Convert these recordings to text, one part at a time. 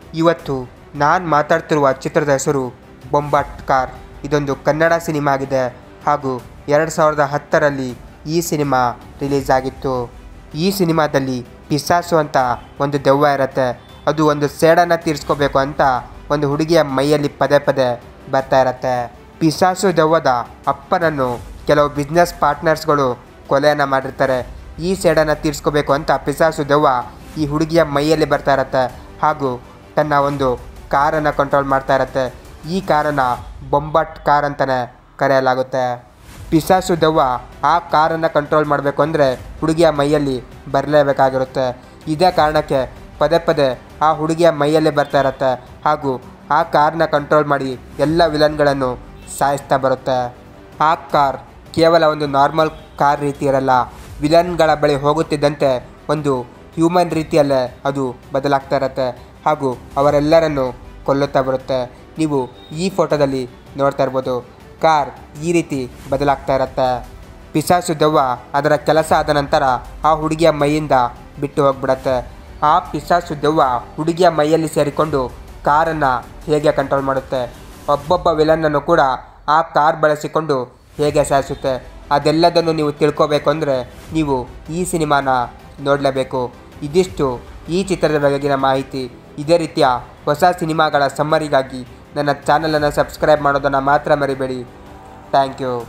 ಇವತ್ತು ನಾನು ಮಾತಾಡ್ತಿರುವ ಚಿತ್ರದ ಹೆಸರು ಬೊಂಬಾಟ್ ಕಾರ್ ಇದೊಂದು ಕನ್ನಡ ಸಿನಿಮಾ ಆಗಿದೆ ಹಾಗೂ ಎರಡು ಸಾವಿರದ ಹತ್ತರಲ್ಲಿ ಈ ಸಿನಿಮಾ ರಿಲೀಸ್ ಆಗಿತ್ತು ಈ ಸಿನಿಮಾದಲ್ಲಿ ಪಿಸಾಸು ಅಂತ ಒಂದು ದೆವ್ವ ಇರುತ್ತೆ ಅದು ಒಂದು ಸೇಡನ್ನು ತೀರಿಸ್ಕೋಬೇಕು ಅಂತ ಒಂದು ಹುಡುಗಿಯ ಮೈಯಲ್ಲಿ ಪದೇ ಪದೇ ಬರ್ತಾ ಇರತ್ತೆ ಪಿಸಾಸು ದೆವ್ವದ ಅಪ್ಪನನ್ನು ಕೆಲವು ಬಿಸ್ನೆಸ್ ಪಾರ್ಟ್ನರ್ಸ್ಗಳು ಕೊಲೆಯನ್ನು ಮಾಡಿರ್ತಾರೆ ಈ ಸೇಡನ್ನು ತೀರಿಸ್ಕೋಬೇಕು ಅಂತ ಪಿಸಾಸು ದೆವ್ವ ಈ ಹುಡುಗಿಯ ಮೈಯಲ್ಲಿ ಬರ್ತಾ ಇರತ್ತೆ ಹಾಗೂ ತನ್ನ ಒಂದು ಕಾರನ್ನು ಕಂಟ್ರೋಲ್ ಮಾಡ್ತಾ ಇರತ್ತೆ ಈ ಕಾರನ್ನು ಬೊಂಬಟ್ ಕಾರ್ ಅಂತಲೇ ಕರೆಯಲಾಗುತ್ತೆ ಪಿಸಾಸು ದೆವ್ವ ಆ ಕಾರನ್ನು ಕಂಟ್ರೋಲ್ ಮಾಡಬೇಕು ಅಂದರೆ ಹುಡುಗಿಯ ಮೈಯಲ್ಲಿ ಬರಲೇಬೇಕಾಗಿರುತ್ತೆ ಇದೇ ಕಾರಣಕ್ಕೆ ಪದೇ ಪದೇ ಆ ಹುಡುಗಿಯ ಮೈಯಲ್ಲಿ ಬರ್ತಾ ಇರತ್ತೆ ಹಾಗೂ ಆ ಕಾರ್ನ ಕಂಟ್ರೋಲ್ ಮಾಡಿ ಎಲ್ಲ ವಿಲನ್ಗಳನ್ನು ಸಾಯಿಸ್ತಾ ಬರುತ್ತೆ ಆ ಕಾರ್ ಕೇವಲ ಒಂದು ನಾರ್ಮಲ್ ಕಾರ್ ರೀತಿ ಇರಲ್ಲ ವಿಲನ್ಗಳ ಬಳಿ ಹೋಗುತ್ತಿದ್ದಂತೆ ಒಂದು ಹ್ಯೂಮನ್ ರೀತಿಯಲ್ಲೇ ಅದು ಬದಲಾಗ್ತಾ ಇರುತ್ತೆ ಹಾಗೂ ಅವರೆಲ್ಲರನ್ನು ಕೊಲ್ಲುತ್ತಾ ಬರುತ್ತೆ ನೀವು ಈ ಫೋಟೋದಲ್ಲಿ ನೋಡ್ತಾ ಇರ್ಬೋದು ಕಾರ್ ಈ ರೀತಿ ಬದಲಾಗ್ತಾ ಇರುತ್ತೆ ಪಿಸಾಸು ದೆವ್ವ ಅದರ ಕೆಲಸ ಆದ ನಂತರ ಆ ಹುಡುಗಿಯ ಮೈಯಿಂದ ಬಿಟ್ಟು ಹೋಗ್ಬಿಡತ್ತೆ ಆ ಪಿಸಾಸು ದೆವ್ವ ಹುಡುಗಿಯ ಮೈಯಲ್ಲಿ ಸೇರಿಕೊಂಡು ಕಾರನ್ನು ಹೇಗೆ ಕಂಟ್ರೋಲ್ ಮಾಡುತ್ತೆ ಒಬ್ಬೊಬ್ಬ ವಿಲನ್ನನ್ನು ಕೂಡ ಆ ಕಾರ್ ಬಳಸಿಕೊಂಡು ಹೇಗೆ ಸಾಯಿಸುತ್ತೆ ಅದೆಲ್ಲದನ್ನು ನೀವು ತಿಳ್ಕೋಬೇಕು ಅಂದರೆ ನೀವು ಈ ಸಿನಿಮಾನ ನೋಡಲೇಬೇಕು ಇದಿಷ್ಟು ಈ ಚಿತ್ರದ ಬಗೆಗಿನ ಮಾಹಿತಿ ಇದೇ ರೀತಿಯ ಹೊಸ ಸಿನಿಮಾಗಳ ಸಮ್ಮರಿಗಾಗಿ ನನ್ನ ಚಾನಲನ್ನು ಸಬ್ಸ್ಕ್ರೈಬ್ ಮಾಡೋದನ್ನು ಮಾತ್ರ ಮರಿಬೇಡಿ ಥ್ಯಾಂಕ್ ಯು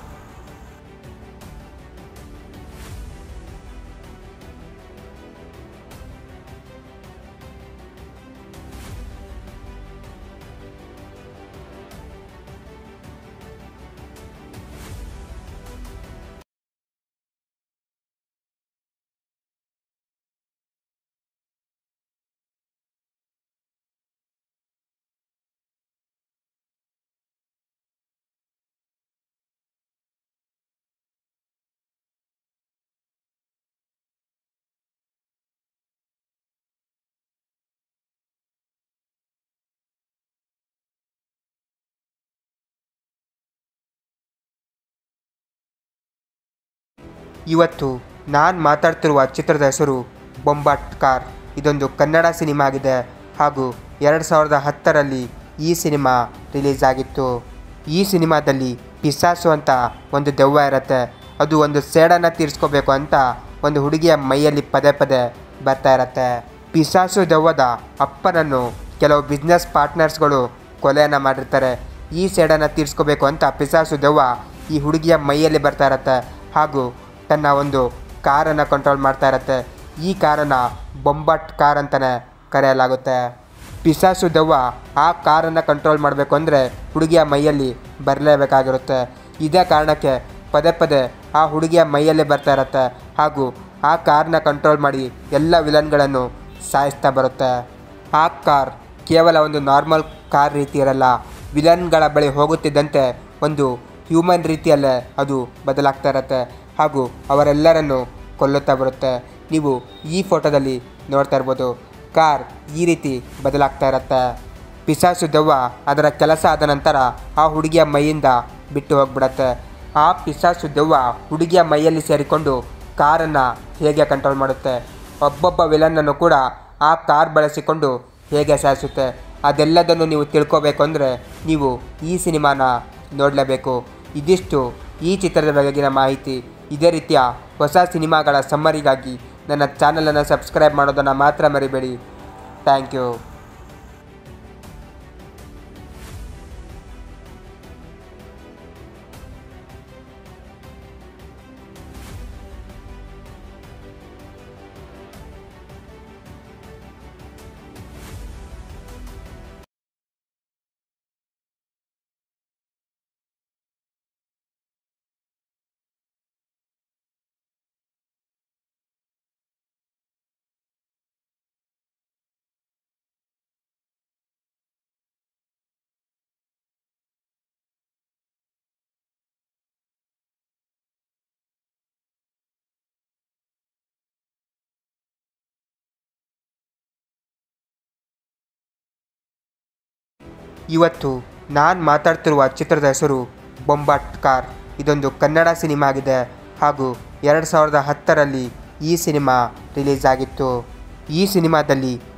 ಇವತ್ತು ನಾನು ಮಾತಾಡ್ತಿರುವ ಚಿತ್ರದ ಹೆಸರು ಬೊಂಬಾಟ್ ಕಾರ್ ಇದೊಂದು ಕನ್ನಡ ಸಿನಿಮಾ ಆಗಿದೆ ಹಾಗೂ ಎರಡು ಸಾವಿರದ ಹತ್ತರಲ್ಲಿ ಈ ಸಿನಿಮಾ ರಿಲೀಸ್ ಆಗಿತ್ತು ಈ ಸಿನಿಮಾದಲ್ಲಿ ಪಿಸಾಸು ಅಂತ ಒಂದು ದೆವ್ವ ಇರುತ್ತೆ ಅದು ಒಂದು ಸೇಡನ್ನು ತೀರಿಸ್ಕೋಬೇಕು ಅಂತ ಒಂದು ಹುಡುಗಿಯ ಮೈಯಲ್ಲಿ ಪದೇ ಪದೇ ಬರ್ತಾ ಇರತ್ತೆ ಪಿಸಾಸು ದೆವ್ವದ ಅಪ್ಪನನ್ನು ಕೆಲವು ಬಿಸ್ನೆಸ್ ಪಾರ್ಟ್ನರ್ಸ್ಗಳು ಕೊಲೆಯನ್ನು ಮಾಡಿರ್ತಾರೆ ಈ ಸೇಡನ್ನು ತೀರಿಸ್ಕೋಬೇಕು ಅಂತ ಪಿಸಾಸು ದೆವ್ವ ಈ ಹುಡುಗಿಯ ಮೈಯಲ್ಲಿ ಬರ್ತಾ ಇರತ್ತೆ ಹಾಗೂ ತನ್ನ ಒಂದು ಕಾರನ್ನು ಕಂಟ್ರೋಲ್ ಮಾಡ್ತಾ ಇರತ್ತೆ ಈ ಕಾರನ್ನು ಬೊಂಬಟ್ ಕಾರ್ ಅಂತಲೇ ಕರೆಯಲಾಗುತ್ತೆ ಪಿಸಾಸು ದೆವ್ವ ಆ ಕಾರನ್ನು ಕಂಟ್ರೋಲ್ ಮಾಡಬೇಕು ಅಂದರೆ ಹುಡುಗಿಯ ಮೈಯಲ್ಲಿ ಬರಲೇಬೇಕಾಗಿರುತ್ತೆ ಇದೇ ಕಾರಣಕ್ಕೆ ಪದೇ ಪದೇ ಆ ಹುಡುಗಿಯ ಮೈಯಲ್ಲಿ ಬರ್ತಾ ಇರತ್ತೆ ಹಾಗೂ ಆ ಕಾರ್ನ ಕಂಟ್ರೋಲ್ ಮಾಡಿ ಎಲ್ಲ ವಿಲನ್ಗಳನ್ನು ಸಾಯಿಸ್ತಾ ಬರುತ್ತೆ ಆ ಕಾರ್ ಕೇವಲ ಒಂದು ನಾರ್ಮಲ್ ಕಾರ್ ರೀತಿ ಇರಲ್ಲ ವಿಲನ್ಗಳ ಬಳಿ ಹೋಗುತ್ತಿದ್ದಂತೆ ಒಂದು ಹ್ಯೂಮನ್ ರೀತಿಯಲ್ಲೇ ಅದು ಬದಲಾಗ್ತಾ ಇರುತ್ತೆ ಹಾಗೂ ಅವರೆಲ್ಲರನ್ನು ಕೊಲ್ಲುತ್ತಾ ಬರುತ್ತೆ ನೀವು ಈ ಫೋಟೋದಲ್ಲಿ ನೋಡ್ತಾ ಇರ್ಬೋದು ಕಾರ್ ಈ ರೀತಿ ಬದಲಾಗ್ತಾ ಇರುತ್ತೆ ಪಿಸಾಸು ದೆವ್ವ ಅದರ ಕೆಲಸ ಆದ ನಂತರ ಆ ಹುಡುಗಿಯ ಮೈಯಿಂದ ಬಿಟ್ಟು ಹೋಗ್ಬಿಡತ್ತೆ ಆ ಪಿಸಾಸು ದೆವ್ವ ಹುಡುಗಿಯ ಮೈಯಲ್ಲಿ ಸೇರಿಕೊಂಡು ಕಾರನ್ನು ಹೇಗೆ ಕಂಟ್ರೋಲ್ ಮಾಡುತ್ತೆ ಒಬ್ಬೊಬ್ಬ ವಿಲನ್ನನ್ನು ಕೂಡ ಆ ಕಾರ್ ಬಳಸಿಕೊಂಡು ಹೇಗೆ ಸಾಯಿಸುತ್ತೆ ಅದೆಲ್ಲದನ್ನು ನೀವು ತಿಳ್ಕೋಬೇಕು ಅಂದರೆ ನೀವು ಈ ಸಿನಿಮಾನ ನೋಡಲೇಬೇಕು ಇದಿಷ್ಟು ಈ ಚಿತ್ರದ ಬಗೆಗಿನ ಮಾಹಿತಿ ಇದೇ ರೀತಿಯ ಹೊಸ ಸಿನಿಮಾಗಳ ಸಮ್ಮರಿಗಾಗಿ ನನ್ನ ಚಾನಲನ್ನು ಸಬ್ಸ್ಕ್ರೈಬ್ ಮಾಡೋದನ್ನು ಮಾತ್ರ ಮರಿಬೇಡಿ ಥ್ಯಾಂಕ್ ಯು ಇವತ್ತು ನಾನು ಮಾತಾಡ್ತಿರುವ ಚಿತ್ರದ ಹೆಸರು ಬೊಂಬಾಟ್ ಕಾರ್ ಇದೊಂದು ಕನ್ನಡ ಸಿನಿಮಾ ಆಗಿದೆ ಹಾಗೂ ಎರಡು ಸಾವಿರದ ಹತ್ತರಲ್ಲಿ ಈ ಸಿನಿಮಾ ರಿಲೀಸ್ ಆಗಿತ್ತು ಈ ಸಿನಿಮಾದಲ್ಲಿ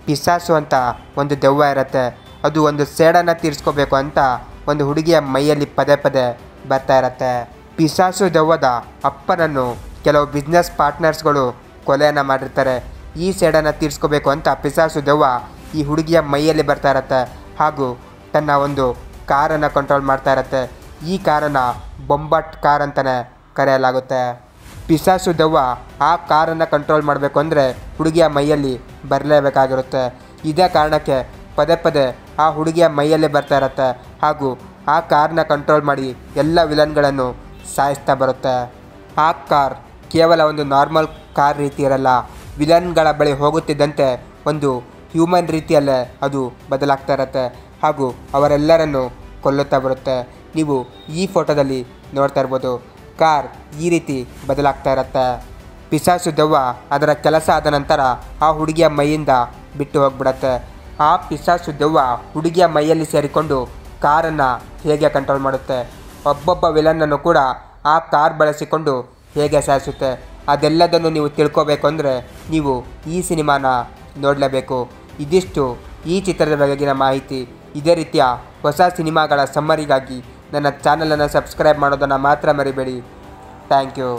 ಪಿಸಾಸು ಅಂತ ಒಂದು ದೆವ್ವ ಇರುತ್ತೆ ಅದು ಒಂದು ಸೇಡನ್ನು ತೀರಿಸ್ಕೋಬೇಕು ಅಂತ ಒಂದು ಹುಡುಗಿಯ ಮೈಯಲ್ಲಿ ಪದೇ ಪದೇ ಬರ್ತಾ ಇರತ್ತೆ ಪಿಸಾಸು ದೆವ್ವದ ಅಪ್ಪನನ್ನು ಕೆಲವು ಬಿಸ್ನೆಸ್ ಪಾರ್ಟ್ನರ್ಸ್ಗಳು ಕೊಲೆಯನ್ನು ಮಾಡಿರ್ತಾರೆ ಈ ಸೇಡನ್ನು ತೀರಿಸ್ಕೋಬೇಕು ಅಂತ ಪಿಸಾಸು ದೆವ್ವ ಈ ಹುಡುಗಿಯ ಮೈಯಲ್ಲಿ ಬರ್ತಾ ಇರತ್ತೆ ಹಾಗೂ ತನ್ನ ಒಂದು ಕಾರನ್ನು ಕಂಟ್ರೋಲ್ ಮಾಡ್ತಾ ಇರತ್ತೆ ಈ ಕಾರನ್ನು ಬೊಂಬಟ್ ಕಾರ್ ಅಂತಲೇ ಕರೆಯಲಾಗುತ್ತೆ ಪಿಸಾಸು ದೆವ್ವ ಆ ಕಾರನ್ನು ಕಂಟ್ರೋಲ್ ಮಾಡಬೇಕು ಅಂದರೆ ಹುಡುಗಿಯ ಮೈಯಲ್ಲಿ ಬರಲೇಬೇಕಾಗಿರುತ್ತೆ ಇದೇ ಕಾರಣಕ್ಕೆ ಪದೇ ಪದೇ ಆ ಹುಡುಗಿಯ ಮೈಯಲ್ಲೇ ಬರ್ತಾ ಇರತ್ತೆ ಹಾಗೂ ಆ ಕಾರ್ನ ಕಂಟ್ರೋಲ್ ಮಾಡಿ ಎಲ್ಲ ವಿಲನ್ಗಳನ್ನು ಸಾಯಿಸ್ತಾ ಬರುತ್ತೆ ಆ ಕಾರ್ ಕೇವಲ ಒಂದು ನಾರ್ಮಲ್ ಕಾರ್ ರೀತಿ ಇರಲ್ಲ ವಿಲನ್ಗಳ ಬಳಿ ಹೋಗುತ್ತಿದ್ದಂತೆ ಒಂದು ಹ್ಯೂಮನ್ ರೀತಿಯಲ್ಲೇ ಅದು ಬದಲಾಗ್ತಾ ಇರುತ್ತೆ ಹಾಗೂ ಅವರೆಲ್ಲರನ್ನು ಕೊಲ್ಲುತ್ತಾ ಬರುತ್ತೆ ನೀವು ಈ ಫೋಟೋದಲ್ಲಿ ನೋಡ್ತಾ ಇರ್ಬೋದು ಕಾರ್ ಈ ರೀತಿ ಬದಲಾಗ್ತಾ ಇರುತ್ತೆ ಪಿಸಾಸು ದೆವ್ವ ಅದರ ಕೆಲಸ ಆದ ನಂತರ ಆ ಹುಡುಗಿಯ ಮೈಯಿಂದ ಬಿಟ್ಟು ಹೋಗ್ಬಿಡತ್ತೆ ಆ ಪಿಸಾಸು ದೆವ್ವ ಹುಡುಗಿಯ ಮೈಯಲ್ಲಿ ಸೇರಿಕೊಂಡು ಕಾರನ್ನು ಹೇಗೆ ಕಂಟ್ರೋಲ್ ಮಾಡುತ್ತೆ ಒಬ್ಬೊಬ್ಬ ವಿಲನ್ನನ್ನು ಕೂಡ ಆ ಕಾರ್ ಬಳಸಿಕೊಂಡು ಹೇಗೆ ಸಾಯಿಸುತ್ತೆ ಅದೆಲ್ಲದನ್ನು ನೀವು ತಿಳ್ಕೋಬೇಕು ಅಂದರೆ ನೀವು ಈ ಸಿನಿಮಾನ ನೋಡಲೇಬೇಕು ಇದಿಷ್ಟು ಈ ಚಿತ್ರದ ಬಗೆಗಿನ ಮಾಹಿತಿ ಇದೇ ರೀತಿಯ ಹೊಸ ಸಿನಿಮಾಗಳ ಸಮ್ಮರಿಗಾಗಿ ನನ್ನ ಚಾನಲನ್ನು ಸಬ್ಸ್ಕ್ರೈಬ್ ಮಾಡೋದನ್ನು ಮಾತ್ರ ಮರಿಬೇಡಿ ಥ್ಯಾಂಕ್ ಯು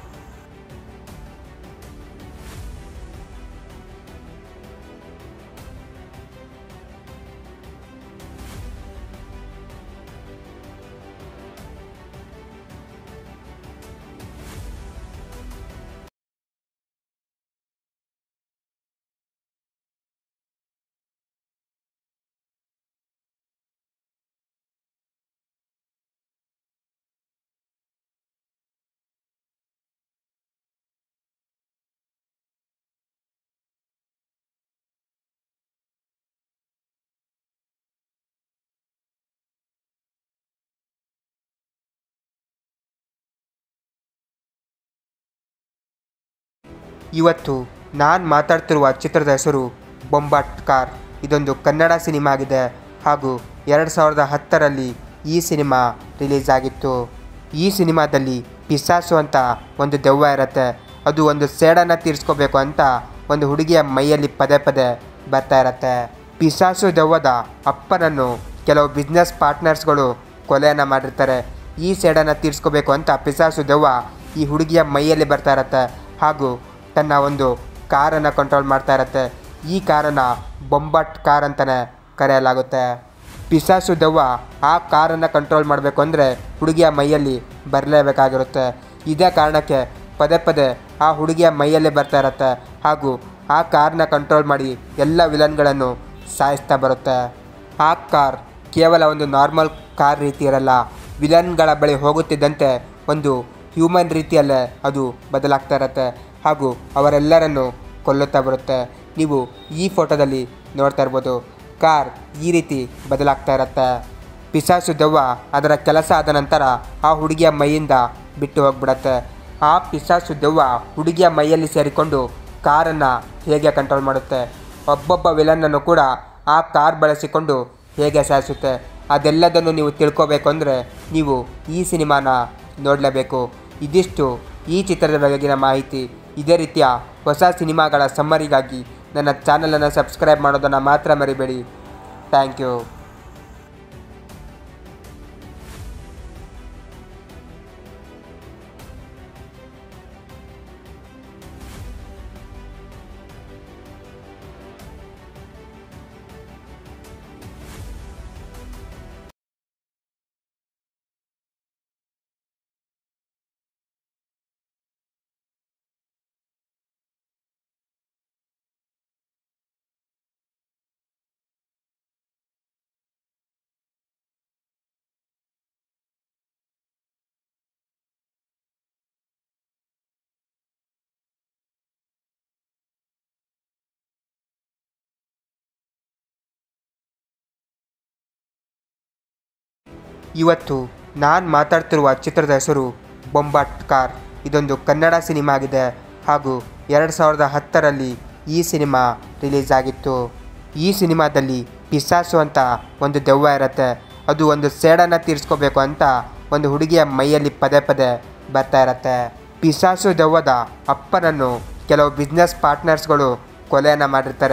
ಇವತ್ತು ನಾನು ಮಾತಾಡ್ತಿರುವ ಚಿತ್ರದ ಹೆಸರು ಬೊಂಬಾಟ್ ಕಾರ್ ಇದೊಂದು ಕನ್ನಡ ಸಿನಿಮಾ ಆಗಿದೆ ಹಾಗೂ ಎರಡು ಸಾವಿರದ ಹತ್ತರಲ್ಲಿ ಈ ಸಿನಿಮಾ ರಿಲೀಸ್ ಆಗಿತ್ತು ಈ ಸಿನಿಮಾದಲ್ಲಿ ಪಿಸಾಸು ಅಂತ ಒಂದು ದೆವ್ವ ಇರುತ್ತೆ ಅದು ಒಂದು ಸೇಡನ್ನು ತೀರಿಸ್ಕೋಬೇಕು ಅಂತ ಒಂದು ಹುಡುಗಿಯ ಮೈಯಲ್ಲಿ ಪದೇ ಪದೇ ಬರ್ತಾ ಇರತ್ತೆ ಪಿಸಾಸು ದೆವ್ವದ ಅಪ್ಪನನ್ನು ಕೆಲವು ಬಿಸ್ನೆಸ್ ಪಾರ್ಟ್ನರ್ಸ್ಗಳು ಕೊಲೆಯನ್ನು ಮಾಡಿರ್ತಾರೆ ಈ ಸೇಡನ್ನು ತೀರಿಸ್ಕೋಬೇಕು ಅಂತ ಪಿಸಾಸು ದೆವ್ವ ಈ ಹುಡುಗಿಯ ಮೈಯಲ್ಲಿ ಬರ್ತಾ ಇರತ್ತೆ ಹಾಗೂ ತನ್ನ ಒಂದು ಕಾರನ್ನು ಕಂಟ್ರೋಲ್ ಮಾಡ್ತಾ ಇರತ್ತೆ ಈ ಕಾರನ್ನು ಬೊಂಬಟ್ ಕಾರ್ ಅಂತಲೇ ಕರೆಯಲಾಗುತ್ತೆ ಪಿಸಾಸು ದೆವ್ವ ಆ ಕಾರನ್ನು ಕಂಟ್ರೋಲ್ ಮಾಡಬೇಕು ಅಂದರೆ ಹುಡುಗಿಯ ಮೈಯಲ್ಲಿ ಬರಲೇಬೇಕಾಗಿರುತ್ತೆ ಇದೇ ಕಾರಣಕ್ಕೆ ಪದೇ ಪದೇ ಆ ಹುಡುಗಿಯ ಮೈಯಲ್ಲೇ ಬರ್ತಾ ಇರತ್ತೆ ಹಾಗೂ ಆ ಕಾರ್ನ ಕಂಟ್ರೋಲ್ ಮಾಡಿ ಎಲ್ಲ ವಿಲನ್ಗಳನ್ನು ಸಾಯಿಸ್ತಾ ಬರುತ್ತೆ ಆ ಕಾರ್ ಕೇವಲ ಒಂದು ನಾರ್ಮಲ್ ಕಾರ್ ರೀತಿ ಇರಲ್ಲ ವಿಲನ್ಗಳ ಬಳಿ ಹೋಗುತ್ತಿದ್ದಂತೆ ಒಂದು ಹ್ಯೂಮನ್ ರೀತಿಯಲ್ಲೇ ಅದು ಬದಲಾಗ್ತಾ ಇರತ್ತೆ ಹಾಗೂ ಅವರೆಲ್ಲರನ್ನು ಕೊಲ್ಲುತ್ತಾ ಬರುತ್ತೆ ನೀವು ಈ ಫೋಟೋದಲ್ಲಿ ನೋಡ್ತಾ ಇರ್ಬೋದು ಕಾರ್ ಈ ರೀತಿ ಬದಲಾಗ್ತಾ ಇರತ್ತೆ ಪಿಸಾಸು ದೆವ್ವ ಅದರ ಕೆಲಸ ಆದ ನಂತರ ಆ ಹುಡುಗಿಯ ಮೈಯಿಂದ ಬಿಟ್ಟು ಹೋಗ್ಬಿಡತ್ತೆ ಆ ಪಿಸಾಸು ದೆವ್ವ ಹುಡುಗಿಯ ಮೈಯಲ್ಲಿ ಸೇರಿಕೊಂಡು ಕಾರನ್ನು ಹೇಗೆ ಕಂಟ್ರೋಲ್ ಮಾಡುತ್ತೆ ಒಬ್ಬೊಬ್ಬ ವಿಲನ್ನನ್ನು ಕೂಡ ಆ ಕಾರ್ ಬಳಸಿಕೊಂಡು ಹೇಗೆ ಸಾಯಿಸುತ್ತೆ ಅದೆಲ್ಲದನ್ನು ನೀವು ತಿಳ್ಕೋಬೇಕು ಅಂದರೆ ನೀವು ಈ ಸಿನಿಮಾನ ನೋಡಲೇಬೇಕು ಇದಿಷ್ಟು ಈ ಚಿತ್ರದ ಬಗೆಗಿನ ಮಾಹಿತಿ ಇದೇ ರೀತಿಯ ಹೊಸ ಸಿನಿಮಾಗಳ ಸಮ್ಮರಿಗಾಗಿ ನನ್ನ ಚಾನಲನ್ನು ಸಬ್ಸ್ಕ್ರೈಬ್ ಮಾಡೋದನ್ನು ಮಾತ್ರ ಮರಿಬೇಡಿ ಥ್ಯಾಂಕ್ ಯು ಇವತ್ತು ನಾನು ಮಾತಾಡ್ತಿರುವ ಚಿತ್ರದ ಹೆಸರು ಬೊಂಬಾಟ್ ಕಾರ್ ಇದೊಂದು ಕನ್ನಡ ಸಿನಿಮಾ ಆಗಿದೆ ಹಾಗೂ ಎರಡು ಸಾವಿರದ ಹತ್ತರಲ್ಲಿ ಈ ಸಿನಿಮಾ ರಿಲೀಸ್ ಆಗಿತ್ತು ಈ ಸಿನಿಮಾದಲ್ಲಿ ಪಿಸಾಸು ಅಂತ ಒಂದು ದೆವ್ವ ಇರುತ್ತೆ ಅದು ಒಂದು ಸೇಡನ್ನು ತೀರಿಸ್ಕೋಬೇಕು ಅಂತ ಒಂದು ಹುಡುಗಿಯ ಮೈಯಲ್ಲಿ ಪದೇ ಪದೇ ಬರ್ತಾ ಇರತ್ತೆ ಪಿಸಾಸು ದೆವ್ವದ ಅಪ್ಪನನ್ನು ಕೆಲವು ಬಿಸ್ನೆಸ್ ಪಾರ್ಟ್ನರ್ಸ್ಗಳು ಕೊಲೆಯನ್ನು ಮಾಡಿರ್ತಾರೆ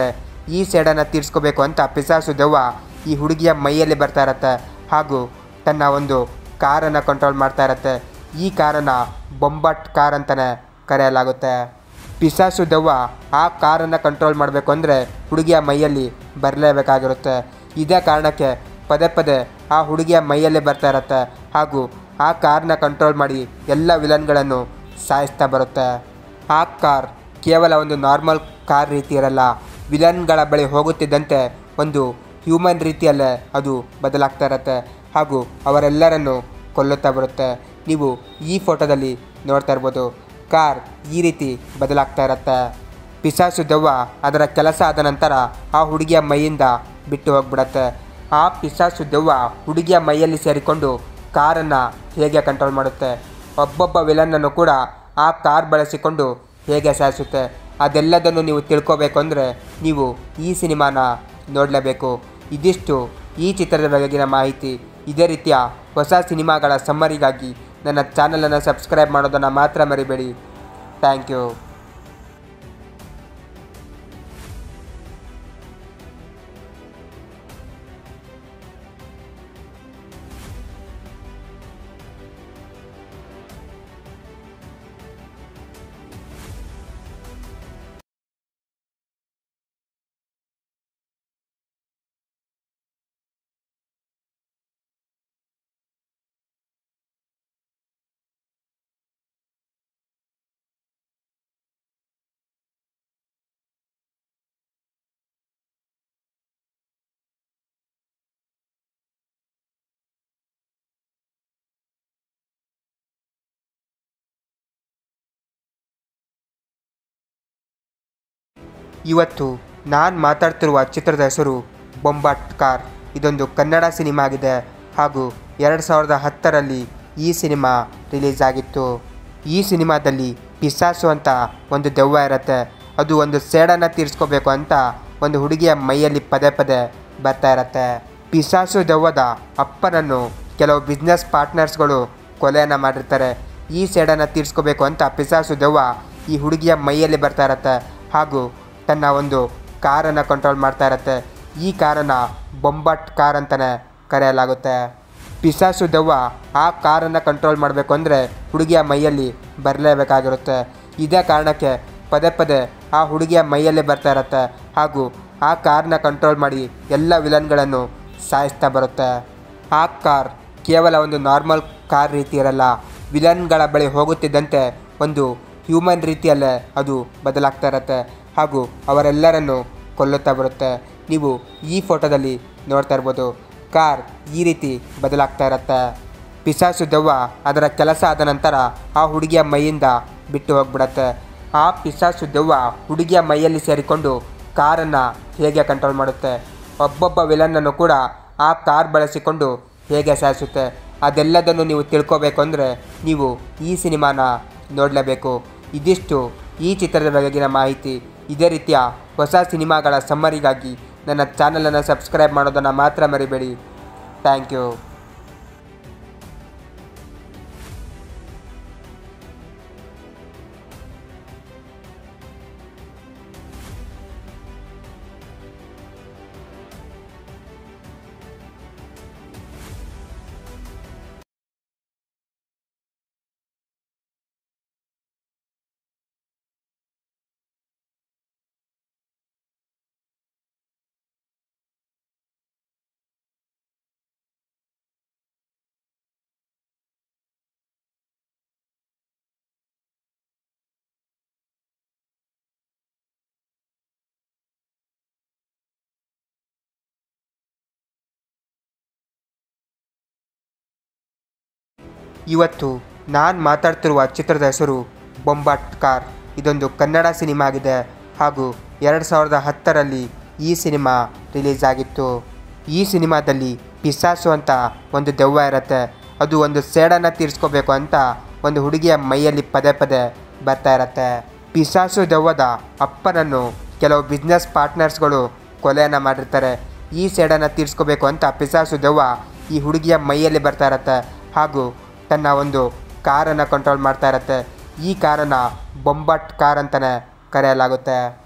ಈ ಸೇಡನ್ನು ತೀರಿಸ್ಕೋಬೇಕು ಅಂತ ಪಿಸಾಸು ದೆವ್ವ ಈ ಹುಡುಗಿಯ ಮೈಯಲ್ಲಿ ಬರ್ತಾ ಇರತ್ತೆ ಹಾಗೂ ತನ್ನ ಒಂದು ಕಾರನ್ನು ಕಂಟ್ರೋಲ್ ಮಾಡ್ತಾ ಇರತ್ತೆ ಈ ಕಾರನ್ನು ಬೊಂಬಟ್ ಕಾರ್ ಅಂತಲೇ ಕರೆಯಲಾಗುತ್ತೆ ಪಿಸಾಸು ದೆವ್ವ ಆ ಕಾರನ್ನು ಕಂಟ್ರೋಲ್ ಮಾಡಬೇಕು ಅಂದರೆ ಹುಡುಗಿಯ ಮೈಯಲ್ಲಿ ಬರಲೇಬೇಕಾಗಿರುತ್ತೆ ಇದೇ ಕಾರಣಕ್ಕೆ ಪದೇ ಪದೇ ಆ ಹುಡುಗಿಯ ಮೈಯಲ್ಲೇ ಬರ್ತಾ ಇರತ್ತೆ ಹಾಗೂ ಆ ಕಾರ್ನ ಕಂಟ್ರೋಲ್ ಮಾಡಿ ಎಲ್ಲ ವಿಲನ್ಗಳನ್ನು ಸಾಯಿಸ್ತಾ ಬರುತ್ತೆ ಆ ಕಾರ್ ಕೇವಲ ಒಂದು ನಾರ್ಮಲ್ ಕಾರ್ ರೀತಿ ಇರಲ್ಲ ವಿಲನ್ಗಳ ಬಳಿ ಹೋಗುತ್ತಿದ್ದಂತೆ ಒಂದು ಹ್ಯೂಮನ್ ರೀತಿಯಲ್ಲೇ ಅದು ಬದಲಾಗ್ತಾ ಇರತ್ತೆ ಹಾಗೂ ಅವರೆಲ್ಲರನ್ನು ಕೊಲ್ಲುತ್ತಾ ಬರುತ್ತೆ ನೀವು ಈ ಫೋಟೋದಲ್ಲಿ ನೋಡ್ತಾ ಇರ್ಬೋದು ಕಾರ್ ಈ ರೀತಿ ಬದಲಾಗ್ತಾ ಇರತ್ತೆ ಪಿಸಾಸು ದೆವ್ವ ಅದರ ಕೆಲಸ ಆದ ನಂತರ ಆ ಹುಡುಗಿಯ ಮೈಯಿಂದ ಬಿಟ್ಟು ಹೋಗ್ಬಿಡತ್ತೆ ಆ ಪಿಸಾಸು ದೆವ್ವ ಹುಡುಗಿಯ ಮೈಯಲ್ಲಿ ಸೇರಿಕೊಂಡು ಕಾರನ್ನು ಹೇಗೆ ಕಂಟ್ರೋಲ್ ಮಾಡುತ್ತೆ ಒಬ್ಬೊಬ್ಬ ವಿಲನ್ನನ್ನು ಕೂಡ ಆ ಕಾರ್ ಬಳಸಿಕೊಂಡು ಹೇಗೆ ಸಾಯಿಸುತ್ತೆ ಅದೆಲ್ಲದನ್ನು ನೀವು ತಿಳ್ಕೋಬೇಕು ಅಂದರೆ ನೀವು ಈ ಸಿನಿಮಾನ ನೋಡಲೇಬೇಕು ಇದಿಷ್ಟು ಈ ಚಿತ್ರದ ಬಗೆಗಿನ ಮಾಹಿತಿ ಇದೇ ರೀತಿಯ ಹೊಸ ಸಿನಿಮಾಗಳ ಸಮ್ಮರಿಗಾಗಿ ನನ್ನ ಚಾನಲನ್ನು ಸಬ್ಸ್ಕ್ರೈಬ್ ಮಾಡೋದನ್ನು ಮಾತ್ರ ಮರಿಬೇಡಿ ಥ್ಯಾಂಕ್ ಯು ಇವತ್ತು ನಾನು ಮಾತಾಡ್ತಿರುವ ಚಿತ್ರದ ಹೆಸರು ಬೊಂಬಾಟ್ ಕಾರ್ ಇದೊಂದು ಕನ್ನಡ ಸಿನಿಮಾ ಆಗಿದೆ ಹಾಗೂ ಎರಡು ಸಾವಿರದ ಹತ್ತರಲ್ಲಿ ಈ ಸಿನಿಮಾ ರಿಲೀಸ್ ಆಗಿತ್ತು ಈ ಸಿನಿಮಾದಲ್ಲಿ ಪಿಸಾಸು ಅಂತ ಒಂದು ದೆವ್ವ ಇರುತ್ತೆ ಅದು ಒಂದು ಸೇಡನ್ನು ತೀರಿಸ್ಕೋಬೇಕು ಅಂತ ಒಂದು ಹುಡುಗಿಯ ಮೈಯಲ್ಲಿ ಪದೇ ಪದೇ ಬರ್ತಾ ಇರತ್ತೆ ಪಿಸಾಸು ದೆವ್ವದ ಅಪ್ಪನನ್ನು ಕೆಲವು ಬಿಸ್ನೆಸ್ ಪಾರ್ಟ್ನರ್ಸ್ಗಳು ಕೊಲೆಯನ್ನು ಮಾಡಿರ್ತಾರೆ ಈ ಸೇಡನ್ನು ತೀರಿಸ್ಕೋಬೇಕು ಅಂತ ಪಿಸಾಸು ದೆವ್ವ ಈ ಹುಡುಗಿಯ ಮೈಯಲ್ಲಿ ಬರ್ತಾ ಇರತ್ತೆ ಹಾಗೂ ತನ್ನ ಒಂದು ಕಾರನ್ನು ಕಂಟ್ರೋಲ್ ಮಾಡ್ತಾ ಇರತ್ತೆ ಈ ಕಾರನ್ನು ಬೊಂಬಟ್ ಕಾರ್ ಅಂತಲೇ ಕರೆಯಲಾಗುತ್ತೆ ಪಿಸಾಸು ದೆವ್ವ ಆ ಕಾರನ್ನು ಕಂಟ್ರೋಲ್ ಮಾಡಬೇಕು ಅಂದರೆ ಹುಡುಗಿಯ ಮೈಯಲ್ಲಿ ಬರಲೇಬೇಕಾಗಿರುತ್ತೆ ಇದೇ ಕಾರಣಕ್ಕೆ ಪದೇ ಪದೇ ಆ ಹುಡುಗಿಯ ಮೈಯಲ್ಲೇ ಬರ್ತಾ ಇರತ್ತೆ ಹಾಗೂ ಆ ಕಾರ್ನ ಕಂಟ್ರೋಲ್ ಮಾಡಿ ಎಲ್ಲ ವಿಲನ್ಗಳನ್ನು ಸಾಯಿಸ್ತಾ ಬರುತ್ತೆ ಆ ಕಾರ್ ಕೇವಲ ಒಂದು ನಾರ್ಮಲ್ ಕಾರ್ ರೀತಿ ಇರಲ್ಲ ವಿಲನ್ಗಳ ಬಳಿ ಹೋಗುತ್ತಿದ್ದಂತೆ ಒಂದು ಹ್ಯೂಮನ್ ರೀತಿಯಲ್ಲೇ ಅದು ಬದಲಾಗ್ತಾ ಇರತ್ತೆ ಹಾಗೂ ಅವರೆಲ್ಲರನ್ನು ಕೊಲ್ಲುತ್ತಾ ಬರುತ್ತೆ ನೀವು ಈ ಫೋಟೋದಲ್ಲಿ ನೋಡ್ತಾ ಇರ್ಬೋದು ಕಾರ್ ಈ ರೀತಿ ಬದಲಾಗ್ತಾ ಇರತ್ತೆ ಪಿಸಾಸು ದೆವ್ವ ಅದರ ಕೆಲಸ ಆದ ನಂತರ ಆ ಹುಡುಗಿಯ ಮೈಯಿಂದ ಬಿಟ್ಟು ಹೋಗ್ಬಿಡತ್ತೆ ಆ ಪಿಸಾಸು ದೆವ್ವ ಹುಡುಗಿಯ ಮೈಯಲ್ಲಿ ಸೇರಿಕೊಂಡು ಕಾರನ್ನು ಹೇಗೆ ಕಂಟ್ರೋಲ್ ಮಾಡುತ್ತೆ ಒಬ್ಬೊಬ್ಬ ವಿಲನ್ನನ್ನು ಕೂಡ ಆ ಕಾರ್ ಬಳಸಿಕೊಂಡು ಹೇಗೆ ಸಾಯಿಸುತ್ತೆ ಅದೆಲ್ಲದನ್ನು ನೀವು ತಿಳ್ಕೋಬೇಕು ಅಂದರೆ ನೀವು ಈ ಸಿನಿಮಾನ ನೋಡಲೇಬೇಕು ಇದಿಷ್ಟು ಈ ಚಿತ್ರದ ಬಗೆಗಿನ ಮಾಹಿತಿ ಇದೇ ರೀತಿಯ ಹೊಸ ಸಿನಿಮಾಗಳ ಸಮ್ಮರಿಗಾಗಿ ನನ್ನ ಚಾನಲನ್ನು ಸಬ್ಸ್ಕ್ರೈಬ್ ಮಾಡೋದನ್ನು ಮಾತ್ರ ಮರಿಬೇಡಿ ಥ್ಯಾಂಕ್ ಯು ಇವತ್ತು ನಾನು ಮಾತಾಡ್ತಿರುವ ಚಿತ್ರದ ಹೆಸರು ಬೊಂಬಾಟ್ ಕಾರ್ ಇದೊಂದು ಕನ್ನಡ ಸಿನಿಮಾ ಆಗಿದೆ ಹಾಗೂ ಎರಡು ಸಾವಿರದ ಹತ್ತರಲ್ಲಿ ಈ ಸಿನಿಮಾ ರಿಲೀಸ್ ಆಗಿತ್ತು ಈ ಸಿನಿಮಾದಲ್ಲಿ ಪಿಸಾಸು ಅಂತ ಒಂದು ದೆವ್ವ ಇರುತ್ತೆ ಅದು ಒಂದು ಸೇಡನ್ನು ತೀರಿಸ್ಕೋಬೇಕು ಅಂತ ಒಂದು ಹುಡುಗಿಯ ಮೈಯಲ್ಲಿ ಪದೇ ಪದೇ ಬರ್ತಾ ಇರತ್ತೆ ಪಿಸಾಸು ದೆವ್ವದ ಅಪ್ಪನನ್ನು ಕೆಲವು ಬಿಸ್ನೆಸ್ ಪಾರ್ಟ್ನರ್ಸ್ಗಳು ಕೊಲೆಯನ್ನು ಮಾಡಿರ್ತಾರೆ ಈ ಸೇಡನ್ನು ತೀರಿಸ್ಕೋಬೇಕು ಅಂತ ಪಿಸಾಸು ದೆವ್ವ ಈ ಹುಡುಗಿಯ ಮೈಯಲ್ಲಿ ಬರ್ತಾ ಇರತ್ತೆ ಹಾಗೂ ತನ್ನ ಒಂದು ಕಾರನ್ನು ಕಂಟ್ರೋಲ್ ಮಾಡ್ತಾ ಇರತ್ತೆ ಈ ಕಾರನ್ನು ಬೊಂಬಟ್ ಕಾರ್ ಅಂತಲೇ ಕರೆಯಲಾಗುತ್ತೆ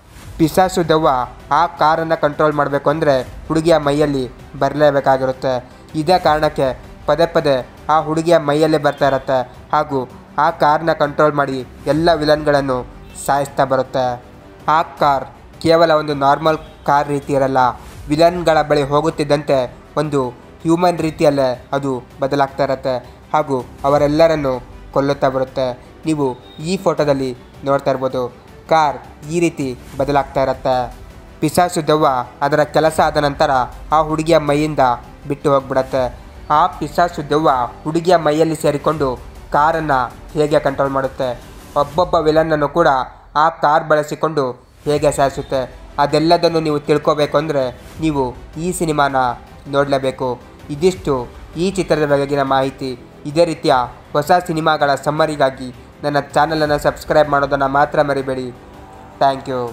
ಪಿಸಾಸು ದೆವ್ವ ಆ ಕಾರನ್ನು ಕಂಟ್ರೋಲ್ ಮಾಡಬೇಕು ಅಂದರೆ ಹುಡುಗಿಯ ಮೈಯಲ್ಲಿ ಬರಲೇಬೇಕಾಗಿರುತ್ತೆ ಇದೇ ಕಾರಣಕ್ಕೆ ಪದೇ ಪದೇ ಆ ಹುಡುಗಿಯ ಮೈಯಲ್ಲೇ ಬರ್ತಾ ಇರುತ್ತೆ ಹಾಗೂ ಆ ಕಾರ್ನ ಕಂಟ್ರೋಲ್ ಮಾಡಿ ಎಲ್ಲ ವಿಲನ್ಗಳನ್ನು ಸಾಯಿಸ್ತಾ ಬರುತ್ತೆ ಆ ಕಾರ್ ಕೇವಲ ಒಂದು ನಾರ್ಮಲ್ ಕಾರ್ ರೀತಿ ಇರಲ್ಲ ವಿಲನ್ಗಳ ಬಳಿ ಹೋಗುತ್ತಿದ್ದಂತೆ ಒಂದು ಹ್ಯೂಮನ್ ರೀತಿಯಲ್ಲೇ ಅದು ಬದಲಾಗ್ತಾ ಇರುತ್ತೆ ಹಾಗೂ ಅವರೆಲ್ಲರನ್ನು ಕೊಲ್ಲುತ್ತಾ ಬರುತ್ತೆ ನೀವು ಈ ಫೋಟೋದಲ್ಲಿ ನೋಡ್ತಾ ಇರ್ಬೋದು ಕಾರ್ ಈ ರೀತಿ ಬದಲಾಗ್ತಾ ಇರುತ್ತೆ ಪಿಸಾಸು ದೆವ್ವ ಅದರ ಕೆಲಸ ಆದ ನಂತರ ಆ ಹುಡುಗಿಯ ಮೈಯಿಂದ ಬಿಟ್ಟು ಹೋಗ್ಬಿಡತ್ತೆ ಆ ಪಿಸಾಸು ದೆವ್ವ ಹುಡುಗಿಯ ಮೈಯಲ್ಲಿ ಸೇರಿಕೊಂಡು ಕಾರನ್ನು ಹೇಗೆ ಕಂಟ್ರೋಲ್ ಮಾಡುತ್ತೆ ಒಬ್ಬೊಬ್ಬ ವಿಲನ್ನನ್ನು ಕೂಡ ಆ ಕಾರ್ ಬಳಸಿಕೊಂಡು ಹೇಗೆ ಸಾಯಿಸುತ್ತೆ ಅದೆಲ್ಲದನ್ನು ನೀವು ತಿಳ್ಕೋಬೇಕು ಅಂದರೆ ನೀವು ಈ ಸಿನಿಮಾನ ನೋಡಲೇಬೇಕು ಇದಿಷ್ಟು ಈ ಚಿತ್ರದ ಬಗೆಗಿನ ಮಾಹಿತಿ ಇದೇ ರೀತಿಯ ಹೊಸ ಸಿನಿಮಾಗಳ ಸಮ್ಮರಿಗಾಗಿ ನನ್ನ ಚಾನಲನ್ನು ಸಬ್ಸ್ಕ್ರೈಬ್ ಮಾಡೋದನ್ನು ಮಾತ್ರ ಮರಿಬೇಡಿ ಥ್ಯಾಂಕ್ ಯು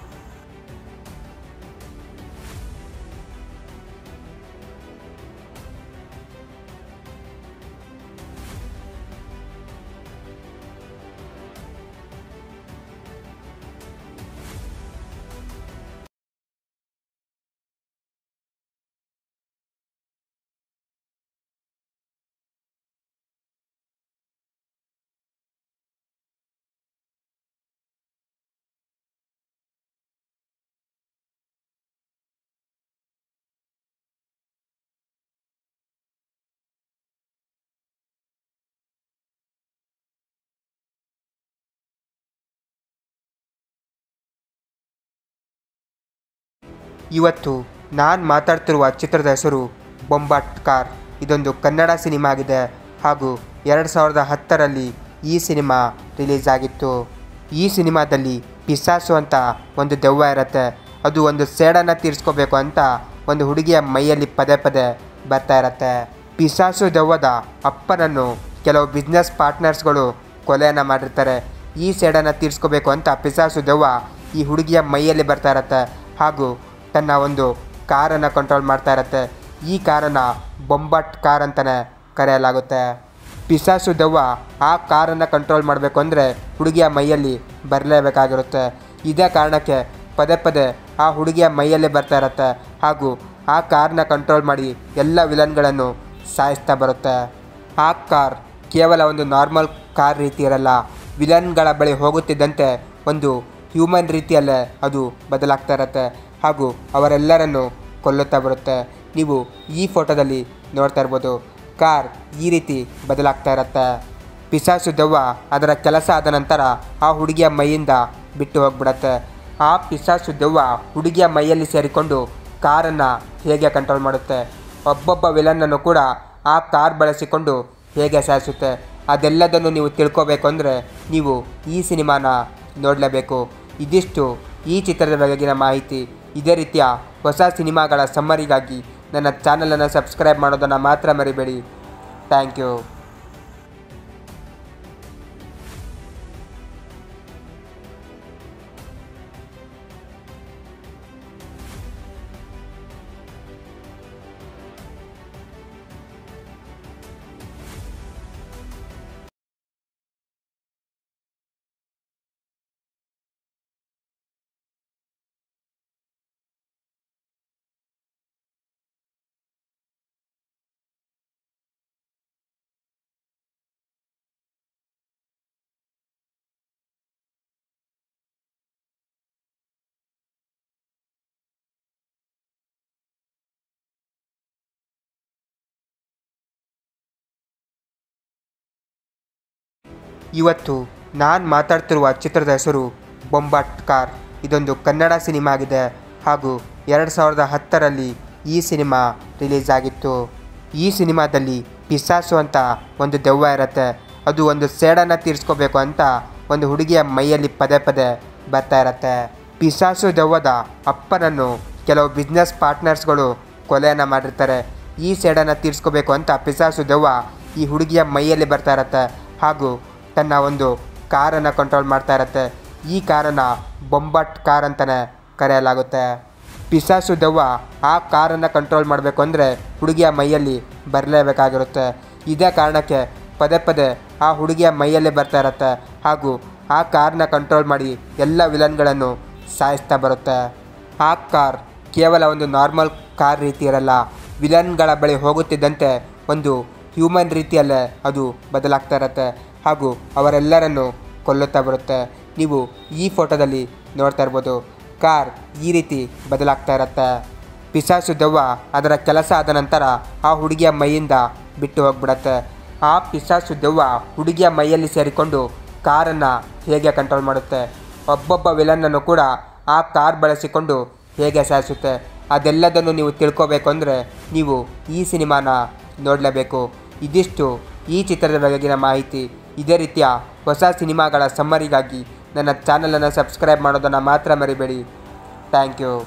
ಇವತ್ತು ನಾನು ಮಾತಾಡ್ತಿರುವ ಚಿತ್ರದ ಹೆಸರು ಬೊಂಬಾಟ್ ಕಾರ್ ಇದೊಂದು ಕನ್ನಡ ಸಿನಿಮಾ ಆಗಿದೆ ಹಾಗೂ ಎರಡು ಸಾವಿರದ ಹತ್ತರಲ್ಲಿ ಈ ಸಿನಿಮಾ ರಿಲೀಸ್ ಆಗಿತ್ತು ಈ ಸಿನಿಮಾದಲ್ಲಿ ಪಿಸಾಸು ಅಂತ ಒಂದು ದೆವ್ವ ಇರುತ್ತೆ ಅದು ಒಂದು ಸೇಡನ್ನು ತೀರಿಸ್ಕೋಬೇಕು ಅಂತ ಒಂದು ಹುಡುಗಿಯ ಮೈಯಲ್ಲಿ ಪದೇ ಪದೇ ಬರ್ತಾ ಇರತ್ತೆ ಪಿಸಾಸು ದೆವ್ವದ ಅಪ್ಪನನ್ನು ಕೆಲವು ಬಿಸ್ನೆಸ್ ಪಾರ್ಟ್ನರ್ಸ್ಗಳು ಕೊಲೆಯನ್ನು ಮಾಡಿರ್ತಾರೆ ಈ ಸೇಡನ್ನು ತೀರಿಸ್ಕೋಬೇಕು ಅಂತ ಪಿಸಾಸು ದೆವ್ವ ಈ ಹುಡುಗಿಯ ಮೈಯಲ್ಲಿ ಬರ್ತಾ ಇರತ್ತೆ ಹಾಗೂ ತನ್ನ ಒಂದು ಕಾರನ್ನು ಕಂಟ್ರೋಲ್ ಮಾಡ್ತಾ ಇರತ್ತೆ ಈ ಕಾರನ್ನು ಬೊಂಬಟ್ ಕಾರ್ ಅಂತಲೇ ಕರೆಯಲಾಗುತ್ತೆ ಪಿಸಾಸು ದೆವ್ವ ಆ ಕಾರನ್ನು ಕಂಟ್ರೋಲ್ ಮಾಡಬೇಕು ಅಂದರೆ ಹುಡುಗಿಯ ಮೈಯಲ್ಲಿ ಬರಲೇಬೇಕಾಗಿರುತ್ತೆ ಇದೇ ಕಾರಣಕ್ಕೆ ಪದೇ ಪದೇ ಆ ಹುಡುಗಿಯ ಮೈಯಲ್ಲೇ ಬರ್ತಾ ಇರತ್ತೆ ಹಾಗೂ ಆ ಕಾರ್ನ ಕಂಟ್ರೋಲ್ ಮಾಡಿ ಎಲ್ಲ ವಿಲನ್ಗಳನ್ನು ಸಾಯಿಸ್ತಾ ಬರುತ್ತೆ ಆ ಕಾರ್ ಕೇವಲ ಒಂದು ನಾರ್ಮಲ್ ಕಾರ್ ರೀತಿ ಇರಲ್ಲ ವಿಲನ್ಗಳ ಬಳಿ ಹೋಗುತ್ತಿದ್ದಂತೆ ಒಂದು ಹ್ಯೂಮನ್ ರೀತಿಯಲ್ಲೇ ಅದು ಬದಲಾಗ್ತಾ ಇರುತ್ತೆ ಹಾಗೂ ಅವರೆಲ್ಲರನ್ನು ಕೊಲ್ಲುತ್ತಾ ಬರುತ್ತೆ ನೀವು ಈ ಫೋಟೋದಲ್ಲಿ ನೋಡ್ತಾ ಇರ್ಬೋದು ಕಾರ್ ಈ ರೀತಿ ಬದಲಾಗ್ತಾ ಇರುತ್ತೆ ಪಿಸಾಸು ದೆವ್ವ ಅದರ ಕೆಲಸ ಆದ ನಂತರ ಆ ಹುಡುಗಿಯ ಮೈಯಿಂದ ಬಿಟ್ಟು ಹೋಗ್ಬಿಡತ್ತೆ ಆ ಪಿಸಾಸು ದೆವ್ವ ಹುಡುಗಿಯ ಮೈಯಲ್ಲಿ ಸೇರಿಕೊಂಡು ಕಾರನ್ನು ಹೇಗೆ ಕಂಟ್ರೋಲ್ ಮಾಡುತ್ತೆ ಒಬ್ಬೊಬ್ಬ ವಿಲನ್ನನ್ನು ಕೂಡ ಆ ಕಾರ್ ಬಳಸಿಕೊಂಡು ಹೇಗೆ ಸಾಯಿಸುತ್ತೆ ಅದೆಲ್ಲದನ್ನು ನೀವು ತಿಳ್ಕೋಬೇಕು ಅಂದರೆ ನೀವು ಈ ಸಿನಿಮಾನ ನೋಡಲೇಬೇಕು ಇದಿಷ್ಟು ಈ ಚಿತ್ರದ ಬಗೆಗಿನ ಮಾಹಿತಿ ಇದೇ ರೀತಿಯ ಹೊಸ ಸಿನಿಮಾಗಳ ಸಮ್ಮರಿಗಾಗಿ ನನ್ನ ಚಾನಲನ್ನು ಸಬ್ಸ್ಕ್ರೈಬ್ ಮಾಡೋದನ್ನು ಮಾತ್ರ ಮರಿಬೇಡಿ ಥ್ಯಾಂಕ್ ಯು ಇವತ್ತು ನಾನು ಮಾತಾಡ್ತಿರುವ ಚಿತ್ರದ ಹೆಸರು ಬೊಂಬಾಟ್ ಕಾರ್ ಇದೊಂದು ಕನ್ನಡ ಸಿನಿಮಾ ಆಗಿದೆ ಹಾಗೂ ಎರಡು ಸಾವಿರದ ಹತ್ತರಲ್ಲಿ ಈ ಸಿನಿಮಾ ರಿಲೀಸ್ ಆಗಿತ್ತು ಈ ಸಿನಿಮಾದಲ್ಲಿ ಪಿಸಾಸು ಅಂತ ಒಂದು ದೆವ್ವ ಇರುತ್ತೆ ಅದು ಒಂದು ಸೇಡನ್ನು ತೀರಿಸ್ಕೋಬೇಕು ಅಂತ ಒಂದು ಹುಡುಗಿಯ ಮೈಯಲ್ಲಿ ಪದೇ ಪದೇ ಬರ್ತಾ ಇರತ್ತೆ ಪಿಸಾಸು ದೆವ್ವದ ಅಪ್ಪನನ್ನು ಕೆಲವು ಬಿಸ್ನೆಸ್ ಪಾರ್ಟ್ನರ್ಸ್ಗಳು ಕೊಲೆಯನ್ನು ಮಾಡಿರ್ತಾರೆ ಈ ಸೇಡನ್ನು ತೀರಿಸ್ಕೋಬೇಕು ಅಂತ ಪಿಸಾಸು ದೆವ್ವ ಈ ಹುಡುಗಿಯ ಮೈಯಲ್ಲಿ ಬರ್ತಾ ಇರತ್ತೆ ಹಾಗೂ ತನ್ನ ಒಂದು ಕಾರನ್ನು ಕಂಟ್ರೋಲ್ ಮಾಡ್ತಾ ಇರತ್ತೆ ಈ ಕಾರನ್ನು ಬೊಂಬಟ್ ಕಾರ್ ಅಂತಲೇ ಕರೆಯಲಾಗುತ್ತೆ ಪಿಸಾಸು ದೆವ್ವ ಆ ಕಾರನ್ನು ಕಂಟ್ರೋಲ್ ಮಾಡಬೇಕು ಅಂದರೆ ಹುಡುಗಿಯ ಮೈಯಲ್ಲಿ ಬರಲೇಬೇಕಾಗಿರುತ್ತೆ ಇದೇ ಕಾರಣಕ್ಕೆ ಪದೇ ಪದೇ ಆ ಹುಡುಗಿಯ ಮೈಯಲ್ಲೇ ಬರ್ತಾ ಇರತ್ತೆ ಹಾಗೂ ಆ ಕಾರ್ನ ಕಂಟ್ರೋಲ್ ಮಾಡಿ ಎಲ್ಲ ವಿಲನ್ಗಳನ್ನು ಸಾಯಿಸ್ತಾ ಬರುತ್ತೆ ಆ ಕಾರ್ ಕೇವಲ ಒಂದು ನಾರ್ಮಲ್ ಕಾರ್ ರೀತಿ ಇರಲ್ಲ ವಿಲನ್ಗಳ ಬಳಿ ಹೋಗುತ್ತಿದ್ದಂತೆ ಒಂದು ಹ್ಯೂಮನ್ ರೀತಿಯಲ್ಲೇ ಅದು ಬದಲಾಗ್ತಾ ಇರುತ್ತೆ ಹಾಗೂ ಅವರೆಲ್ಲರನ್ನು ಕೊಲ್ಲುತ್ತಾ ಬರುತ್ತೆ ನೀವು ಈ ಫೋಟೋದಲ್ಲಿ ನೋಡ್ತಾ ಇರ್ಬೋದು ಕಾರ್ ಈ ರೀತಿ ಬದಲಾಗ್ತಾ ಇರುತ್ತೆ ಪಿಸಾಸು ದೆವ್ವ ಅದರ ಕೆಲಸ ಆದ ನಂತರ ಆ ಹುಡುಗಿಯ ಮೈಯಿಂದ ಬಿಟ್ಟು ಹೋಗ್ಬಿಡತ್ತೆ ಆ ಪಿಸಾಸು ದೆವ್ವ ಹುಡುಗಿಯ ಮೈಯಲ್ಲಿ ಸೇರಿಕೊಂಡು ಕಾರನ್ನು ಹೇಗೆ ಕಂಟ್ರೋಲ್ ಮಾಡುತ್ತೆ ಒಬ್ಬೊಬ್ಬ ವಿಲನ್ನನ್ನು ಕೂಡ ಆ ಕಾರ್ ಬಳಸಿಕೊಂಡು ಹೇಗೆ ಸಾಯಿಸುತ್ತೆ ಅದೆಲ್ಲದನ್ನು ನೀವು ತಿಳ್ಕೋಬೇಕು ಅಂದರೆ ನೀವು ಈ ಸಿನಿಮಾನ ನೋಡಲೇಬೇಕು ಇದಿಷ್ಟು ಈ ಚಿತ್ರದ ಬಗೆಗಿನ ಮಾಹಿತಿ ಇದೇ ರೀತಿಯ ಹೊಸ ಸಿನಿಮಾಗಳ ಸಮ್ಮರಿಗಾಗಿ ನನ್ನ ಚಾನಲನ್ನು ಸಬ್ಸ್ಕ್ರೈಬ್ ಮಾಡೋದನ್ನು ಮಾತ್ರ ಮರಿಬೇಡಿ ಥ್ಯಾಂಕ್ ಯು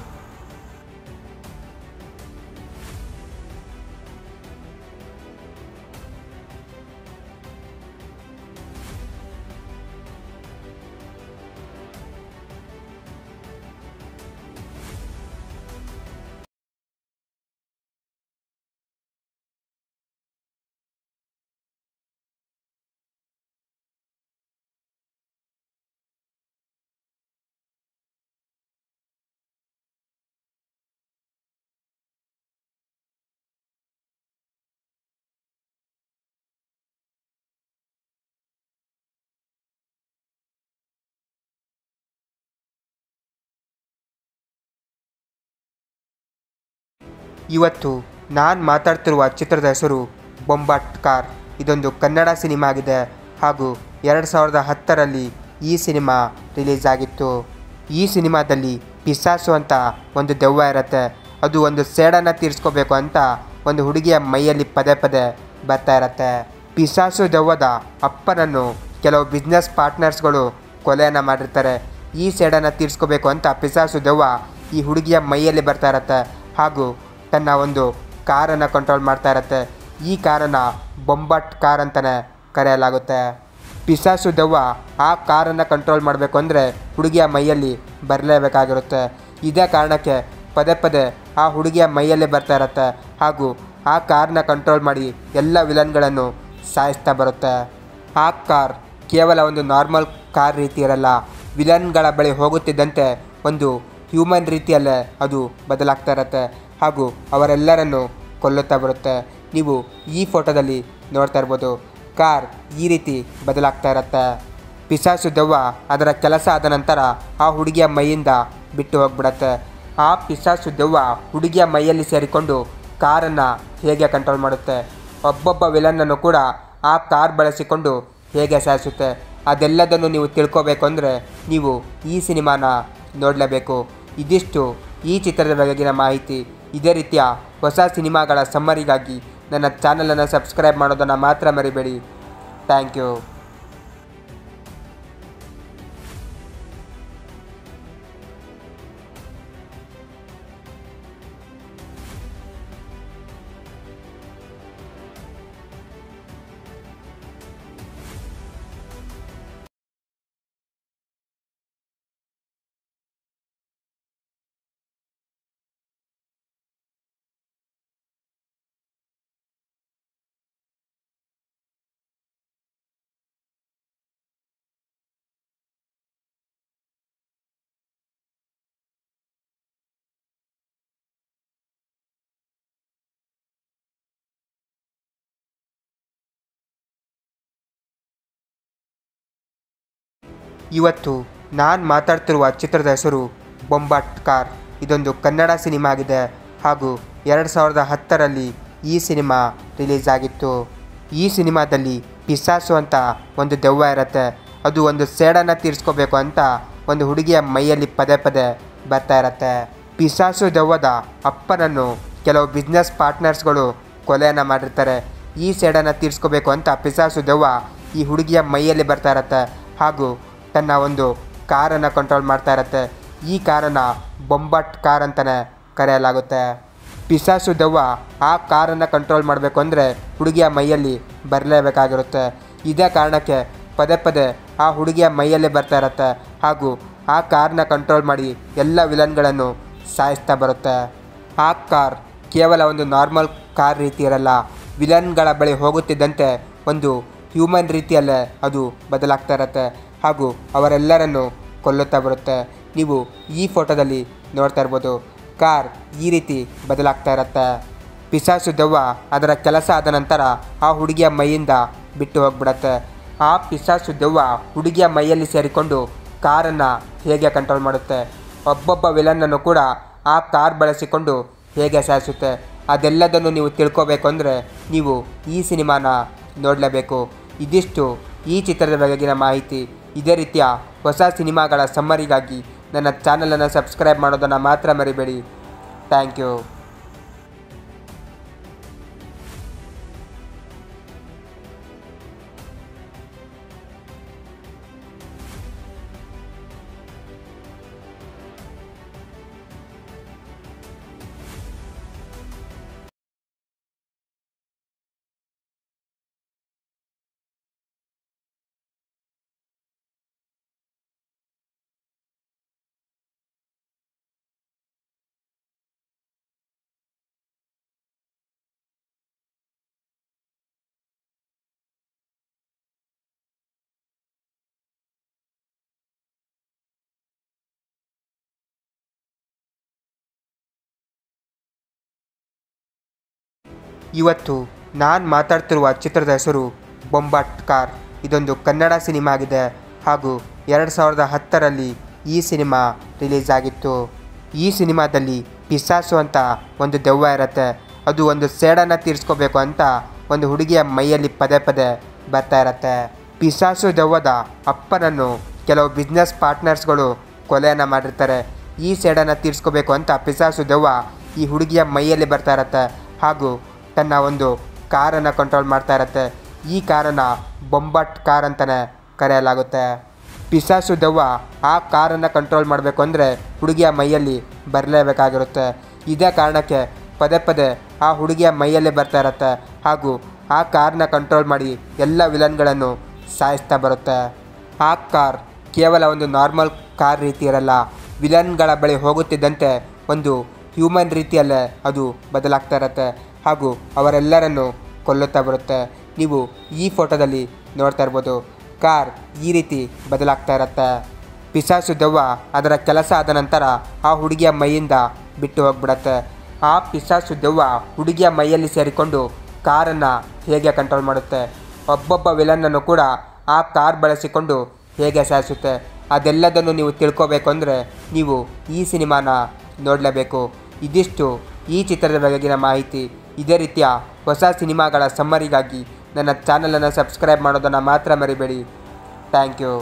ಇವತ್ತು ನಾನು ಮಾತಾಡ್ತಿರುವ ಚಿತ್ರದ ಹೆಸರು ಬೊಂಬಾಟ್ ಕಾರ್ ಇದೊಂದು ಕನ್ನಡ ಸಿನಿಮಾ ಆಗಿದೆ ಹಾಗೂ ಎರಡು ಸಾವಿರದ ಹತ್ತರಲ್ಲಿ ಈ ಸಿನಿಮಾ ರಿಲೀಸ್ ಆಗಿತ್ತು ಈ ಸಿನಿಮಾದಲ್ಲಿ ಪಿಸಾಸು ಅಂತ ಒಂದು ದೆವ್ವ ಇರುತ್ತೆ ಅದು ಒಂದು ಸೇಡನ್ನು ತೀರಿಸ್ಕೋಬೇಕು ಅಂತ ಒಂದು ಹುಡುಗಿಯ ಮೈಯಲ್ಲಿ ಪದೇ ಪದೇ ಬರ್ತಾ ಇರತ್ತೆ ಪಿಸಾಸು ದೆವ್ವದ ಅಪ್ಪನನ್ನು ಕೆಲವು ಬಿಸ್ನೆಸ್ ಪಾರ್ಟ್ನರ್ಸ್ಗಳು ಕೊಲೆಯನ್ನು ಮಾಡಿರ್ತಾರೆ ಈ ಸೇಡನ್ನು ತೀರಿಸ್ಕೋಬೇಕು ಅಂತ ಪಿಸಾಸು ದೆವ್ವ ಈ ಹುಡುಗಿಯ ಮೈಯಲ್ಲಿ ಬರ್ತಾ ಇರತ್ತೆ ಹಾಗೂ ತನ್ನ ಒಂದು ಕಾರನ್ನು ಕಂಟ್ರೋಲ್ ಮಾಡ್ತಾ ಇರತ್ತೆ ಈ ಕಾರನ್ನು ಬೊಂಬಟ್ ಕಾರ್ ಅಂತಲೇ ಕರೆಯಲಾಗುತ್ತೆ ಪಿಸಾಸು ದೆವ್ವ ಆ ಕಾರನ್ನು ಕಂಟ್ರೋಲ್ ಮಾಡಬೇಕು ಅಂದರೆ ಹುಡುಗಿಯ ಮೈಯಲ್ಲಿ ಬರಲೇಬೇಕಾಗಿರುತ್ತೆ ಇದೇ ಕಾರಣಕ್ಕೆ ಪದೇ ಪದೇ ಆ ಹುಡುಗಿಯ ಮೈಯಲ್ಲಿ ಬರ್ತಾ ಇರತ್ತೆ ಹಾಗೂ ಆ ಕಾರ್ನ ಕಂಟ್ರೋಲ್ ಮಾಡಿ ಎಲ್ಲ ವಿಲನ್ಗಳನ್ನು ಸಾಯಿಸ್ತಾ ಬರುತ್ತೆ ಆ ಕಾರ್ ಕೇವಲ ಒಂದು ನಾರ್ಮಲ್ ಕಾರ್ ರೀತಿ ಇರಲ್ಲ ವಿಲನ್ಗಳ ಬಳಿ ಹೋಗುತ್ತಿದ್ದಂತೆ ಒಂದು ಹ್ಯೂಮನ್ ರೀತಿಯಲ್ಲೇ ಅದು ಬದಲಾಗ್ತಾ ಇರುತ್ತೆ ಹಾಗೂ ಅವರೆಲ್ಲರನ್ನು ಕೊಲ್ಲುತ್ತಾ ಬರುತ್ತೆ ನೀವು ಈ ಫೋಟೋದಲ್ಲಿ ನೋಡ್ತಾ ಇರ್ಬೋದು ಕಾರ್ ಈ ರೀತಿ ಬದಲಾಗ್ತಾ ಇರುತ್ತೆ ಪಿಸಾಸು ದೆವ್ವ ಅದರ ಕೆಲಸ ಆದ ನಂತರ ಆ ಹುಡುಗಿಯ ಮೈಯಿಂದ ಬಿಟ್ಟು ಹೋಗ್ಬಿಡತ್ತೆ ಆ ಪಿಸಾಸು ದೆವ್ವ ಹುಡುಗಿಯ ಮೈಯಲ್ಲಿ ಸೇರಿಕೊಂಡು ಕಾರನ್ನು ಹೇಗೆ ಕಂಟ್ರೋಲ್ ಮಾಡುತ್ತೆ ಒಬ್ಬೊಬ್ಬ ವಿಲನ್ನನ್ನು ಕೂಡ ಆ ಕಾರ್ ಬಳಸಿಕೊಂಡು ಹೇಗೆ ಸಾಯಿಸುತ್ತೆ ಅದೆಲ್ಲದನ್ನು ನೀವು ತಿಳ್ಕೋಬೇಕು ಅಂದರೆ ನೀವು ಈ ಸಿನಿಮಾನ ನೋಡಲೇಬೇಕು ಇದಿಷ್ಟು ಈ ಚಿತ್ರದ ಬಗೆಗಿನ ಮಾಹಿತಿ ಇದೇ ರೀತಿಯ ಹೊಸ ಸಿನಿಮಾಗಳ ಸಮ್ಮರಿಗಾಗಿ ನನ್ನ ಚಾನಲನ್ನು ಸಬ್ಸ್ಕ್ರೈಬ್ ಮಾಡೋದನ್ನು ಮಾತ್ರ ಮರಿಬೇಡಿ ಥ್ಯಾಂಕ್ ಯು ಇವತ್ತು ನಾನು ಮಾತಾಡ್ತಿರುವ ಚಿತ್ರದ ಹೆಸರು ಬೊಂಬಾಟ್ ಕಾರ್ ಇದೊಂದು ಕನ್ನಡ ಸಿನಿಮಾ ಆಗಿದೆ ಹಾಗೂ ಎರಡು ಸಾವಿರದ ಹತ್ತರಲ್ಲಿ ಈ ಸಿನಿಮಾ ರಿಲೀಸ್ ಆಗಿತ್ತು ಈ ಸಿನಿಮಾದಲ್ಲಿ ಪಿಸಾಸು ಅಂತ ಒಂದು ದೆವ್ವ ಇರುತ್ತೆ ಅದು ಒಂದು ಸೇಡನ್ನು ತೀರಿಸ್ಕೋಬೇಕು ಅಂತ ಒಂದು ಹುಡುಗಿಯ ಮೈಯಲ್ಲಿ ಪದೇ ಪದೇ ಬರ್ತಾ ಇರತ್ತೆ ಪಿಸಾಸು ದೆವ್ವದ ಅಪ್ಪನನ್ನು ಕೆಲವು ಬಿಸ್ನೆಸ್ ಪಾರ್ಟ್ನರ್ಸ್ಗಳು ಕೊಲೆಯನ್ನು ಮಾಡಿರ್ತಾರೆ ಈ ಸೇಡನ್ನು ತೀರಿಸ್ಕೋಬೇಕು ಅಂತ ಪಿಸಾಸು ದೆವ್ವ ಈ ಹುಡುಗಿಯ ಮೈಯಲ್ಲಿ ಬರ್ತಾ ಇರತ್ತೆ ಹಾಗೂ ತನ್ನ ಒಂದು ಕಾರನ್ನು ಕಂಟ್ರೋಲ್ ಮಾಡ್ತಾ ಇರತ್ತೆ ಈ ಕಾರನ್ನು ಬೊಂಬಟ್ ಕಾರ್ ಅಂತಲೇ ಕರೆಯಲಾಗುತ್ತೆ ಪಿಸಾಸು ದೆವ್ವ ಆ ಕಾರನ್ನು ಕಂಟ್ರೋಲ್ ಮಾಡಬೇಕು ಅಂದರೆ ಹುಡುಗಿಯ ಮೈಯಲ್ಲಿ ಬರಲೇಬೇಕಾಗಿರುತ್ತೆ ಇದೇ ಕಾರಣಕ್ಕೆ ಪದೇ ಪದೇ ಆ ಹುಡುಗಿಯ ಮೈಯಲ್ಲಿ ಬರ್ತಾ ಇರತ್ತೆ ಹಾಗೂ ಆ ಕಾರ್ನ ಕಂಟ್ರೋಲ್ ಮಾಡಿ ಎಲ್ಲ ವಿಲನ್ಗಳನ್ನು ಸಾಯಿಸ್ತಾ ಬರುತ್ತೆ ಆ ಕಾರ್ ಕೇವಲ ಒಂದು ನಾರ್ಮಲ್ ಕಾರ್ ರೀತಿ ಇರಲ್ಲ ವಿಲನ್ಗಳ ಬಳಿ ಹೋಗುತ್ತಿದ್ದಂತೆ ಒಂದು ಹ್ಯೂಮನ್ ರೀತಿಯಲ್ಲೇ ಅದು ಬದಲಾಗ್ತಾ ಇರುತ್ತೆ ಹಾಗೂ ಅವರೆಲ್ಲರನ್ನು ಕೊಲ್ಲುತ್ತಾ ಬರುತ್ತೆ ನೀವು ಈ ಫೋಟೋದಲ್ಲಿ ನೋಡ್ತಾ ಇರ್ಬೋದು ಕಾರ್ ಈ ರೀತಿ ಬದಲಾಗ್ತಾ ಇರತ್ತೆ ಪಿಸಾಸು ದೆವ್ವ ಅದರ ಕೆಲಸ ಆದ ನಂತರ ಆ ಹುಡುಗಿಯ ಮೈಯಿಂದ ಬಿಟ್ಟು ಹೋಗ್ಬಿಡತ್ತೆ ಆ ಪಿಸಾಸು ದೆವ್ವ ಹುಡುಗಿಯ ಮೈಯಲ್ಲಿ ಸೇರಿಕೊಂಡು ಕಾರನ್ನು ಹೇಗೆ ಕಂಟ್ರೋಲ್ ಮಾಡುತ್ತೆ ಒಬ್ಬೊಬ್ಬ ವಿಲನ್ನನ್ನು ಕೂಡ ಆ ಕಾರ್ ಬಳಸಿಕೊಂಡು ಹೇಗೆ ಸಾಯಿಸುತ್ತೆ ಅದೆಲ್ಲದನ್ನು ನೀವು ತಿಳ್ಕೋಬೇಕು ಅಂದರೆ ನೀವು ಈ ಸಿನಿಮಾನ ನೋಡಲೇಬೇಕು ಇದಿಷ್ಟು ಈ ಚಿತ್ರದ ಬಗೆಗಿನ ಮಾಹಿತಿ ಇದೇ ರೀತಿಯ ಹೊಸ ಸಿನಿಮಾಗಳ ಸಮ್ಮರಿಗಾಗಿ ನನ್ನ ಚಾನಲನ್ನು ಸಬ್ಸ್ಕ್ರೈಬ್ ಮಾಡೋದನ್ನು ಮಾತ್ರ ಮರಿಬೇಡಿ ಥ್ಯಾಂಕ್ ಯು ಇವತ್ತು ನಾನು ಮಾತಾಡ್ತಿರುವ ಚಿತ್ರದ ಹೆಸರು ಬೊಂಬಾಟ್ ಕಾರ್ ಇದೊಂದು ಕನ್ನಡ ಸಿನಿಮಾ ಆಗಿದೆ ಹಾಗೂ ಎರಡು ಸಾವಿರದ ಹತ್ತರಲ್ಲಿ ಈ ಸಿನಿಮಾ ರಿಲೀಸ್ ಆಗಿತ್ತು ಈ ಸಿನಿಮಾದಲ್ಲಿ ಪಿಸಾಸು ಅಂತ ಒಂದು ದೆವ್ವ ಇರುತ್ತೆ ಅದು ಒಂದು ಸೇಡನ್ನು ತೀರಿಸ್ಕೋಬೇಕು ಅಂತ ಒಂದು ಹುಡುಗಿಯ ಮೈಯಲ್ಲಿ ಪದೇ ಪದೇ ಬರ್ತಾ ಇರತ್ತೆ ಪಿಸಾಸು ದೆವ್ವದ ಅಪ್ಪನನ್ನು ಕೆಲವು ಬಿಸ್ನೆಸ್ ಪಾರ್ಟ್ನರ್ಸ್ಗಳು ಕೊಲೆಯನ್ನು ಮಾಡಿರ್ತಾರೆ ಈ ಸೇಡನ್ನು ತೀರಿಸ್ಕೋಬೇಕು ಅಂತ ಪಿಸಾಸು ದೆವ್ವ ಈ ಹುಡುಗಿಯ ಮೈಯಲ್ಲಿ ಬರ್ತಾ ಇರತ್ತೆ ಹಾಗೂ ತನ್ನ ಒಂದು ಕಾರನ್ನು ಕಂಟ್ರೋಲ್ ಮಾಡ್ತಾ ಇರತ್ತೆ ಈ ಕಾರನ್ನು ಬೊಂಬಟ್ ಕಾರ್ ಅಂತಲೇ ಕರೆಯಲಾಗುತ್ತೆ ಪಿಸಾಸು ದೆವ್ವ ಆ ಕಾರನ್ನು ಕಂಟ್ರೋಲ್ ಮಾಡಬೇಕು ಅಂದರೆ ಹುಡುಗಿಯ ಮೈಯಲ್ಲಿ ಬರಲೇಬೇಕಾಗಿರುತ್ತೆ ಇದೇ ಕಾರಣಕ್ಕೆ ಪದೇ ಪದೇ ಆ ಹುಡುಗಿಯ ಮೈಯಲ್ಲೇ ಬರ್ತಾ ಇರತ್ತೆ ಹಾಗೂ ಆ ಕಾರ್ನ ಕಂಟ್ರೋಲ್ ಮಾಡಿ ಎಲ್ಲ ವಿಲನ್ಗಳನ್ನು ಸಾಯಿಸ್ತಾ ಬರುತ್ತೆ ಆ ಕಾರ್ ಕೇವಲ ಒಂದು ನಾರ್ಮಲ್ ಕಾರ್ ರೀತಿ ಇರಲ್ಲ ವಿಲನ್ಗಳ ಬಳಿ ಹೋಗುತ್ತಿದ್ದಂತೆ ಒಂದು ಹ್ಯೂಮನ್ ರೀತಿಯಲ್ಲೇ ಅದು ಬದಲಾಗ್ತಾ ಇರುತ್ತೆ ಹಾಗೂ ಅವರೆಲ್ಲರನ್ನು ಕೊಲ್ಲುತ್ತಾ ಬರುತ್ತೆ ನೀವು ಈ ಫೋಟೋದಲ್ಲಿ ನೋಡ್ತಾ ಇರ್ಬೋದು ಕಾರ್ ಈ ರೀತಿ ಬದಲಾಗ್ತಾ ಇರುತ್ತೆ ಪಿಸಾಸು ದೆವ್ವ ಅದರ ಕೆಲಸ ಆದ ನಂತರ ಆ ಹುಡುಗಿಯ ಮೈಯಿಂದ ಬಿಟ್ಟು ಹೋಗ್ಬಿಡತ್ತೆ ಆ ಪಿಸಾಸು ದೆವ್ವ ಹುಡುಗಿಯ ಮೈಯಲ್ಲಿ ಸೇರಿಕೊಂಡು ಕಾರನ್ನು ಹೇಗೆ ಕಂಟ್ರೋಲ್ ಮಾಡುತ್ತೆ ಒಬ್ಬೊಬ್ಬ ವಿಲನ್ನನ್ನು ಕೂಡ ಆ ಕಾರ್ ಬಳಸಿಕೊಂಡು ಹೇಗೆ ಸಾಯಿಸುತ್ತೆ ಅದೆಲ್ಲದನ್ನು ನೀವು ತಿಳ್ಕೋಬೇಕು ಅಂದರೆ ನೀವು ಈ ಸಿನಿಮಾನ ನೋಡಲೇಬೇಕು ಇದಿಷ್ಟು ಈ ಚಿತ್ರದ ಬಗೆಗಿನ ಮಾಹಿತಿ ಇದೇ ರೀತಿಯ ಹೊಸ ಸಿನಿಮಾಗಳ ಸಮ್ಮರಿಗಾಗಿ ನನ್ನ ಚಾನಲನ್ನು ಸಬ್ಸ್ಕ್ರೈಬ್ ಮಾಡೋದನ್ನು ಮಾತ್ರ ಮರಿಬೇಡಿ ಥ್ಯಾಂಕ್ ಯು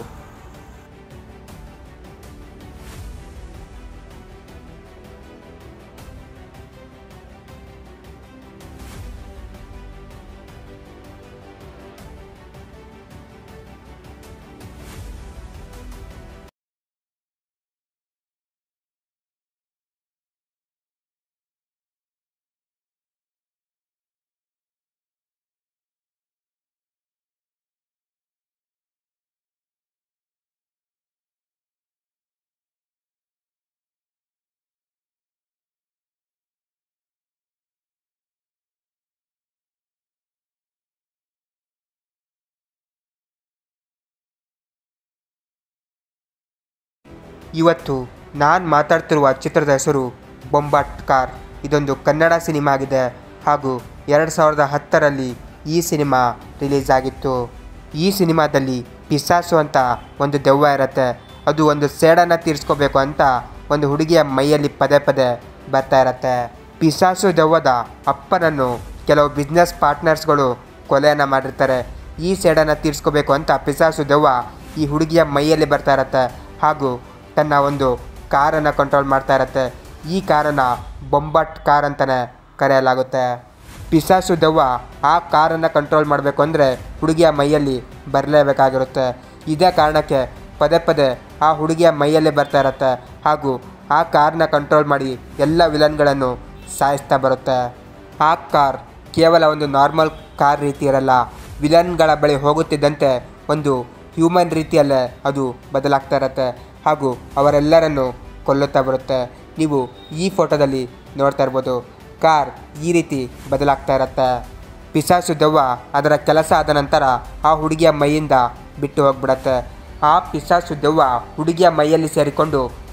ಇವತ್ತು ನಾನು ಮಾತಾಡ್ತಿರುವ ಚಿತ್ರದ ಹೆಸರು ಬೊಂಬಾಟ್ ಕಾರ್ ಇದೊಂದು ಕನ್ನಡ ಸಿನಿಮಾ ಆಗಿದೆ ಹಾಗೂ ಎರಡು ಸಾವಿರದ ಹತ್ತರಲ್ಲಿ ಈ ಸಿನಿಮಾ ರಿಲೀಸ್ ಆಗಿತ್ತು ಈ ಸಿನಿಮಾದಲ್ಲಿ ಪಿಸಾಸು ಅಂತ ಒಂದು ದೆವ್ವ ಇರುತ್ತೆ ಅದು ಒಂದು ಸೇಡನ್ನು ತೀರಿಸ್ಕೋಬೇಕು ಅಂತ ಒಂದು ಹುಡುಗಿಯ ಮೈಯಲ್ಲಿ ಪದೇ ಪದೇ ಬರ್ತಾ ಇರತ್ತೆ ಪಿಸಾಸು ದೆವ್ವದ ಅಪ್ಪನನ್ನು ಕೆಲವು ಬಿಸ್ನೆಸ್ ಪಾರ್ಟ್ನರ್ಸ್ಗಳು ಕೊಲೆಯನ್ನು ಮಾಡಿರ್ತಾರೆ ಈ ಸೇಡನ್ನು ತೀರಿಸ್ಕೋಬೇಕು ಅಂತ ಪಿಸಾಸು ದೆವ್ವ ಈ ಹುಡುಗಿಯ ಮೈಯಲ್ಲಿ ಬರ್ತಾ ಇರತ್ತೆ ಹಾಗೂ ತನ್ನ ಒಂದು ಕಾರನ್ನು ಕಂಟ್ರೋಲ್ ಮಾಡ್ತಾ ಇರತ್ತೆ ಈ ಕಾರನ್ನು ಬೊಂಬಟ್ ಕಾರ್ ಅಂತಲೇ ಕರೆಯಲಾಗುತ್ತೆ ಪಿಸಾಸು ದೆವ್ವ ಆ ಕಾರನ್ನು ಕಂಟ್ರೋಲ್ ಮಾಡಬೇಕು ಅಂದರೆ ಹುಡುಗಿಯ ಮೈಯಲ್ಲಿ ಬರಲೇಬೇಕಾಗಿರುತ್ತೆ ಇದೇ ಕಾರಣಕ್ಕೆ ಪದೇ ಪದೇ ಆ ಹುಡುಗಿಯ ಮೈಯಲ್ಲೇ ಬರ್ತಾ ಇರತ್ತೆ ಹಾಗೂ ಆ ಕಾರ್ನ ಕಂಟ್ರೋಲ್ ಮಾಡಿ ಎಲ್ಲ ವಿಲನ್ಗಳನ್ನು ಸಾಯಿಸ್ತಾ ಬರುತ್ತೆ ಆ ಕಾರ್ ಕೇವಲ ಒಂದು ನಾರ್ಮಲ್ ಕಾರ್ ರೀತಿ ಇರಲ್ಲ ವಿಲನ್ಗಳ ಬಳಿ ಹೋಗುತ್ತಿದ್ದಂತೆ ಒಂದು ಹ್ಯೂಮನ್ ರೀತಿಯಲ್ಲೇ ಅದು ಬದಲಾಗ್ತಾ ಇರುತ್ತೆ ಹಾಗೂ ಅವರೆಲ್ಲರನ್ನು ಕೊಲ್ಲುತ್ತಾ ಬರುತ್ತೆ ನೀವು ಈ ಫೋಟೋದಲ್ಲಿ ನೋಡ್ತಾ ಇರ್ಬೋದು ಕಾರ್ ಈ ರೀತಿ ಬದಲಾಗ್ತಾ ಇರುತ್ತೆ ಪಿಸಾಸು ದೆವ್ವ ಅದರ ಕೆಲಸ ಆದ ನಂತರ ಆ ಹುಡುಗಿಯ ಮೈಯಿಂದ ಬಿಟ್ಟು ಹೋಗ್ಬಿಡತ್ತೆ ಆ ಪಿಸಾಸು ದೆವ್ವ ಹುಡುಗಿಯ ಮೈಯಲ್ಲಿ ಸೇರಿಕೊಂಡು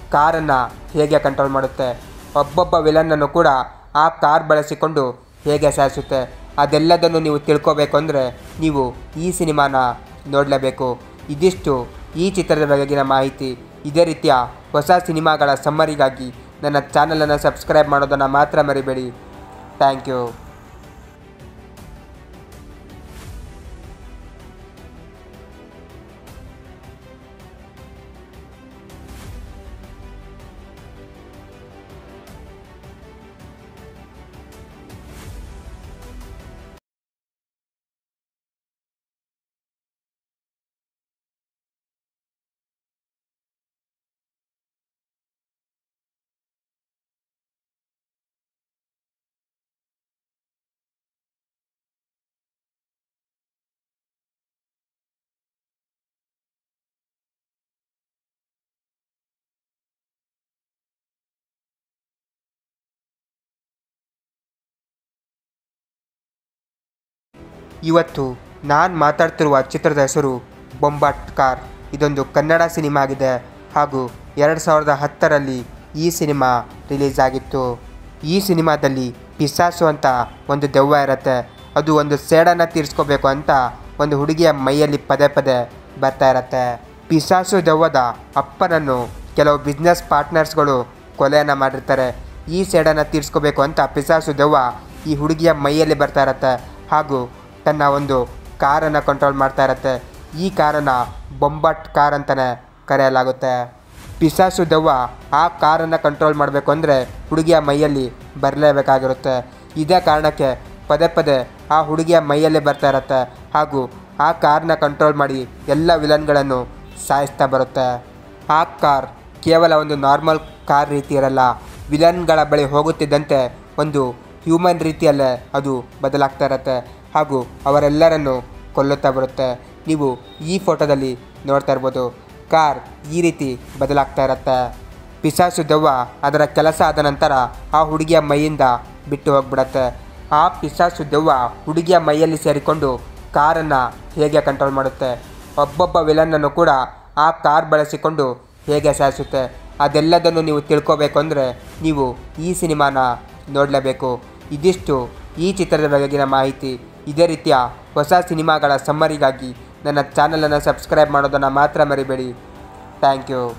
ಕಾರನ್ನು ಹೇಗೆ ಕಂಟ್ರೋಲ್ ಮಾಡುತ್ತೆ ಒಬ್ಬೊಬ್ಬ ವಿಲನ್ನನ್ನು ಕೂಡ ಆ ಕಾರ್ ಬಳಸಿಕೊಂಡು ಹೇಗೆ ಸಾಯಿಸುತ್ತೆ ಅದೆಲ್ಲದನ್ನು ನೀವು ತಿಳ್ಕೋಬೇಕು ಅಂದರೆ ನೀವು ಈ ಸಿನಿಮಾನ ನೋಡಲೇಬೇಕು ಇದಿಷ್ಟು ಈ ಚಿತ್ರದ ಬಗೆಗಿನ ಮಾಹಿತಿ ಇದೇ ರೀತಿಯ ಹೊಸ ಸಿನಿಮಾಗಳ ಸಮ್ಮರಿಗಾಗಿ ನನ್ನ ಚಾನಲನ್ನು ಸಬ್ಸ್ಕ್ರೈಬ್ ಮಾಡೋದನ್ನು ಮಾತ್ರ ಮರಿಬೇಡಿ ಥ್ಯಾಂಕ್ ಯು ಇವತ್ತು ನಾನು ಮಾತಾಡ್ತಿರುವ ಚಿತ್ರದ ಹೆಸರು ಬೊಂಬಾಟ್ ಕಾರ್ ಇದೊಂದು ಕನ್ನಡ ಸಿನಿಮಾ ಆಗಿದೆ ಹಾಗೂ ಎರಡು ಸಾವಿರದ ಹತ್ತರಲ್ಲಿ ಈ ಸಿನಿಮಾ ರಿಲೀಸ್ ಆಗಿತ್ತು ಈ ಸಿನಿಮಾದಲ್ಲಿ ಪಿಸಾಸು ಅಂತ ಒಂದು ದೆವ್ವ ಇರುತ್ತೆ ಅದು ಒಂದು ಸೇಡನ್ನು ತೀರಿಸ್ಕೋಬೇಕು ಅಂತ ಒಂದು ಹುಡುಗಿಯ ಮೈಯಲ್ಲಿ ಪದೇ ಪದೇ ಬರ್ತಾ ಇರತ್ತೆ ಪಿಸಾಸು ದೆವ್ವದ ಅಪ್ಪನನ್ನು ಕೆಲವು ಬಿಸ್ನೆಸ್ ಪಾರ್ಟ್ನರ್ಸ್ಗಳು ಕೊಲೆಯನ್ನು ಮಾಡಿರ್ತಾರೆ ಈ ಸೇಡನ್ನು ತೀರಿಸ್ಕೋಬೇಕು ಅಂತ ಪಿಸಾಸು ದೆವ್ವ ಈ ಹುಡುಗಿಯ ಮೈಯಲ್ಲಿ ಬರ್ತಾ ಇರತ್ತೆ ಹಾಗೂ ತನ್ನ ಒಂದು ಕಾರನ್ನು ಕಂಟ್ರೋಲ್ ಮಾಡ್ತಾ ಇರತ್ತೆ ಈ ಕಾರನ್ನು ಬೊಂಬಾಟ್ ಕಾರ್ ಅಂತಲೇ ಕರೆಯಲಾಗುತ್ತೆ ಪಿಸಾಸು ದೆವ್ವ ಆ ಕಾರನ್ನು ಕಂಟ್ರೋಲ್ ಮಾಡಬೇಕು ಅಂದರೆ ಹುಡುಗಿಯ ಮೈಯಲ್ಲಿ ಬರಲೇಬೇಕಾಗಿರುತ್ತೆ ಇದೇ ಕಾರಣಕ್ಕೆ ಪದೇ ಪದೇ ಆ ಹುಡುಗಿಯ ಮೈಯಲ್ಲಿ ಬರ್ತಾ ಇರತ್ತೆ ಹಾಗೂ ಆ ಕಾರ್ನ ಕಂಟ್ರೋಲ್ ಮಾಡಿ ಎಲ್ಲ ವಿಲನ್ಗಳನ್ನು ಸಾಯಿಸ್ತಾ ಬರುತ್ತೆ ಆ ಕಾರ್ ಕೇವಲ ಒಂದು ನಾರ್ಮಲ್ ಕಾರ್ ರೀತಿ ಇರಲ್ಲ ವಿಲನ್ಗಳ ಬಳಿ ಹೋಗುತ್ತಿದ್ದಂತೆ ಒಂದು ಹ್ಯೂಮನ್ ರೀತಿಯಲ್ಲೇ ಅದು ಬದಲಾಗ್ತಾ ಇರುತ್ತೆ ಹಾಗೂ ಅವರೆಲ್ಲರನ್ನು ಕೊಲ್ಲುತ್ತಾ ಬರುತ್ತೆ ನೀವು ಈ ಫೋಟೋದಲ್ಲಿ ನೋಡ್ತಾ ಇರ್ಬೋದು ಕಾರ್ ಈ ರೀತಿ ಬದಲಾಗ್ತಾ ಇರುತ್ತೆ ಪಿಸಾಸು ದೆವ್ವ ಅದರ ಕೆಲಸ ಆದ ನಂತರ ಆ ಹುಡುಗಿಯ ಮೈಯಿಂದ ಬಿಟ್ಟು ಹೋಗ್ಬಿಡತ್ತೆ ಆ ಪಿಸಾಸು ದೆವ್ವ ಹುಡುಗಿಯ ಮೈಯಲ್ಲಿ ಸೇರಿಕೊಂಡು ಕಾರನ್ನು ಹೇಗೆ ಕಂಟ್ರೋಲ್ ಮಾಡುತ್ತೆ ಒಬ್ಬೊಬ್ಬ ವಿಲನ್ನನ್ನು ಕೂಡ ಆ ಕಾರ್ ಬಳಸಿಕೊಂಡು ಹೇಗೆ ಸಾಯಿಸುತ್ತೆ ಅದೆಲ್ಲದನ್ನು ನೀವು ತಿಳ್ಕೋಬೇಕು ಅಂದರೆ ನೀವು ಈ ಸಿನಿಮಾನ ನೋಡಲೇಬೇಕು ಇದಿಷ್ಟು ಈ ಚಿತ್ರದ ಬಗೆಗಿನ ಮಾಹಿತಿ ಇದೇ ರೀತಿಯ ಹೊಸ ಸಿನಿಮಾಗಳ ಸಮ್ಮರಿಗಾಗಿ ನನ್ನ ಚಾನಲನ್ನು ಸಬ್ಸ್ಕ್ರೈಬ್ ಮಾಡೋದನ್ನು ಮಾತ್ರ ಮರಿಬೇಡಿ ಥ್ಯಾಂಕ್ ಯು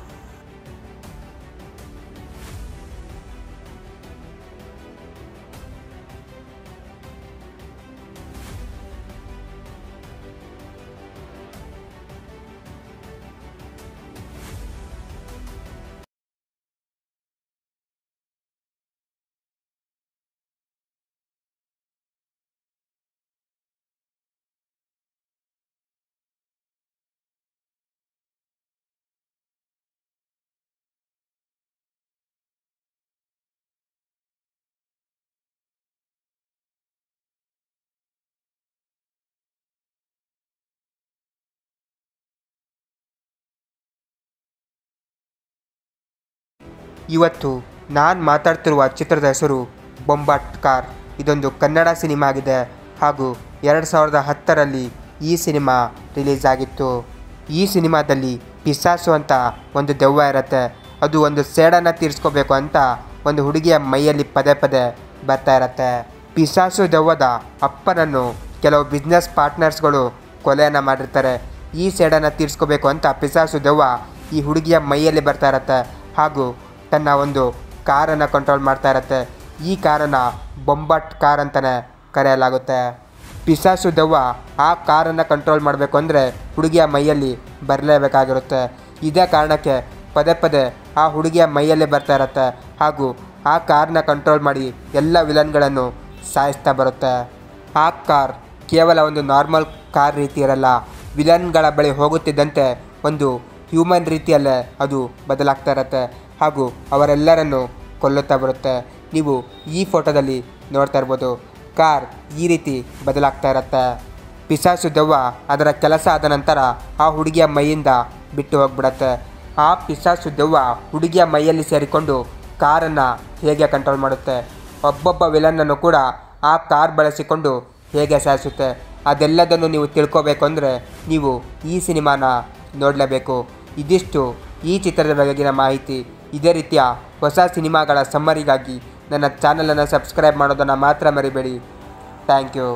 ಇವತ್ತು ನಾನು ಮಾತಾಡ್ತಿರುವ ಚಿತ್ರದ ಹೆಸರು ಬೊಂಬಾಟ್ ಕಾರ್ ಇದೊಂದು ಕನ್ನಡ ಸಿನಿಮಾ ಆಗಿದೆ ಹಾಗೂ ಎರಡು ಸಾವಿರದ ಹತ್ತರಲ್ಲಿ ಈ ಸಿನಿಮಾ ರಿಲೀಸ್ ಆಗಿತ್ತು ಈ ಸಿನಿಮಾದಲ್ಲಿ ಪಿಸಾಸು ಅಂತ ಒಂದು ದೆವ್ವ ಇರುತ್ತೆ ಅದು ಒಂದು ಸೇಡನ್ನು ತೀರಿಸ್ಕೋಬೇಕು ಅಂತ ಒಂದು ಹುಡುಗಿಯ ಮೈಯಲ್ಲಿ ಪದೇ ಪದೇ ಬರ್ತಾ ಇರತ್ತೆ ಪಿಸಾಸು ದೆವ್ವದ ಅಪ್ಪನನ್ನು ಕೆಲವು ಬಿಸ್ನೆಸ್ ಪಾರ್ಟ್ನರ್ಸ್ಗಳು ಕೊಲೆಯನ್ನು ಮಾಡಿರ್ತಾರೆ ಈ ಸೇಡನ್ನು ತೀರಿಸ್ಕೋಬೇಕು ಅಂತ ಪಿಸಾಸು ದೆವ್ವ ಈ ಹುಡುಗಿಯ ಮೈಯಲ್ಲಿ ಬರ್ತಾ ಇರತ್ತೆ ಹಾಗೂ ತನ್ನ ಒಂದು ಕಾರನ್ನು ಕಂಟ್ರೋಲ್ ಮಾಡ್ತಾ ಇರತ್ತೆ ಈ ಕಾರನ್ನು ಬೊಂಬಾಟ್ ಕಾರ್ ಅಂತಲೇ ಕರೆಯಲಾಗುತ್ತೆ ಪಿಸಾಸು ದೆವ್ವ ಆ ಕಾರನ್ನು ಕಂಟ್ರೋಲ್ ಮಾಡಬೇಕು ಅಂದರೆ ಹುಡುಗಿಯ ಮೈಯಲ್ಲಿ ಬರಲೇಬೇಕಾಗಿರುತ್ತೆ ಇದೇ ಕಾರಣಕ್ಕೆ ಪದೇ ಪದೇ ಆ ಹುಡುಗಿಯ ಮೈಯಲ್ಲಿ ಬರ್ತಾ ಇರತ್ತೆ ಹಾಗೂ ಆ ಕಾರ್ನ ಕಂಟ್ರೋಲ್ ಮಾಡಿ ಎಲ್ಲ ವಿಲನ್ಗಳನ್ನು ಸಾಯಿಸ್ತಾ ಬರುತ್ತೆ ಆ ಕಾರ್ ಕೇವಲ ಒಂದು ನಾರ್ಮಲ್ ಕಾರ್ ರೀತಿ ಇರಲ್ಲ ವಿಲನ್ಗಳ ಬಳಿ ಹೋಗುತ್ತಿದ್ದಂತೆ ಒಂದು ಹ್ಯೂಮನ್ ರೀತಿಯಲ್ಲೇ ಅದು ಬದಲಾಗ್ತಾ ಇರತ್ತೆ ಹಾಗೂ ಅವರೆಲ್ಲರನ್ನು ಕೊಲ್ಲುತ್ತಾ ಬರುತ್ತೆ ನೀವು ಈ ಫೋಟೋದಲ್ಲಿ ನೋಡ್ತಾ ಇರ್ಬೋದು ಕಾರ್ ಈ ರೀತಿ ಬದಲಾಗ್ತಾ ಇರತ್ತೆ ಪಿಸಾಸು ದೆವ್ವ ಅದರ ಕೆಲಸ ಆದ ನಂತರ ಆ ಹುಡುಗಿಯ ಮೈಯಿಂದ ಬಿಟ್ಟು ಹೋಗ್ಬಿಡತ್ತೆ ಆ ಪಿಸಾಸು ದೆವ್ವ ಹುಡುಗಿಯ ಮೈಯಲ್ಲಿ ಸೇರಿಕೊಂಡು ಕಾರನ್ನು ಹೇಗೆ ಕಂಟ್ರೋಲ್ ಮಾಡುತ್ತೆ ಒಬ್ಬೊಬ್ಬ ವಿಲನ್ನನ್ನು ಕೂಡ ಆ ಕಾರ್ ಬಳಸಿಕೊಂಡು ಹೇಗೆ ಸಾಯಿಸುತ್ತೆ ಅದೆಲ್ಲದನ್ನು ನೀವು ತಿಳ್ಕೋಬೇಕು ಅಂದರೆ ನೀವು ಈ ಸಿನಿಮಾನ ನೋಡಲೇಬೇಕು ಇದಿಷ್ಟು ಈ ಚಿತ್ರದ ಬಗೆಗಿನ ಮಾಹಿತಿ ಇದೇ ರೀತಿಯ ಹೊಸ ಸಿನಿಮಾಗಳ ಸಮ್ಮರಿಗಾಗಿ ನನ್ನ ಚಾನಲನ್ನು ಸಬ್ಸ್ಕ್ರೈಬ್ ಮಾಡೋದನ್ನು ಮಾತ್ರ ಮರಿಬೇಡಿ ಥ್ಯಾಂಕ್ ಯು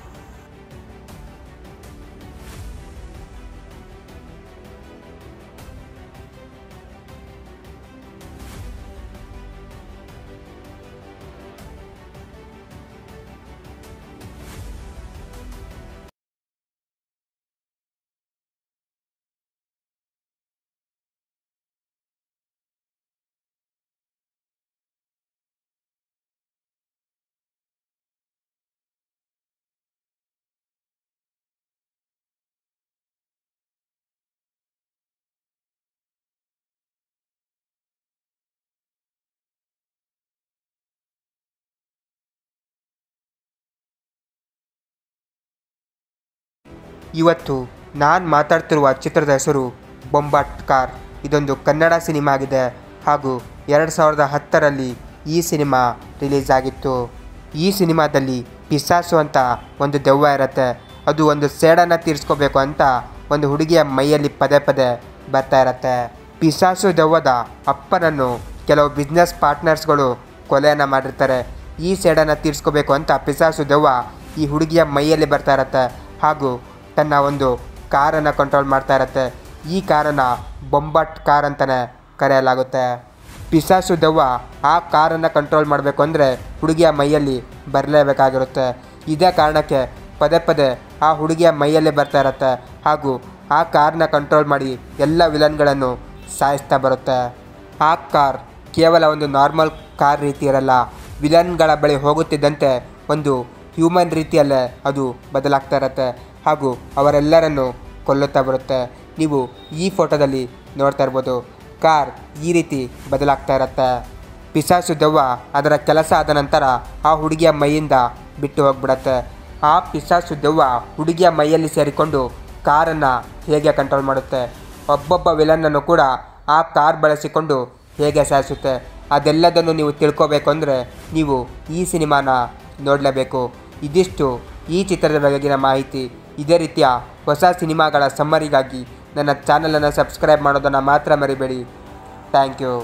ಇವತ್ತು ನಾನು ಮಾತಾಡ್ತಿರುವ ಚಿತ್ರದ ಹೆಸರು ಬೊಂಬಾಟ್ ಕಾರ್ ಇದೊಂದು ಕನ್ನಡ ಸಿನಿಮಾ ಆಗಿದೆ ಹಾಗೂ ಎರಡು ಸಾವಿರದ ಹತ್ತರಲ್ಲಿ ಈ ಸಿನಿಮಾ ರಿಲೀಸ್ ಆಗಿತ್ತು ಈ ಸಿನಿಮಾದಲ್ಲಿ ಪಿಸಾಸು ಅಂತ ಒಂದು ದೆವ್ವ ಇರುತ್ತೆ ಅದು ಒಂದು ಸೇಡನ್ನು ತೀರಿಸ್ಕೋಬೇಕು ಅಂತ ಒಂದು ಹುಡುಗಿಯ ಮೈಯಲ್ಲಿ ಪದೇ ಪದೇ ಬರ್ತಾ ಇರತ್ತೆ ಪಿಸಾಸು ದೆವ್ವದ ಅಪ್ಪನನ್ನು ಕೆಲವು ಬಿಸ್ನೆಸ್ ಪಾರ್ಟ್ನರ್ಸ್ಗಳು ಕೊಲೆಯನ್ನು ಮಾಡಿರ್ತಾರೆ ಈ ಸೇಡನ್ನು ತೀರಿಸ್ಕೋಬೇಕು ಅಂತ ಪಿಸಾಸು ದೆವ್ವ ಈ ಹುಡುಗಿಯ ಮೈಯಲ್ಲಿ ಬರ್ತಾ ಇರತ್ತೆ ಹಾಗೂ ತನ್ನ ಒಂದು ಕಾರನ್ನು ಕಂಟ್ರೋಲ್ ಮಾಡ್ತಾ ಇರತ್ತೆ ಈ ಕಾರನ್ನು ಬೊಂಬಟ್ ಕಾರ್ ಅಂತಲೇ ಕರೆಯಲಾಗುತ್ತೆ ಪಿಸಾಸು ದೆವ್ವ ಆ ಕಾರನ್ನು ಕಂಟ್ರೋಲ್ ಮಾಡಬೇಕು ಅಂದರೆ ಹುಡುಗಿಯ ಮೈಯಲ್ಲಿ ಬರಲೇಬೇಕಾಗಿರುತ್ತೆ ಇದೇ ಕಾರಣಕ್ಕೆ ಪದೇ ಪದೇ ಆ ಹುಡುಗಿಯ ಮೈಯಲ್ಲಿ ಬರ್ತಾ ಇರತ್ತೆ ಹಾಗೂ ಆ ಕಾರ್ನ ಕಂಟ್ರೋಲ್ ಮಾಡಿ ಎಲ್ಲ ವಿಲನ್ಗಳನ್ನು ಸಾಯಿಸ್ತಾ ಬರುತ್ತೆ ಆ ಕಾರ್ ಕೇವಲ ಒಂದು ನಾರ್ಮಲ್ ಕಾರ್ ರೀತಿ ಇರಲ್ಲ ವಿಲನ್ಗಳ ಬಳಿ ಹೋಗುತ್ತಿದ್ದಂತೆ ಒಂದು ಹ್ಯೂಮನ್ ರೀತಿಯಲ್ಲೇ ಅದು ಬದಲಾಗ್ತಾ ಇರುತ್ತೆ ಹಾಗೂ ಅವರೆಲ್ಲರನ್ನು ಕೊಲ್ಲುತ್ತಾ ಬರುತ್ತೆ ನೀವು ಈ ಫೋಟೋದಲ್ಲಿ ನೋಡ್ತಾ ಇರ್ಬೋದು ಕಾರ್ ಈ ರೀತಿ ಬದಲಾಗ್ತಾ ಇರುತ್ತೆ ಪಿಸಾಸು ದೆವ್ವ ಅದರ ಕೆಲಸ ಆದ ನಂತರ ಆ ಹುಡುಗಿಯ ಮೈಯಿಂದ ಬಿಟ್ಟು ಹೋಗ್ಬಿಡತ್ತೆ ಆ ಪಿಸಾಸು ದೆವ್ವ ಹುಡುಗಿಯ ಮೈಯಲ್ಲಿ ಸೇರಿಕೊಂಡು ಕಾರನ್ನು ಹೇಗೆ ಕಂಟ್ರೋಲ್ ಮಾಡುತ್ತೆ ಒಬ್ಬೊಬ್ಬ ವಿಲನ್ನನ್ನು ಕೂಡ ಆ ಕಾರ್ ಬಳಸಿಕೊಂಡು ಹೇಗೆ ಸಾಯಿಸುತ್ತೆ ಅದೆಲ್ಲದನ್ನು ನೀವು ತಿಳ್ಕೋಬೇಕು ಅಂದರೆ ನೀವು ಈ ಸಿನಿಮಾನ ನೋಡಲೇಬೇಕು ಇದಿಷ್ಟು ಈ ಚಿತ್ರದ ಬಗೆಗಿನ ಮಾಹಿತಿ ಇದೇ ರೀತಿಯ ಹೊಸ ಸಿನಿಮಾಗಳ ಸಮ್ಮರಿಗಾಗಿ ನನ್ನ ಚಾನಲನ್ನು ಸಬ್ಸ್ಕ್ರೈಬ್ ಮಾಡೋದನ್ನು ಮಾತ್ರ ಮರಿಬೇಡಿ ಥ್ಯಾಂಕ್ ಯು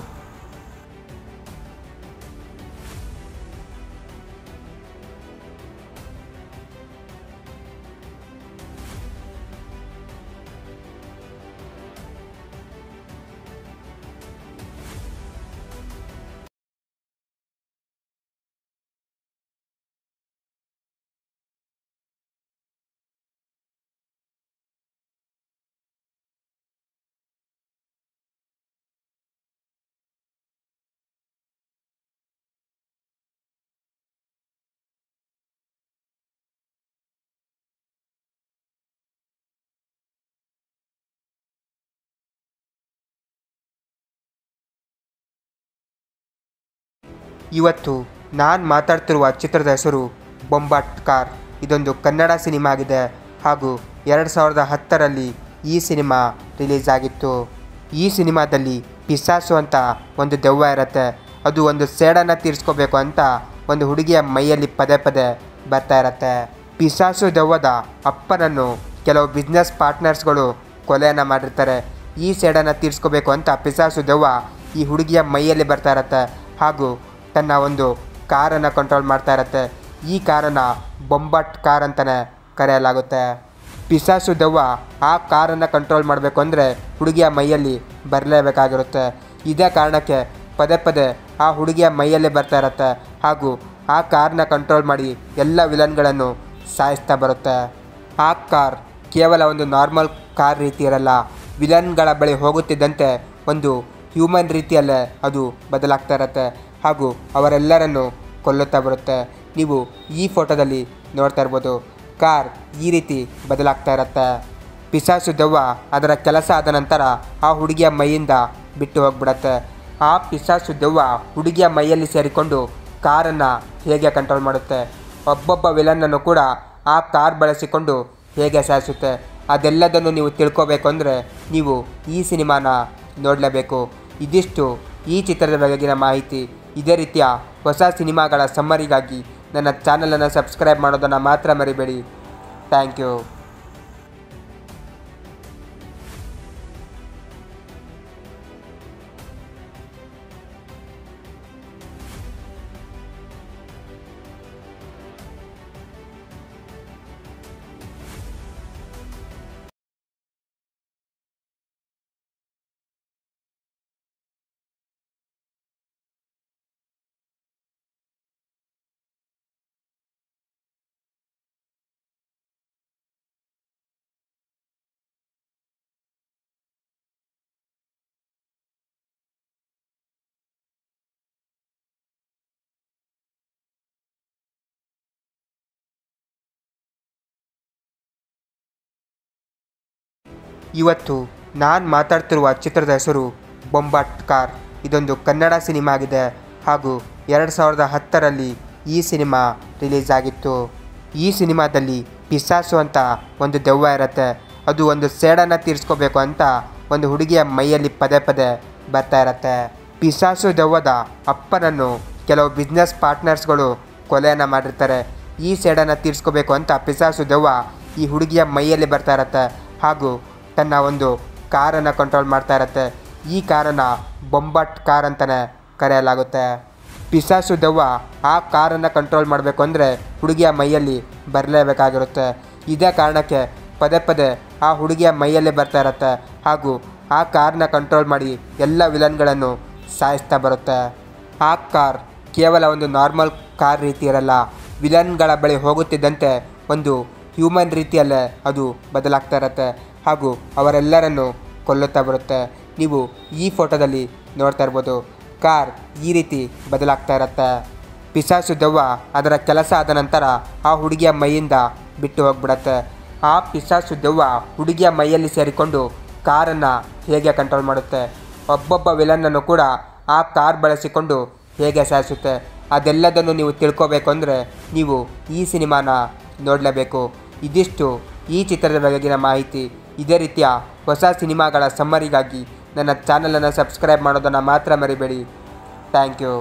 ಇವತ್ತು ನಾನು ಮಾತಾಡ್ತಿರುವ ಚಿತ್ರದ ಹೆಸರು ಬೊಂಬಾಟ್ ಕಾರ್ ಇದೊಂದು ಕನ್ನಡ ಸಿನಿಮಾ ಆಗಿದೆ ಹಾಗೂ ಎರಡು ಸಾವಿರದ ಹತ್ತರಲ್ಲಿ ಈ ಸಿನಿಮಾ ರಿಲೀಸ್ ಆಗಿತ್ತು ಈ ಸಿನಿಮಾದಲ್ಲಿ ಪಿಸಾಸು ಅಂತ ಒಂದು ದೆವ್ವ ಇರುತ್ತೆ ಅದು ಒಂದು ಸೇಡನ್ನು ತೀರಿಸ್ಕೋಬೇಕು ಅಂತ ಒಂದು ಹುಡುಗಿಯ ಮೈಯಲ್ಲಿ ಪದೇ ಪದೇ ಬರ್ತಾ ಇರತ್ತೆ ಪಿಸಾಸು ದೆವ್ವದ ಅಪ್ಪನನ್ನು ಕೆಲವು ಬಿಸ್ನೆಸ್ ಪಾರ್ಟ್ನರ್ಸ್ಗಳು ಕೊಲೆಯನ್ನು ಮಾಡಿರ್ತಾರೆ ಈ ಸೇಡನ್ನು ತೀರಿಸ್ಕೋಬೇಕು ಅಂತ ಪಿಸಾಸು ದೆವ್ವ ಈ ಹುಡುಗಿಯ ಮೈಯಲ್ಲಿ ಬರ್ತಾ ಇರತ್ತೆ ಹಾಗೂ ತನ್ನ ಒಂದು ಕಾರನ್ನು ಕಂಟ್ರೋಲ್ ಮಾಡ್ತಾ ಇರತ್ತೆ ಈ ಕಾರನ್ನು ಬೊಂಬಟ್ ಕಾರ್ ಅಂತಲೇ ಕರೆಯಲಾಗುತ್ತೆ ಪಿಸಾಸು ದೆವ್ವ ಆ ಕಾರನ್ನು ಕಂಟ್ರೋಲ್ ಮಾಡಬೇಕು ಅಂದರೆ ಹುಡುಗಿಯ ಮೈಯಲ್ಲಿ ಬರಲೇಬೇಕಾಗಿರುತ್ತೆ ಇದೇ ಕಾರಣಕ್ಕೆ ಪದೇ ಪದೇ ಆ ಹುಡುಗಿಯ ಮೈಯಲ್ಲಿ ಬರ್ತಾ ಇರತ್ತೆ ಹಾಗೂ ಆ ಕಾರ್ನ ಕಂಟ್ರೋಲ್ ಮಾಡಿ ಎಲ್ಲ ವಿಲನ್ಗಳನ್ನು ಸಾಯಿಸ್ತಾ ಬರುತ್ತೆ ಆ ಕಾರ್ ಕೇವಲ ಒಂದು ನಾರ್ಮಲ್ ಕಾರ್ ರೀತಿ ಇರಲ್ಲ ವಿಲನ್ಗಳ ಬಳಿ ಹೋಗುತ್ತಿದ್ದಂತೆ ಒಂದು ಹ್ಯೂಮನ್ ರೀತಿಯಲ್ಲೇ ಅದು ಬದಲಾಗ್ತಾ ಇರುತ್ತೆ ಹಾಗೂ ಅವರೆಲ್ಲರನ್ನು ಕೊಲ್ಲುತ್ತಾ ಬರುತ್ತೆ ನೀವು ಈ ಫೋಟೋದಲ್ಲಿ ನೋಡ್ತಾ ಇರ್ಬೋದು ಕಾರ್ ಈ ರೀತಿ ಬದಲಾಗ್ತಾ ಇರುತ್ತೆ ಪಿಸಾಸು ದೆವ್ವ ಅದರ ಕೆಲಸ ಆದ ನಂತರ ಆ ಹುಡುಗಿಯ ಮೈಯಿಂದ ಬಿಟ್ಟು ಹೋಗ್ಬಿಡತ್ತೆ ಆ ಪಿಸಾಸು ದೆವ್ವ ಹುಡುಗಿಯ ಮೈಯಲ್ಲಿ ಸೇರಿಕೊಂಡು ಕಾರನ್ನು ಹೇಗೆ ಕಂಟ್ರೋಲ್ ಮಾಡುತ್ತೆ ಒಬ್ಬೊಬ್ಬ ವಿಲನ್ನನ್ನು ಕೂಡ ಆ ಕಾರ್ ಬಳಸಿಕೊಂಡು ಹೇಗೆ ಸಾಯಿಸುತ್ತೆ ಅದೆಲ್ಲದನ್ನು ನೀವು ತಿಳ್ಕೋಬೇಕು ಅಂದರೆ ನೀವು ಈ ಸಿನಿಮಾನ ನೋಡಲೇಬೇಕು ಇದಿಷ್ಟು ಈ ಚಿತ್ರದ ಬಗೆಗಿನ ಮಾಹಿತಿ ಇದೇ ರೀತಿಯ ಹೊಸ ಸಿನಿಮಾಗಳ ಸಮ್ಮರಿಗಾಗಿ ನನ್ನ ಚಾನಲನ್ನು ಸಬ್ಸ್ಕ್ರೈಬ್ ಮಾಡೋದನ್ನು ಮಾತ್ರ ಮರಿಬೇಡಿ ಥ್ಯಾಂಕ್ ಯು ಇವತ್ತು ನಾನು ಮಾತಾಡ್ತಿರುವ ಚಿತ್ರದ ಹೆಸರು ಬೊಂಬಾಟ್ ಕಾರ್ ಇದೊಂದು ಕನ್ನಡ ಸಿನಿಮಾ ಆಗಿದೆ ಹಾಗೂ ಎರಡು ಸಾವಿರದ ಹತ್ತರಲ್ಲಿ ಈ ಸಿನಿಮಾ ರಿಲೀಸ್ ಆಗಿತ್ತು ಈ ಸಿನಿಮಾದಲ್ಲಿ ಪಿಸಾಸು ಅಂತ ಒಂದು ದೆವ್ವ ಇರುತ್ತೆ ಅದು ಒಂದು ಸೇಡನ್ನು ತೀರಿಸ್ಕೋಬೇಕು ಅಂತ ಒಂದು ಹುಡುಗಿಯ ಮೈಯಲ್ಲಿ ಪದೇ ಪದೇ ಬರ್ತಾ ಇರತ್ತೆ ಪಿಸಾಸು ದೆವ್ವದ ಅಪ್ಪನನ್ನು ಕೆಲವು ಬಿಸ್ನೆಸ್ ಪಾರ್ಟ್ನರ್ಸ್ಗಳು ಕೊಲೆಯನ್ನು ಮಾಡಿರ್ತಾರೆ ಈ ಸೇಡನ್ನು ತೀರಿಸ್ಕೋಬೇಕು ಅಂತ ಪಿಸಾಸು ದೆವ್ವ ಈ ಹುಡುಗಿಯ ಮೈಯಲ್ಲಿ ಬರ್ತಾ ಇರತ್ತೆ ಹಾಗೂ ತನ್ನ ಒಂದು ಕಾರನ್ನು ಕಂಟ್ರೋಲ್ ಮಾಡ್ತಾ ಇರತ್ತೆ ಈ ಕಾರನ್ನು ಬೊಂಬಟ್ ಕಾರ್ ಅಂತಲೇ ಕರೆಯಲಾಗುತ್ತೆ ಪಿಸಾಸು ದೆವ್ವ ಆ ಕಾರನ್ನು ಕಂಟ್ರೋಲ್ ಮಾಡಬೇಕು ಅಂದರೆ ಹುಡುಗಿಯ ಮೈಯಲ್ಲಿ ಬರಲೇಬೇಕಾಗಿರುತ್ತೆ ಇದೇ ಕಾರಣಕ್ಕೆ ಪದೇ ಪದೇ ಆ ಹುಡುಗಿಯ ಮೈಯಲ್ಲೇ ಬರ್ತಾ ಇರತ್ತೆ ಹಾಗೂ ಆ ಕಾರ್ನ ಕಂಟ್ರೋಲ್ ಮಾಡಿ ಎಲ್ಲ ವಿಲನ್ಗಳನ್ನು ಸಾಯಿಸ್ತಾ ಬರುತ್ತೆ ಆ ಕಾರ್ ಕೇವಲ ಒಂದು ನಾರ್ಮಲ್ ಕಾರ್ ರೀತಿ ಇರಲ್ಲ ವಿಲನ್ಗಳ ಬಳಿ ಹೋಗುತ್ತಿದ್ದಂತೆ ಒಂದು ಹ್ಯೂಮನ್ ರೀತಿಯಲ್ಲೇ ಅದು ಬದಲಾಗ್ತಾ ಇರುತ್ತೆ ಹಾಗೂ ಅವರೆಲ್ಲರನ್ನು ಕೊಲ್ಲುತ್ತಾ ಬರುತ್ತೆ ನೀವು ಈ ಫೋಟೋದಲ್ಲಿ ನೋಡ್ತಾ ಇರ್ಬೋದು ಕಾರ್ ಈ ರೀತಿ ಬದಲಾಗ್ತಾ ಇರುತ್ತೆ ಪಿಸಾಸು ದೆವ್ವ ಅದರ ಕೆಲಸ ಆದ ನಂತರ ಆ ಹುಡುಗಿಯ ಮೈಯಿಂದ ಬಿಟ್ಟು ಹೋಗ್ಬಿಡತ್ತೆ ಆ ಪಿಸಾಸು ದೆವ್ವ ಹುಡುಗಿಯ ಮೈಯಲ್ಲಿ ಸೇರಿಕೊಂಡು ಕಾರನ್ನು ಹೇಗೆ ಕಂಟ್ರೋಲ್ ಮಾಡುತ್ತೆ ಒಬ್ಬೊಬ್ಬ ವಿಲನ್ನನ್ನು ಕೂಡ ಆ ಕಾರ್ ಬಳಸಿಕೊಂಡು ಹೇಗೆ ಸಾಯಿಸುತ್ತೆ ಅದೆಲ್ಲದನ್ನು ನೀವು ತಿಳ್ಕೋಬೇಕು ಅಂದರೆ ನೀವು ಈ ಸಿನಿಮಾನ ನೋಡಲೇಬೇಕು ಇದಿಷ್ಟು ಈ ಚಿತ್ರದ ಬಗೆಗಿನ ಮಾಹಿತಿ ಇದೇ ರೀತಿಯ ಹೊಸ ಸಿನಿಮಾಗಳ ಸಮ್ಮರಿಗಾಗಿ ನನ್ನ ಚಾನಲನ್ನು ಸಬ್ಸ್ಕ್ರೈಬ್ ಮಾಡೋದನ್ನು ಮಾತ್ರ ಮರಿಬೇಡಿ ಥ್ಯಾಂಕ್ ಯು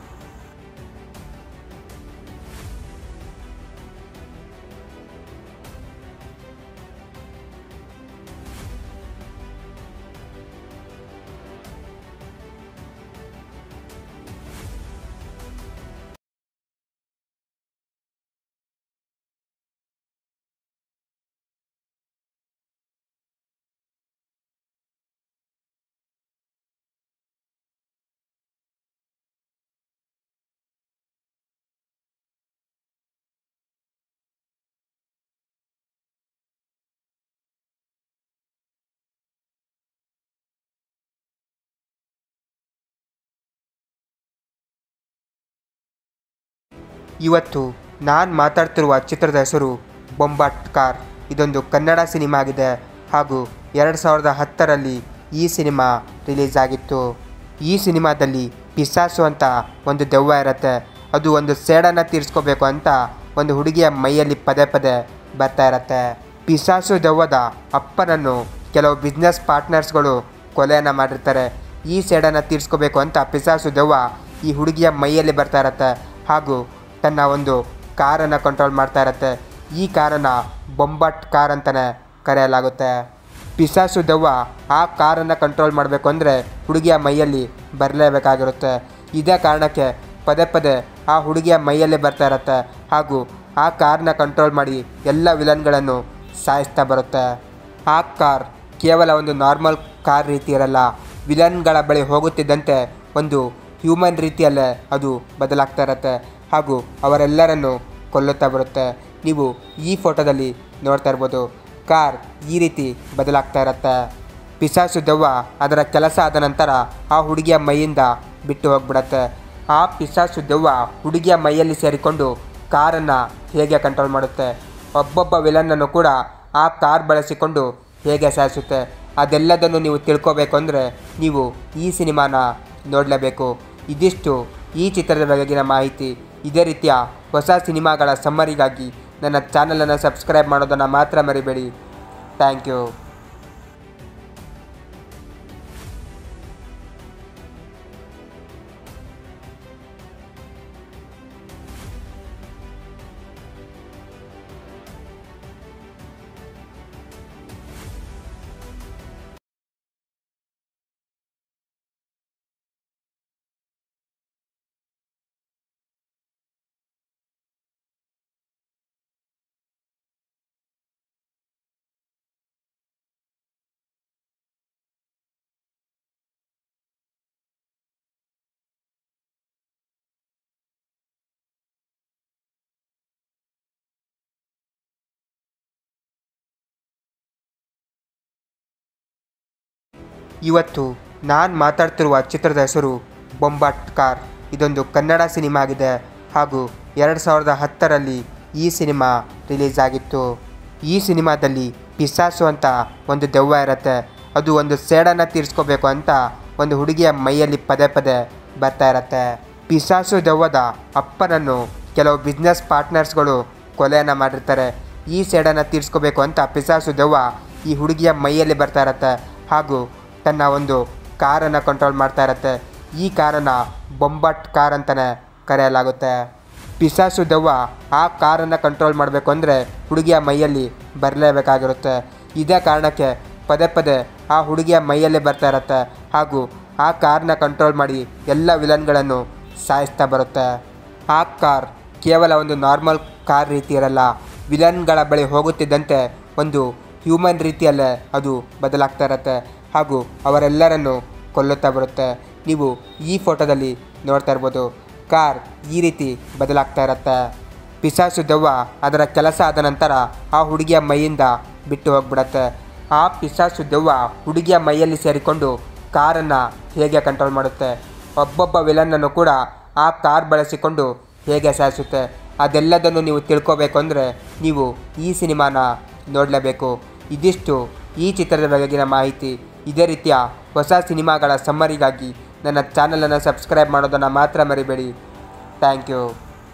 ಇವತ್ತು ನಾನು ಮಾತಾಡ್ತಿರುವ ಚಿತ್ರದ ಹೆಸರು ಬೊಂಬಾಟ್ ಕಾರ್ ಇದೊಂದು ಕನ್ನಡ ಸಿನಿಮಾ ಆಗಿದೆ ಹಾಗೂ ಎರಡು ಸಾವಿರದ ಹತ್ತರಲ್ಲಿ ಈ ಸಿನಿಮಾ ರಿಲೀಸ್ ಆಗಿತ್ತು ಈ ಸಿನಿಮಾದಲ್ಲಿ ಪಿಸಾಸು ಅಂತ ಒಂದು ದೆವ್ವ ಇರುತ್ತೆ ಅದು ಒಂದು ಸೇಡನ್ನು ತೀರಿಸ್ಕೋಬೇಕು ಅಂತ ಒಂದು ಹುಡುಗಿಯ ಮೈಯಲ್ಲಿ ಪದೇ ಪದೇ ಬರ್ತಾ ಇರತ್ತೆ ಪಿಸಾಸು ದೆವ್ವದ ಅಪ್ಪನನ್ನು ಕೆಲವು ಬಿಸ್ನೆಸ್ ಪಾರ್ಟ್ನರ್ಸ್ಗಳು ಕೊಲೆಯನ್ನು ಮಾಡಿರ್ತಾರೆ ಈ ಸೇಡನ್ನು ತೀರಿಸ್ಕೋಬೇಕು ಅಂತ ಪಿಸಾಸು ದೆವ್ವ ಈ ಹುಡುಗಿಯ ಮೈಯಲ್ಲಿ ಬರ್ತಾ ಇರತ್ತೆ ಹಾಗೂ ತನ್ನ ಒಂದು ಕಾರನ್ನು ಕಂಟ್ರೋಲ್ ಮಾಡ್ತಾ ಇರತ್ತೆ ಈ ಕಾರನ್ನು ಬೊಂಬಟ್ ಕಾರ್ ಅಂತಲೇ ಕರೆಯಲಾಗುತ್ತೆ ಪಿಸಾಸು ದೆವ್ವ ಆ ಕಾರನ್ನು ಕಂಟ್ರೋಲ್ ಮಾಡಬೇಕು ಅಂದರೆ ಹುಡುಗಿಯ ಮೈಯಲ್ಲಿ ಬರಲೇಬೇಕಾಗಿರುತ್ತೆ ಇದೇ ಕಾರಣಕ್ಕೆ ಪದೇ ಪದೇ ಆ ಹುಡುಗಿಯ ಮೈಯಲ್ಲೇ ಬರ್ತಾ ಇರತ್ತೆ ಹಾಗೂ ಆ ಕಾರ್ನ ಕಂಟ್ರೋಲ್ ಮಾಡಿ ಎಲ್ಲ ವಿಲನ್ಗಳನ್ನು ಸಾಯಿಸ್ತಾ ಬರುತ್ತೆ ಆ ಕಾರ್ ಕೇವಲ ಒಂದು ನಾರ್ಮಲ್ ಕಾರ್ ರೀತಿ ಇರಲ್ಲ ವಿಲನ್ಗಳ ಬಳಿ ಹೋಗುತ್ತಿದ್ದಂತೆ ಒಂದು ಹ್ಯೂಮನ್ ರೀತಿಯಲ್ಲೇ ಅದು ಬದಲಾಗ್ತಾ ಇರುತ್ತೆ ಹಾಗೂ ಅವರೆಲ್ಲರನ್ನು ಕೊಲ್ಲುತ್ತಾ ಬರುತ್ತೆ ನೀವು ಈ ಫೋಟೋದಲ್ಲಿ ನೋಡ್ತಾ ಇರ್ಬೋದು ಕಾರ್ ಈ ರೀತಿ ಬದಲಾಗ್ತಾ ಇರುತ್ತೆ ಪಿಸಾಸು ದೆವ್ವ ಅದರ ಕೆಲಸ ಆದ ನಂತರ ಆ ಹುಡುಗಿಯ ಮೈಯಿಂದ ಬಿಟ್ಟು ಹೋಗ್ಬಿಡತ್ತೆ ಆ ಪಿಸಾಸು ದೆವ್ವ ಹುಡುಗಿಯ ಮೈಯಲ್ಲಿ ಸೇರಿಕೊಂಡು ಕಾರನ್ನು ಹೇಗೆ ಕಂಟ್ರೋಲ್ ಮಾಡುತ್ತೆ ಒಬ್ಬೊಬ್ಬ ವಿಲನ್ನನ್ನು ಕೂಡ ಆ ಕಾರ್ ಬಳಸಿಕೊಂಡು ಹೇಗೆ ಸಾಯಿಸುತ್ತೆ ಅದೆಲ್ಲದನ್ನು ನೀವು ತಿಳ್ಕೋಬೇಕು ಅಂದರೆ ನೀವು ಈ ಸಿನಿಮಾನ ನೋಡಲೇಬೇಕು ಇದಿಷ್ಟು ಈ ಚಿತ್ರದ ಬಗೆಗಿನ ಮಾಹಿತಿ ಇದೇ ರೀತಿಯ ಹೊಸ ಸಿನಿಮಾಗಳ ಸಮ್ಮರಿಗಾಗಿ ನನ್ನ ಚಾನಲನ್ನು ಸಬ್ಸ್ಕ್ರೈಬ್ ಮಾಡೋದನ್ನು ಮಾತ್ರ ಮರಿಬೇಡಿ ಥ್ಯಾಂಕ್ ಯು ಇವತ್ತು ನಾನು ಮಾತಾಡ್ತಿರುವ ಚಿತ್ರದ ಹೆಸರು ಬೊಂಬಾಟ್ ಕಾರ್ ಇದೊಂದು ಕನ್ನಡ ಸಿನಿಮಾ ಆಗಿದೆ ಹಾಗೂ ಎರಡು ಸಾವಿರದ ಹತ್ತರಲ್ಲಿ ಈ ಸಿನಿಮಾ ರಿಲೀಸ್ ಆಗಿತ್ತು ಈ ಸಿನಿಮಾದಲ್ಲಿ ಪಿಸಾಸು ಅಂತ ಒಂದು ದೆವ್ವ ಇರುತ್ತೆ ಅದು ಒಂದು ಸೇಡನ್ನು ತೀರಿಸ್ಕೋಬೇಕು ಅಂತ ಒಂದು ಹುಡುಗಿಯ ಮೈಯಲ್ಲಿ ಪದೇ ಪದೇ ಬರ್ತಾ ಇರತ್ತೆ ಪಿಸಾಸು ದೆವ್ವದ ಅಪ್ಪನನ್ನು ಕೆಲವು ಬಿಸ್ನೆಸ್ ಪಾರ್ಟ್ನರ್ಸ್ಗಳು ಕೊಲೆಯನ್ನು ಮಾಡಿರ್ತಾರೆ ಈ ಸೇಡನ್ನು ತೀರಿಸ್ಕೋಬೇಕು ಅಂತ ಪಿಸಾಸು ದೆವ್ವ ಈ ಹುಡುಗಿಯ ಮೈಯಲ್ಲಿ ಬರ್ತಾ ಇರತ್ತೆ ಹಾಗೂ ತನ್ನ ಒಂದು ಕಾರನ್ನು ಕಂಟ್ರೋಲ್ ಮಾಡ್ತಾ ಇರತ್ತೆ ಈ ಕಾರನ್ನು ಬೊಂಬಟ್ ಕಾರ್ ಅಂತಲೇ ಕರೆಯಲಾಗುತ್ತೆ ಪಿಸಾಸು ದೆವ್ವ ಆ ಕಾರನ್ನು ಕಂಟ್ರೋಲ್ ಮಾಡಬೇಕು ಅಂದರೆ ಹುಡುಗಿಯ ಮೈಯಲ್ಲಿ ಬರಲೇಬೇಕಾಗಿರುತ್ತೆ ಇದೇ ಕಾರಣಕ್ಕೆ ಪದೇ ಪದೇ ಆ ಹುಡುಗಿಯ ಮೈಯಲ್ಲೇ ಬರ್ತಾ ಇರುತ್ತೆ ಹಾಗೂ ಆ ಕಾರ್ನ ಕಂಟ್ರೋಲ್ ಮಾಡಿ ಎಲ್ಲ ವಿಲನ್ಗಳನ್ನು ಸಾಯಿಸ್ತಾ ಬರುತ್ತೆ ಆ ಕಾರ್ ಕೇವಲ ಒಂದು ನಾರ್ಮಲ್ ಕಾರ್ ರೀತಿ ಇರಲ್ಲ ವಿಲನ್ಗಳ ಬಳಿ ಹೋಗುತ್ತಿದ್ದಂತೆ ಒಂದು ಹ್ಯೂಮನ್ ರೀತಿಯಲ್ಲೇ ಅದು ಬದಲಾಗ್ತಾ ಇರುತ್ತೆ ಹಾಗೂ ಅವರೆಲ್ಲರನ್ನು ಕೊಲ್ಲುತ್ತಾ ಬರುತ್ತೆ ನೀವು ಈ ಫೋಟೋದಲ್ಲಿ ನೋಡ್ತಾ ಇರ್ಬೋದು ಕಾರ್ ಈ ರೀತಿ ಬದಲಾಗ್ತಾ ಇರುತ್ತೆ ಪಿಸಾಸು ದೆವ್ವ ಅದರ ಕೆಲಸ ಆದ ನಂತರ ಆ ಹುಡುಗಿಯ ಮೈಯಿಂದ ಬಿಟ್ಟು ಹೋಗ್ಬಿಡತ್ತೆ ಆ ಪಿಸಾಸು ದೆವ್ವ ಹುಡುಗಿಯ ಮೈಯಲ್ಲಿ ಸೇರಿಕೊಂಡು ಕಾರನ್ನು ಹೇಗೆ ಕಂಟ್ರೋಲ್ ಮಾಡುತ್ತೆ ಒಬ್ಬೊಬ್ಬ ವಿಲನ್ನನ್ನು ಕೂಡ ಆ ಕಾರ್ ಬಳಸಿಕೊಂಡು ಹೇಗೆ ಸಾಯಿಸುತ್ತೆ ಅದೆಲ್ಲದನ್ನು ನೀವು ತಿಳ್ಕೋಬೇಕು ಅಂದರೆ ನೀವು ಈ ಸಿನಿಮಾನ ನೋಡಲೇಬೇಕು ಇದಿಷ್ಟು ಈ ಚಿತ್ರದ ಬಗೆಗಿನ ಮಾಹಿತಿ ಇದೇ ರೀತಿಯ ಹೊಸ ಸಿನಿಮಾಗಳ ಸಮ್ಮರಿಗಾಗಿ ನನ್ನ ಚಾನಲನ್ನು ಸಬ್ಸ್ಕ್ರೈಬ್ ಮಾಡೋದನ್ನು ಮಾತ್ರ ಮರಿಬೇಡಿ ಥ್ಯಾಂಕ್ ಯು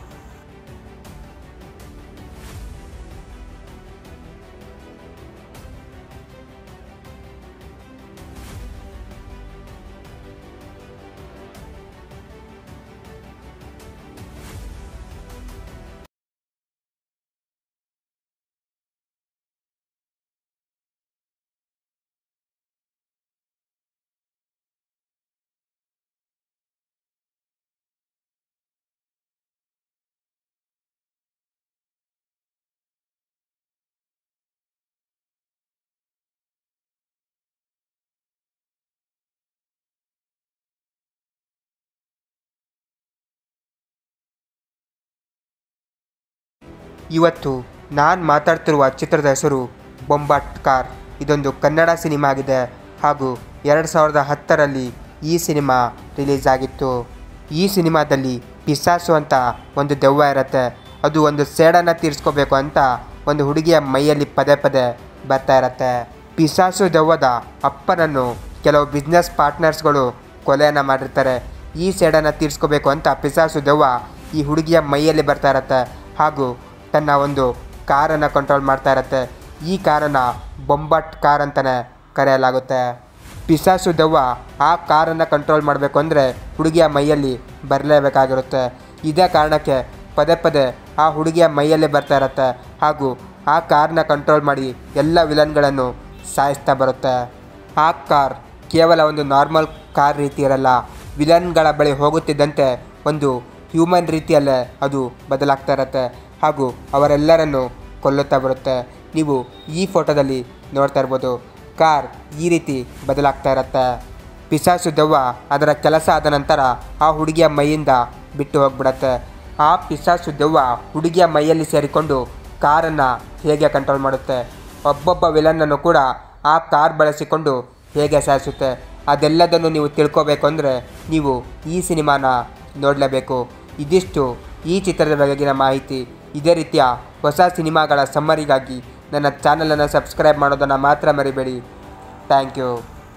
ಇವತ್ತು ನಾನು ಮಾತಾಡ್ತಿರುವ ಚಿತ್ರದ ಹೆಸರು ಬೊಂಬಾಟ್ ಕಾರ್ ಇದೊಂದು ಕನ್ನಡ ಸಿನಿಮಾ ಆಗಿದೆ ಹಾಗೂ ಎರಡು ಸಾವಿರದ ಹತ್ತರಲ್ಲಿ ಈ ಸಿನಿಮಾ ರಿಲೀಸ್ ಆಗಿತ್ತು ಈ ಸಿನಿಮಾದಲ್ಲಿ ಪಿಸಾಸು ಅಂತ ಒಂದು ದೆವ್ವ ಇರುತ್ತೆ ಅದು ಒಂದು ಸೇಡನ್ನು ತೀರಿಸ್ಕೋಬೇಕು ಅಂತ ಒಂದು ಹುಡುಗಿಯ ಮೈಯಲ್ಲಿ ಪದೇ ಪದೇ ಬರ್ತಾ ಇರತ್ತೆ ಪಿಸಾಸು ದೆವ್ವದ ಅಪ್ಪನನ್ನು ಕೆಲವು ಬಿಸ್ನೆಸ್ ಪಾರ್ಟ್ನರ್ಸ್ಗಳು ಕೊಲೆಯನ್ನು ಮಾಡಿರ್ತಾರೆ ಈ ಸೇಡನ್ನು ತೀರಿಸ್ಕೋಬೇಕು ಅಂತ ಪಿಸಾಸು ದೆವ್ವ ಈ ಹುಡುಗಿಯ ಮೈಯಲ್ಲಿ ಬರ್ತಾ ಇರತ್ತೆ ಹಾಗೂ ತನ್ನ ಒಂದು ಕಾರನ್ನು ಕಂಟ್ರೋಲ್ ಮಾಡ್ತಾ ಇರತ್ತೆ ಈ ಕಾರನ್ನು ಬೊಂಬಟ್ ಕಾರ್ ಅಂತಲೇ ಕರೆಯಲಾಗುತ್ತೆ ಪಿಸಾಸು ದೆವ್ವ ಆ ಕಾರನ್ನು ಕಂಟ್ರೋಲ್ ಮಾಡಬೇಕು ಅಂದರೆ ಹುಡುಗಿಯ ಮೈಯಲ್ಲಿ ಬರಲೇಬೇಕಾಗಿರುತ್ತೆ ಇದೇ ಕಾರಣಕ್ಕೆ ಪದೇ ಪದೇ ಆ ಹುಡುಗಿಯ ಮೈಯಲ್ಲೇ ಬರ್ತಾ ಇರತ್ತೆ ಹಾಗೂ ಆ ಕಾರ್ನ ಕಂಟ್ರೋಲ್ ಮಾಡಿ ಎಲ್ಲ ವಿಲನ್ಗಳನ್ನು ಸಾಯಿಸ್ತಾ ಬರುತ್ತೆ ಆ ಕಾರ್ ಕೇವಲ ಒಂದು ನಾರ್ಮಲ್ ಕಾರ್ ರೀತಿ ಇರಲ್ಲ ವಿಲನ್ಗಳ ಬಳಿ ಹೋಗುತ್ತಿದ್ದಂತೆ ಒಂದು ಹ್ಯೂಮನ್ ರೀತಿಯಲ್ಲೇ ಅದು ಬದಲಾಗ್ತಾ ಇರುತ್ತೆ ಹಾಗೂ ಅವರೆಲ್ಲರನ್ನು ಕೊಲ್ಲುತ್ತಾ ಬರುತ್ತೆ ನೀವು ಈ ಫೋಟೋದಲ್ಲಿ ನೋಡ್ತಾ ಇರ್ಬೋದು ಕಾರ್ ಈ ರೀತಿ ಬದಲಾಗ್ತಾ ಇರುತ್ತೆ ಪಿಸಾಸು ದೆವ್ವ ಅದರ ಕೆಲಸ ಆದ ನಂತರ ಆ ಹುಡುಗಿಯ ಮೈಯಿಂದ ಬಿಟ್ಟು ಹೋಗ್ಬಿಡತ್ತೆ ಆ ಪಿಸಾಸು ದೆವ್ವ ಹುಡುಗಿಯ ಮೈಯಲ್ಲಿ ಸೇರಿಕೊಂಡು ಕಾರನ್ನು ಹೇಗೆ ಕಂಟ್ರೋಲ್ ಮಾಡುತ್ತೆ ಒಬ್ಬೊಬ್ಬ ವಿಲನ್ನನ್ನು ಕೂಡ ಆ ಕಾರ್ ಬಳಸಿಕೊಂಡು ಹೇಗೆ ಸಾಯಿಸುತ್ತೆ ಅದೆಲ್ಲದನ್ನು ನೀವು ತಿಳ್ಕೋಬೇಕು ಅಂದರೆ ನೀವು ಈ ಸಿನಿಮಾನ ನೋಡಲೇಬೇಕು ಇದಿಷ್ಟು ಈ ಚಿತ್ರದ ಬಗೆಗಿನ ಮಾಹಿತಿ ಇದೇ ರೀತಿಯ ಹೊಸ ಸಿನಿಮಾಗಳ ಸಮ್ಮರಿಗಾಗಿ ನನ್ನ ಚಾನಲನ್ನು ಸಬ್ಸ್ಕ್ರೈಬ್ ಮಾಡೋದನ್ನು ಮಾತ್ರ ಮರಿಬೇಡಿ ಥ್ಯಾಂಕ್ ಯು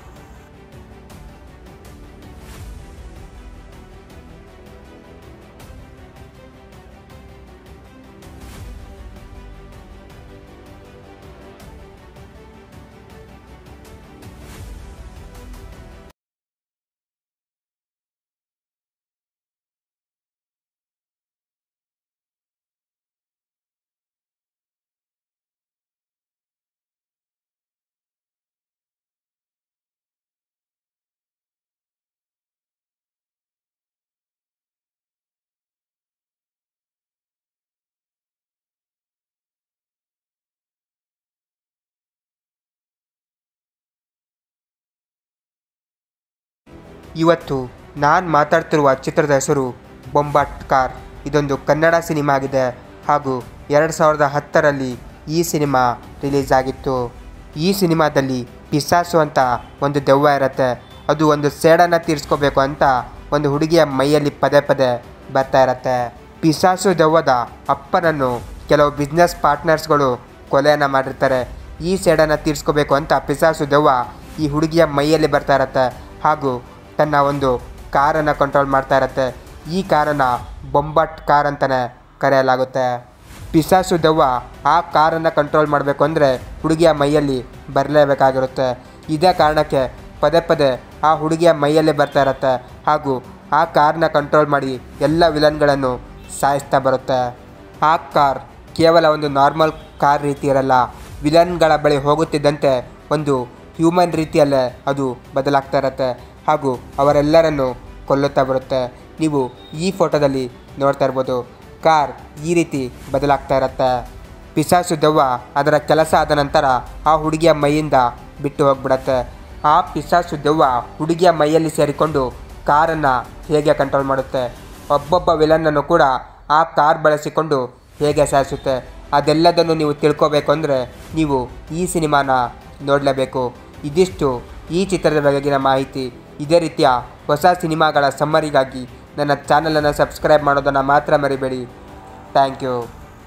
ಇವತ್ತು ನಾನು ಮಾತಾಡ್ತಿರುವ ಚಿತ್ರದ ಹೆಸರು ಬೊಂಬಾಟ್ ಕಾರ್ ಇದೊಂದು ಕನ್ನಡ ಸಿನಿಮಾ ಆಗಿದೆ ಹಾಗೂ ಎರಡು ಸಾವಿರದ ಹತ್ತರಲ್ಲಿ ಈ ಸಿನಿಮಾ ರಿಲೀಸ್ ಆಗಿತ್ತು ಈ ಸಿನಿಮಾದಲ್ಲಿ ಪಿಸಾಸು ಅಂತ ಒಂದು ದೆವ್ವ ಇರುತ್ತೆ ಅದು ಒಂದು ಸೇಡನ್ನು ತೀರಿಸ್ಕೋಬೇಕು ಅಂತ ಒಂದು ಹುಡುಗಿಯ ಮೈಯಲ್ಲಿ ಪದೇ ಪದೇ ಬರ್ತಾ ಇರತ್ತೆ ಪಿಸಾಸು ದೆವ್ವದ ಅಪ್ಪನನ್ನು ಕೆಲವು ಬಿಸ್ನೆಸ್ ಪಾರ್ಟ್ನರ್ಸ್ಗಳು ಕೊಲೆಯನ್ನು ಮಾಡಿರ್ತಾರೆ ಈ ಸೇಡನ್ನು ತೀರಿಸ್ಕೋಬೇಕು ಅಂತ ಪಿಸಾಸು ದೆವ್ವ ಈ ಹುಡುಗಿಯ ಮೈಯಲ್ಲಿ ಬರ್ತಾ ಇರತ್ತೆ ಹಾಗೂ ತನ್ನ ಒಂದು ಕಾರನ್ನು ಕಂಟ್ರೋಲ್ ಮಾಡ್ತಾ ಇರತ್ತೆ ಈ ಕಾರನ್ನು ಬೊಂಬಟ್ ಕಾರ್ ಅಂತಲೇ ಕರೆಯಲಾಗುತ್ತೆ ಪಿಸಾಸು ದೆವ್ವ ಆ ಕಾರನ್ನು ಕಂಟ್ರೋಲ್ ಮಾಡಬೇಕು ಅಂದರೆ ಹುಡುಗಿಯ ಮೈಯಲ್ಲಿ ಬರಲೇಬೇಕಾಗಿರುತ್ತೆ ಇದೇ ಕಾರಣಕ್ಕೆ ಪದೇ ಪದೇ ಆ ಹುಡುಗಿಯ ಮೈಯಲ್ಲೇ ಬರ್ತಾ ಇರತ್ತೆ ಹಾಗೂ ಆ ಕಾರ್ನ ಕಂಟ್ರೋಲ್ ಮಾಡಿ ಎಲ್ಲ ವಿಲನ್ಗಳನ್ನು ಸಾಯಿಸ್ತಾ ಬರುತ್ತೆ ಆ ಕಾರ್ ಕೇವಲ ಒಂದು ನಾರ್ಮಲ್ ಕಾರ್ ರೀತಿ ಇರಲ್ಲ ವಿಲನ್ಗಳ ಬಳಿ ಹೋಗುತ್ತಿದ್ದಂತೆ ಒಂದು ಹ್ಯೂಮನ್ ರೀತಿಯಲ್ಲೇ ಅದು ಬದಲಾಗ್ತಾ ಇರುತ್ತೆ ಹಾಗೂ ಅವರೆಲ್ಲರನ್ನು ಕೊಲ್ಲುತ್ತಾ ಬರುತ್ತೆ ನೀವು ಈ ಫೋಟೋದಲ್ಲಿ ನೋಡ್ತಾ ಇರ್ಬೋದು ಕಾರ್ ಈ ರೀತಿ ಬದಲಾಗ್ತಾ ಇರುತ್ತೆ ಪಿಸಾಸು ದೆವ್ವ ಅದರ ಕೆಲಸ ಆದ ನಂತರ ಆ ಹುಡುಗಿಯ ಮೈಯಿಂದ ಬಿಟ್ಟು ಹೋಗ್ಬಿಡತ್ತೆ ಆ ಪಿಸಾಸು ದೆವ್ವ ಹುಡುಗಿಯ ಮೈಯಲ್ಲಿ ಸೇರಿಕೊಂಡು ಕಾರನ್ನು ಹೇಗೆ ಕಂಟ್ರೋಲ್ ಮಾಡುತ್ತೆ ಒಬ್ಬೊಬ್ಬ ವಿಲನ್ನನ್ನು ಕೂಡ ಆ ಕಾರ್ ಬಳಸಿಕೊಂಡು ಹೇಗೆ ಸಾಯಿಸುತ್ತೆ ಅದೆಲ್ಲದನ್ನು ನೀವು ತಿಳ್ಕೋಬೇಕು ಅಂದರೆ ನೀವು ಈ ಸಿನಿಮಾನ ನೋಡಲೇಬೇಕು ಇದಿಷ್ಟು ಈ ಚಿತ್ರದ ಬಗೆಗಿನ ಮಾಹಿತಿ ಇದೇ ರೀತಿಯ ಹೊಸ ಸಿನಿಮಾಗಳ ಸಮ್ಮರಿಗಾಗಿ ನನ್ನ ಚಾನಲನ್ನು ಸಬ್ಸ್ಕ್ರೈಬ್ ಮಾಡೋದನ್ನು ಮಾತ್ರ ಮರಿಬೇಡಿ ಥ್ಯಾಂಕ್ ಯು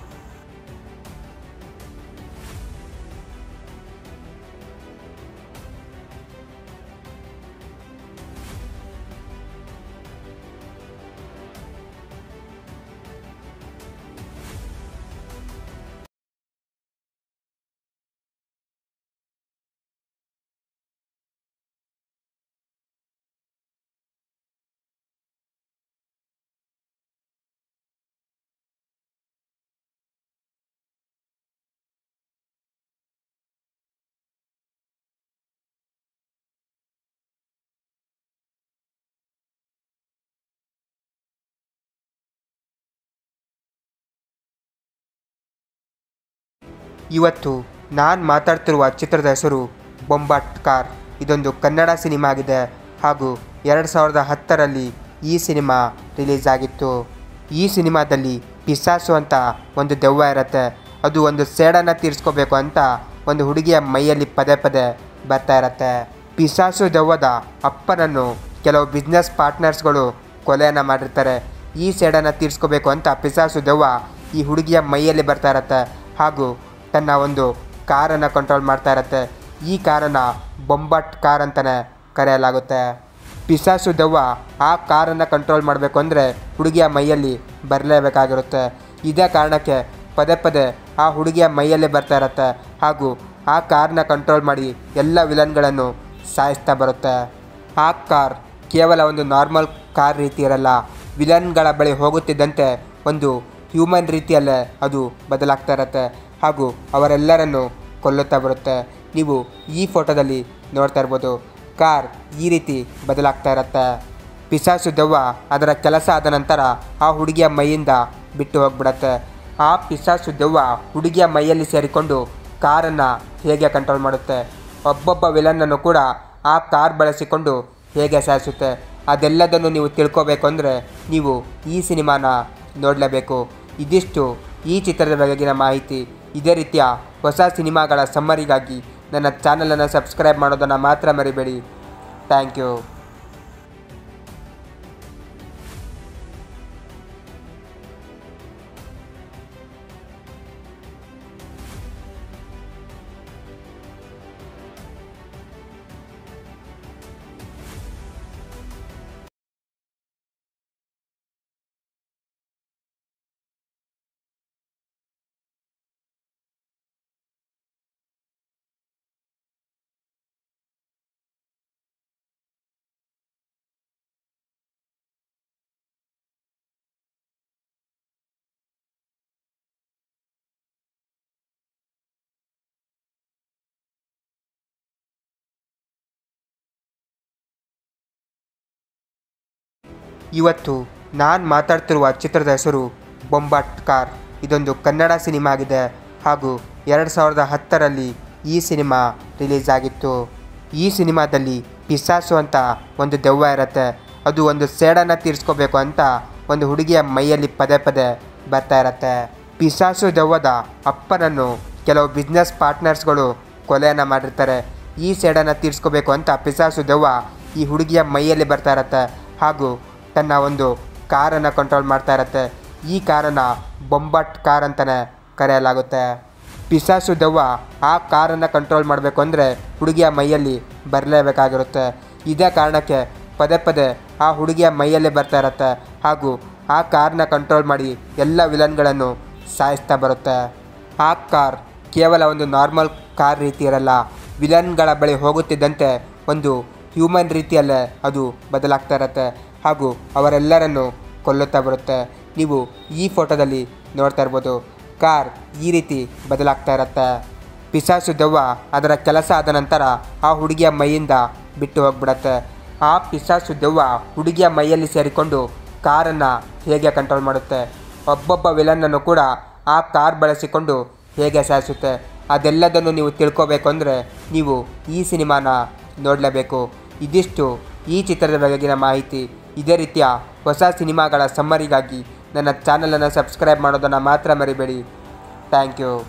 ಇವತ್ತು ನಾನು ಮಾತಾಡ್ತಿರುವ ಚಿತ್ರದ ಹೆಸರು ಬೊಂಬಾಟ್ ಕಾರ್ ಇದೊಂದು ಕನ್ನಡ ಸಿನಿಮಾ ಆಗಿದೆ ಹಾಗೂ ಎರಡು ಸಾವಿರದ ಹತ್ತರಲ್ಲಿ ಈ ಸಿನಿಮಾ ರಿಲೀಸ್ ಆಗಿತ್ತು ಈ ಸಿನಿಮಾದಲ್ಲಿ ಪಿಸಾಸು ಅಂತ ಒಂದು ದೆವ್ವ ಇರುತ್ತೆ ಅದು ಒಂದು ಸೇಡನ್ನು ತೀರಿಸ್ಕೋಬೇಕು ಅಂತ ಒಂದು ಹುಡುಗಿಯ ಮೈಯಲ್ಲಿ ಪದೇ ಪದೇ ಬರ್ತಾ ಇರತ್ತೆ ಪಿಸಾಸು ದೆವ್ವದ ಅಪ್ಪನನ್ನು ಕೆಲವು ಬಿಸ್ನೆಸ್ ಪಾರ್ಟ್ನರ್ಸ್ಗಳು ಕೊಲೆಯನ್ನು ಮಾಡಿರ್ತಾರೆ ಈ ಸೇಡನ್ನು ತೀರಿಸ್ಕೋಬೇಕು ಅಂತ ಪಿಸಾಸು ದೆವ್ವ ಈ ಹುಡುಗಿಯ ಮೈಯಲ್ಲಿ ಬರ್ತಾ ಇರತ್ತೆ ಹಾಗೂ ತನ್ನ ಒಂದು ಕಾರನ್ನು ಕಂಟ್ರೋಲ್ ಮಾಡ್ತಾ ಇರತ್ತೆ ಈ ಕಾರನ್ನು ಬೊಂಬಟ್ ಕಾರ್ ಅಂತಲೇ ಕರೆಯಲಾಗುತ್ತೆ ಪಿಸಾಸು ದೆವ್ವ ಆ ಕಾರನ್ನು ಕಂಟ್ರೋಲ್ ಮಾಡಬೇಕು ಅಂದರೆ ಹುಡುಗಿಯ ಮೈಯಲ್ಲಿ ಬರಲೇಬೇಕಾಗಿರುತ್ತೆ ಇದೇ ಕಾರಣಕ್ಕೆ ಪದೇ ಪದೇ ಆ ಹುಡುಗಿಯ ಮೈಯಲ್ಲೇ ಬರ್ತಾ ಇರತ್ತೆ ಹಾಗೂ ಆ ಕಾರ್ನ ಕಂಟ್ರೋಲ್ ಮಾಡಿ ಎಲ್ಲ ವಿಲನ್ಗಳನ್ನು ಸಾಯಿಸ್ತಾ ಬರುತ್ತೆ ಆ ಕಾರ್ ಕೇವಲ ಒಂದು ನಾರ್ಮಲ್ ಕಾರ್ ರೀತಿ ಇರಲ್ಲ ವಿಲನ್ಗಳ ಬಳಿ ಹೋಗುತ್ತಿದ್ದಂತೆ ಒಂದು ಹ್ಯೂಮನ್ ರೀತಿಯಲ್ಲೇ ಅದು ಬದಲಾಗ್ತಾ ಇರುತ್ತೆ ಹಾಗೂ ಅವರೆಲ್ಲರನ್ನು ಕೊಲ್ಲುತ್ತಾ ಬರುತ್ತೆ ನೀವು ಈ ಫೋಟೋದಲ್ಲಿ ನೋಡ್ತಾ ಇರ್ಬೋದು ಕಾರ್ ಈ ರೀತಿ ಬದಲಾಗ್ತಾ ಇರುತ್ತೆ ಪಿಸಾಸು ದೆವ್ವ ಅದರ ಕೆಲಸ ಆದ ನಂತರ ಆ ಹುಡುಗಿಯ ಮೈಯಿಂದ ಬಿಟ್ಟು ಹೋಗ್ಬಿಡತ್ತೆ ಆ ಪಿಸಾಸು ದೆವ್ವ ಹುಡುಗಿಯ ಮೈಯಲ್ಲಿ ಸೇರಿಕೊಂಡು ಕಾರನ್ನು ಹೇಗೆ ಕಂಟ್ರೋಲ್ ಮಾಡುತ್ತೆ ಒಬ್ಬೊಬ್ಬ ವಿಲನ್ನನ್ನು ಕೂಡ ಆ ಕಾರ್ ಬಳಸಿಕೊಂಡು ಹೇಗೆ ಸಾಯಿಸುತ್ತೆ ಅದೆಲ್ಲದನ್ನು ನೀವು ತಿಳ್ಕೋಬೇಕು ಅಂದರೆ ನೀವು ಈ ಸಿನಿಮಾನ ನೋಡಲೇಬೇಕು ಇದಿಷ್ಟು ಈ ಚಿತ್ರದ ಬಗೆಗಿನ ಮಾಹಿತಿ ಇದೇ ರೀತಿಯ ಹೊಸ ಸಿನಿಮಾಗಳ ಸಮ್ಮರಿಗಾಗಿ ನನ್ನ ಚಾನಲನ್ನು ಸಬ್ಸ್ಕ್ರೈಬ್ ಮಾಡೋದನ್ನು ಮಾತ್ರ ಮರಿಬೇಡಿ ಥ್ಯಾಂಕ್ ಯು ಇವತ್ತು ನಾನು ಮಾತಾಡ್ತಿರುವ ಚಿತ್ರದ ಹೆಸರು ಬೊಂಬಾಟ್ ಕಾರ್ ಇದೊಂದು ಕನ್ನಡ ಸಿನಿಮಾ ಆಗಿದೆ ಹಾಗೂ ಎರಡು ಸಾವಿರದ ಹತ್ತರಲ್ಲಿ ಈ ಸಿನಿಮಾ ರಿಲೀಸ್ ಆಗಿತ್ತು ಈ ಸಿನಿಮಾದಲ್ಲಿ ಪಿಸಾಸು ಅಂತ ಒಂದು ದೆವ್ವ ಇರುತ್ತೆ ಅದು ಒಂದು ಸೇಡನ್ನು ತೀರಿಸ್ಕೋಬೇಕು ಅಂತ ಒಂದು ಹುಡುಗಿಯ ಮೈಯಲ್ಲಿ ಪದೇ ಪದೇ ಬರ್ತಾ ಇರತ್ತೆ ಪಿಸಾಸು ದೆವ್ವದ ಅಪ್ಪನನ್ನು ಕೆಲವು ಬಿಸ್ನೆಸ್ ಪಾರ್ಟ್ನರ್ಸ್ಗಳು ಕೊಲೆಯನ್ನು ಮಾಡಿರ್ತಾರೆ ಈ ಸೇಡನ್ನು ತೀರಿಸ್ಕೋಬೇಕು ಅಂತ ಪಿಸಾಸು ದೆವ್ವ ಈ ಹುಡುಗಿಯ ಮೈಯಲ್ಲಿ ಬರ್ತಾ ಇರತ್ತೆ ಹಾಗೂ ತನ್ನ ಒಂದು ಕಾರನ್ನು ಕಂಟ್ರೋಲ್ ಮಾಡ್ತಾ ಇರತ್ತೆ ಈ ಕಾರನ್ನು ಬೊಂಬಟ್ ಕಾರ್ ಅಂತಲೇ ಕರೆಯಲಾಗುತ್ತೆ ಪಿಸಾಸು ದೆವ್ವ ಆ ಕಾರನ್ನು ಕಂಟ್ರೋಲ್ ಮಾಡಬೇಕು ಅಂದರೆ ಹುಡುಗಿಯ ಮೈಯಲ್ಲಿ ಬರಲೇಬೇಕಾಗಿರುತ್ತೆ ಇದೇ ಕಾರಣಕ್ಕೆ ಪದೇ ಪದೇ ಆ ಹುಡುಗಿಯ ಮೈಯಲ್ಲೇ ಬರ್ತಾ ಇರುತ್ತೆ ಹಾಗೂ ಆ ಕಾರ್ನ ಕಂಟ್ರೋಲ್ ಮಾಡಿ ಎಲ್ಲ ವಿಲನ್ಗಳನ್ನು ಸಾಯಿಸ್ತಾ ಬರುತ್ತೆ ಆ ಕಾರ್ ಕೇವಲ ಒಂದು ನಾರ್ಮಲ್ ಕಾರ್ ರೀತಿ ಇರಲ್ಲ ವಿಲನ್ಗಳ ಬಳಿ ಹೋಗುತ್ತಿದ್ದಂತೆ ಒಂದು ಹ್ಯೂಮನ್ ರೀತಿಯಲ್ಲೇ ಅದು ಬದಲಾಗ್ತಾ ಇರುತ್ತೆ ಹಾಗೂ ಅವರೆಲ್ಲರನ್ನು ಕೊಲ್ಲುತ್ತಾ ಬರುತ್ತೆ ನೀವು ಈ ಫೋಟೋದಲ್ಲಿ ನೋಡ್ತಾ ಇರ್ಬೋದು ಕಾರ್ ಈ ರೀತಿ ಬದಲಾಗ್ತಾ ಇರುತ್ತೆ ಪಿಸಾಸು ದೆವ್ವ ಅದರ ಕೆಲಸ ಆದ ನಂತರ ಆ ಹುಡುಗಿಯ ಮೈಯಿಂದ ಬಿಟ್ಟು ಹೋಗ್ಬಿಡತ್ತೆ ಆ ಪಿಸಾಸು ದೆವ್ವ ಹುಡುಗಿಯ ಮೈಯಲ್ಲಿ ಸೇರಿಕೊಂಡು ಕಾರನ್ನು ಹೇಗೆ ಕಂಟ್ರೋಲ್ ಮಾಡುತ್ತೆ ಒಬ್ಬೊಬ್ಬ ವಿಲನ್ನನ್ನು ಕೂಡ ಆ ಕಾರ್ ಬಳಸಿಕೊಂಡು ಹೇಗೆ ಸಾಯಿಸುತ್ತೆ ಅದೆಲ್ಲದನ್ನು ನೀವು ತಿಳ್ಕೋಬೇಕು ಅಂದರೆ ನೀವು ಈ ಸಿನಿಮಾನ ನೋಡಲೇಬೇಕು ಇದಿಷ್ಟು ಈ ಚಿತ್ರದ ಬಗೆಗಿನ ಮಾಹಿತಿ ಇದೇ ರೀತಿಯ ಹೊಸ ಸಿನಿಮಾಗಳ ಸಮ್ಮರಿಗಾಗಿ ನನ್ನ ಚಾನಲನ್ನು ಸಬ್ಸ್ಕ್ರೈಬ್ ಮಾಡೋದನ್ನು ಮಾತ್ರ ಮರಿಬೇಡಿ ಥ್ಯಾಂಕ್ ಯು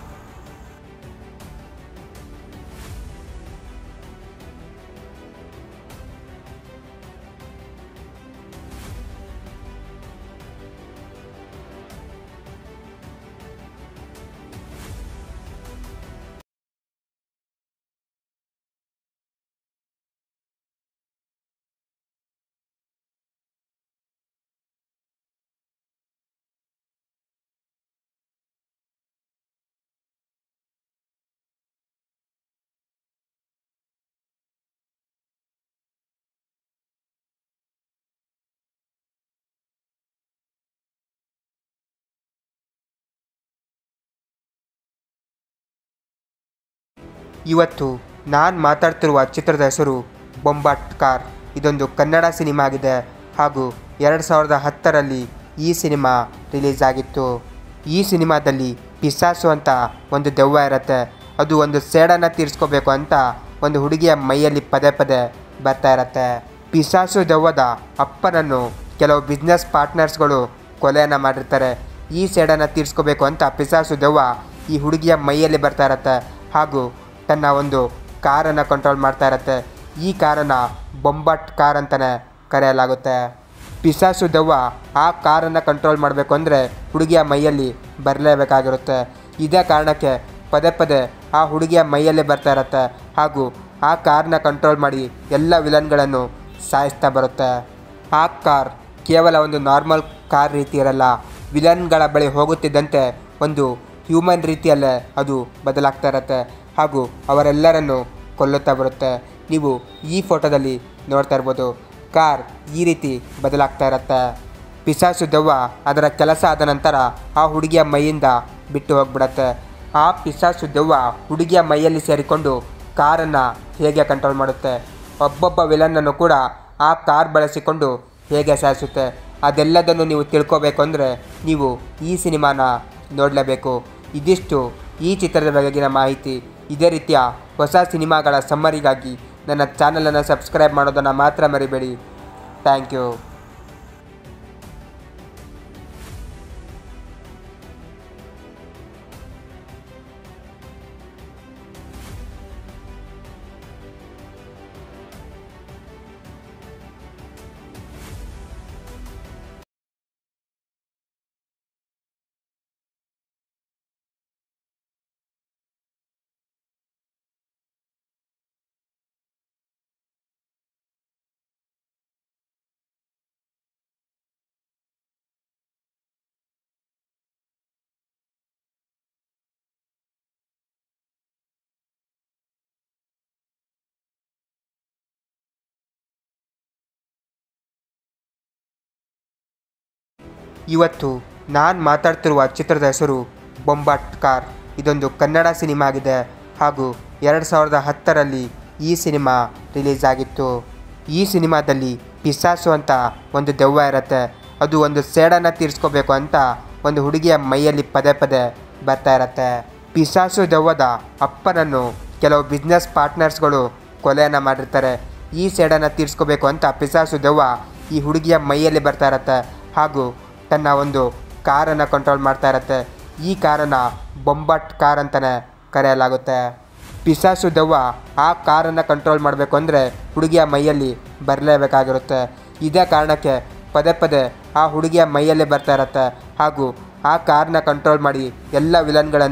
ಇವತ್ತು ನಾನು ಮಾತಾಡ್ತಿರುವ ಚಿತ್ರದ ಹೆಸರು ಬೊಂಬಾಟ್ ಕಾರ್ ಇದೊಂದು ಕನ್ನಡ ಸಿನಿಮಾ ಆಗಿದೆ ಹಾಗೂ ಎರಡು ಸಾವಿರದ ಹತ್ತರಲ್ಲಿ ಈ ಸಿನಿಮಾ ರಿಲೀಸ್ ಆಗಿತ್ತು ಈ ಸಿನಿಮಾದಲ್ಲಿ ಪಿಸಾಸು ಅಂತ ಒಂದು ದೆವ್ವ ಇರುತ್ತೆ ಅದು ಒಂದು ಸೇಡನ್ನು ತೀರಿಸ್ಕೋಬೇಕು ಅಂತ ಒಂದು ಹುಡುಗಿಯ ಮೈಯಲ್ಲಿ ಪದೇ ಪದೇ ಬರ್ತಾ ಇರತ್ತೆ ಪಿಸಾಸು ದೆವ್ವದ ಅಪ್ಪನನ್ನು ಕೆಲವು ಬಿಸ್ನೆಸ್ ಪಾರ್ಟ್ನರ್ಸ್ಗಳು ಕೊಲೆಯನ್ನು ಮಾಡಿರ್ತಾರೆ ಈ ಸೇಡನ್ನು ತೀರಿಸ್ಕೋಬೇಕು ಅಂತ ಪಿಸಾಸು ದೆವ್ವ ಈ ಹುಡುಗಿಯ ಮೈಯಲ್ಲಿ ಬರ್ತಾ ಇರತ್ತೆ ಹಾಗೂ ತನ್ನ ಒಂದು ಕಾರನ್ನು ಕಂಟ್ರೋಲ್ ಮಾಡ್ತಾ ಇರತ್ತೆ ಈ ಕಾರನ್ನು ಬೊಂಬಟ್ ಕಾರ್ ಅಂತಲೇ ಕರೆಯಲಾಗುತ್ತೆ ಪಿಸಾಸು ದೆವ್ವ ಆ ಕಾರನ್ನು ಕಂಟ್ರೋಲ್ ಮಾಡಬೇಕು ಅಂದರೆ ಹುಡುಗಿಯ ಮೈಯಲ್ಲಿ ಬರಲೇಬೇಕಾಗಿರುತ್ತೆ ಇದೇ ಕಾರಣಕ್ಕೆ ಪದೇ ಪದೇ ಆ ಹುಡುಗಿಯ ಮೈಯಲ್ಲೇ ಬರ್ತಾ ಇರತ್ತೆ ಹಾಗೂ ಆ ಕಾರ್ನ ಕಂಟ್ರೋಲ್ ಮಾಡಿ ಎಲ್ಲ ವಿಲನ್ಗಳನ್ನು ಸಾಯಿಸ್ತಾ ಬರುತ್ತೆ ಆ ಕಾರ್ ಕೇವಲ ಒಂದು ನಾರ್ಮಲ್ ಕಾರ್ ರೀತಿ ಇರಲ್ಲ ವಿಲನ್ಗಳ ಬಳಿ ಹೋಗುತ್ತಿದ್ದಂತೆ ಒಂದು ಹ್ಯೂಮನ್ ರೀತಿಯಲ್ಲೇ ಅದು ಬದಲಾಗ್ತಾ ಇರುತ್ತೆ ಹಾಗೂ ಅವರೆಲ್ಲರನ್ನು ಕೊಲ್ಲುತ್ತಾ ಬರುತ್ತೆ ನೀವು ಈ ಫೋಟೋದಲ್ಲಿ ನೋಡ್ತಾ ಇರ್ಬೋದು ಕಾರ್ ಈ ರೀತಿ ಬದಲಾಗ್ತಾ ಇರುತ್ತೆ ಪಿಸಾಸು ದೆವ್ವ ಅದರ ಕೆಲಸ ಆದ ನಂತರ ಆ ಹುಡುಗಿಯ ಮೈಯಿಂದ ಬಿಟ್ಟು ಹೋಗ್ಬಿಡತ್ತೆ ಆ ಪಿಸಾಸು ದೆವ್ವ ಹುಡುಗಿಯ ಮೈಯಲ್ಲಿ ಸೇರಿಕೊಂಡು ಕಾರನ್ನು ಹೇಗೆ ಕಂಟ್ರೋಲ್ ಮಾಡುತ್ತೆ ಒಬ್ಬೊಬ್ಬ ವಿಲನ್ನನ್ನು ಕೂಡ ಆ ಕಾರ್ ಬಳಸಿಕೊಂಡು ಹೇಗೆ ಸಾಯಿಸುತ್ತೆ ಅದೆಲ್ಲದನ್ನು ನೀವು ತಿಳ್ಕೋಬೇಕು ಅಂದರೆ ನೀವು ಈ ಸಿನಿಮಾನ ನೋಡಲೇಬೇಕು ಇದಿಷ್ಟು ಈ ಚಿತ್ರದ ಬಗೆಗಿನ ಮಾಹಿತಿ ಇದೇ ರೀತಿಯ ಹೊಸ ಸಿನಿಮಾಗಳ ಸಮ್ಮರಿಗಾಗಿ ನನ್ನ ಚಾನಲನ್ನು ಸಬ್ಸ್ಕ್ರೈಬ್ ಮಾಡೋದನ್ನು ಮಾತ್ರ ಮರಿಬೇಡಿ ಥ್ಯಾಂಕ್ ಯು ಇವತ್ತು ನಾನು ಮಾತಾಡ್ತಿರುವ ಚಿತ್ರದ ಹೆಸರು ಬೊಂಬಾಟ್ ಕಾರ್ ಇದೊಂದು ಕನ್ನಡ ಸಿನಿಮಾ ಆಗಿದೆ ಹಾಗೂ ಎರಡು ಸಾವಿರದ ಹತ್ತರಲ್ಲಿ ಈ ಸಿನಿಮಾ ರಿಲೀಸ್ ಆಗಿತ್ತು ಈ ಸಿನಿಮಾದಲ್ಲಿ ಪಿಸಾಸು ಅಂತ ಒಂದು ದೆವ್ವ ಇರುತ್ತೆ ಅದು ಒಂದು ಸೇಡನ್ನು ತೀರಿಸ್ಕೋಬೇಕು ಅಂತ ಒಂದು ಹುಡುಗಿಯ ಮೈಯಲ್ಲಿ ಪದೇ ಪದೇ ಬರ್ತಾ ಇರತ್ತೆ ಪಿಸಾಸು ದೆವ್ವದ ಅಪ್ಪನನ್ನು ಕೆಲವು ಬಿಸ್ನೆಸ್ ಪಾರ್ಟ್ನರ್ಸ್ಗಳು ಕೊಲೆಯನ್ನು ಮಾಡಿರ್ತಾರೆ ಈ ಸೇಡನ್ನು ತೀರಿಸ್ಕೋಬೇಕು ಅಂತ ಪಿಸಾಸು ದೆವ್ವ ಈ ಹುಡುಗಿಯ ಮೈಯಲ್ಲಿ ಬರ್ತಾ ಇರತ್ತೆ ಹಾಗೂ ತನ್ನ ಒಂದು ಕಾರನ್ನು ಕಂಟ್ರೋಲ್ ಮಾಡ್ತಾ ಇರತ್ತೆ ಈ ಕಾರನ್ನು ಬೊಂಬಟ್ ಕಾರ್ ಅಂತಲೇ ಕರೆಯಲಾಗುತ್ತೆ ಪಿಸಾಸು ದೆವ್ವ ಆ ಕಾರನ್ನು ಕಂಟ್ರೋಲ್ ಮಾಡಬೇಕು ಅಂದರೆ ಹುಡುಗಿಯ ಮೈಯಲ್ಲಿ ಬರಲೇಬೇಕಾಗಿರುತ್ತೆ ಇದೇ ಕಾರಣಕ್ಕೆ ಪದೇ ಪದೇ ಆ ಹುಡುಗಿಯ ಮೈಯಲ್ಲೇ ಬರ್ತಾ ಇರತ್ತೆ ಹಾಗೂ ಆ ಕಾರ್ನ ಕಂಟ್ರೋಲ್ ಮಾಡಿ ಎಲ್ಲ ವಿಲನ್ಗಳನ್ನು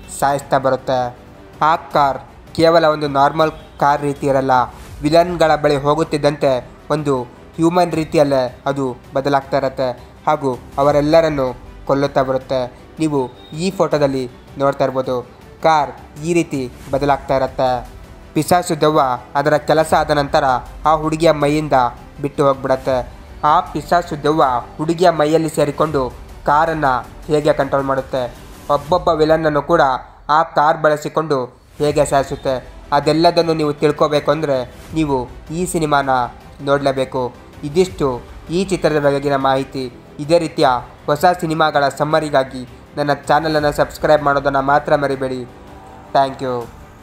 ಸಾಯಿಸ್ತಾ ಬರುತ್ತೆ ಆ ಕಾರ್ ಕೇವಲ ಒಂದು ನಾರ್ಮಲ್ ಕಾರ್ ರೀತಿ ಇರಲ್ಲ ವಿಲನ್ಗಳ ಬಳಿ ಹೋಗುತ್ತಿದ್ದಂತೆ ಒಂದು ಹ್ಯೂಮನ್ ರೀತಿಯಲ್ಲೇ ಅದು ಬದಲಾಗ್ತಾ ಇರುತ್ತೆ ಹಾಗೂ ಅವರೆಲ್ಲರನ್ನು ಕೊಲ್ಲುತ್ತಾ ಬರುತ್ತೆ ನೀವು ಈ ಫೋಟೋದಲ್ಲಿ ನೋಡ್ತಾ ಇರ್ಬೋದು ಕಾರ್ ಈ ರೀತಿ ಬದಲಾಗ್ತಾ ಇರುತ್ತೆ ಪಿಸಾಸು ದೆವ್ವ ಅದರ ಕೆಲಸ ಆದ ನಂತರ ಆ ಹುಡುಗಿಯ ಮೈಯಿಂದ ಬಿಟ್ಟು ಹೋಗ್ಬಿಡತ್ತೆ ಆ ಪಿಸಾಸು ದೆವ್ವ ಹುಡುಗಿಯ ಮೈಯಲ್ಲಿ ಸೇರಿಕೊಂಡು ಕಾರನ್ನು ಹೇಗೆ ಕಂಟ್ರೋಲ್ ಮಾಡುತ್ತೆ ಒಬ್ಬೊಬ್ಬ ವಿಲನ್ನನ್ನು ಕೂಡ ಆ ಕಾರ್ ಬಳಸಿಕೊಂಡು ಹೇಗೆ ಸಾಯಿಸುತ್ತೆ ಅದೆಲ್ಲದನ್ನು ನೀವು ತಿಳ್ಕೋಬೇಕು ಅಂದರೆ ನೀವು ಈ ಸಿನಿಮಾನ ನೋಡಲೇಬೇಕು ಇದಿಷ್ಟು ಈ ಚಿತ್ರದ ಬಗೆಗಿನ ಮಾಹಿತಿ ಇದೇ ರೀತಿಯ ಹೊಸ ಸಿನಿಮಾಗಳ ಸಮ್ಮರಿಗಾಗಿ ನನ್ನ ಚಾನಲನ್ನು ಸಬ್ಸ್ಕ್ರೈಬ್ ಮಾಡೋದನ್ನು ಮಾತ್ರ ಮರಿಬೇಡಿ ಥ್ಯಾಂಕ್ ಯು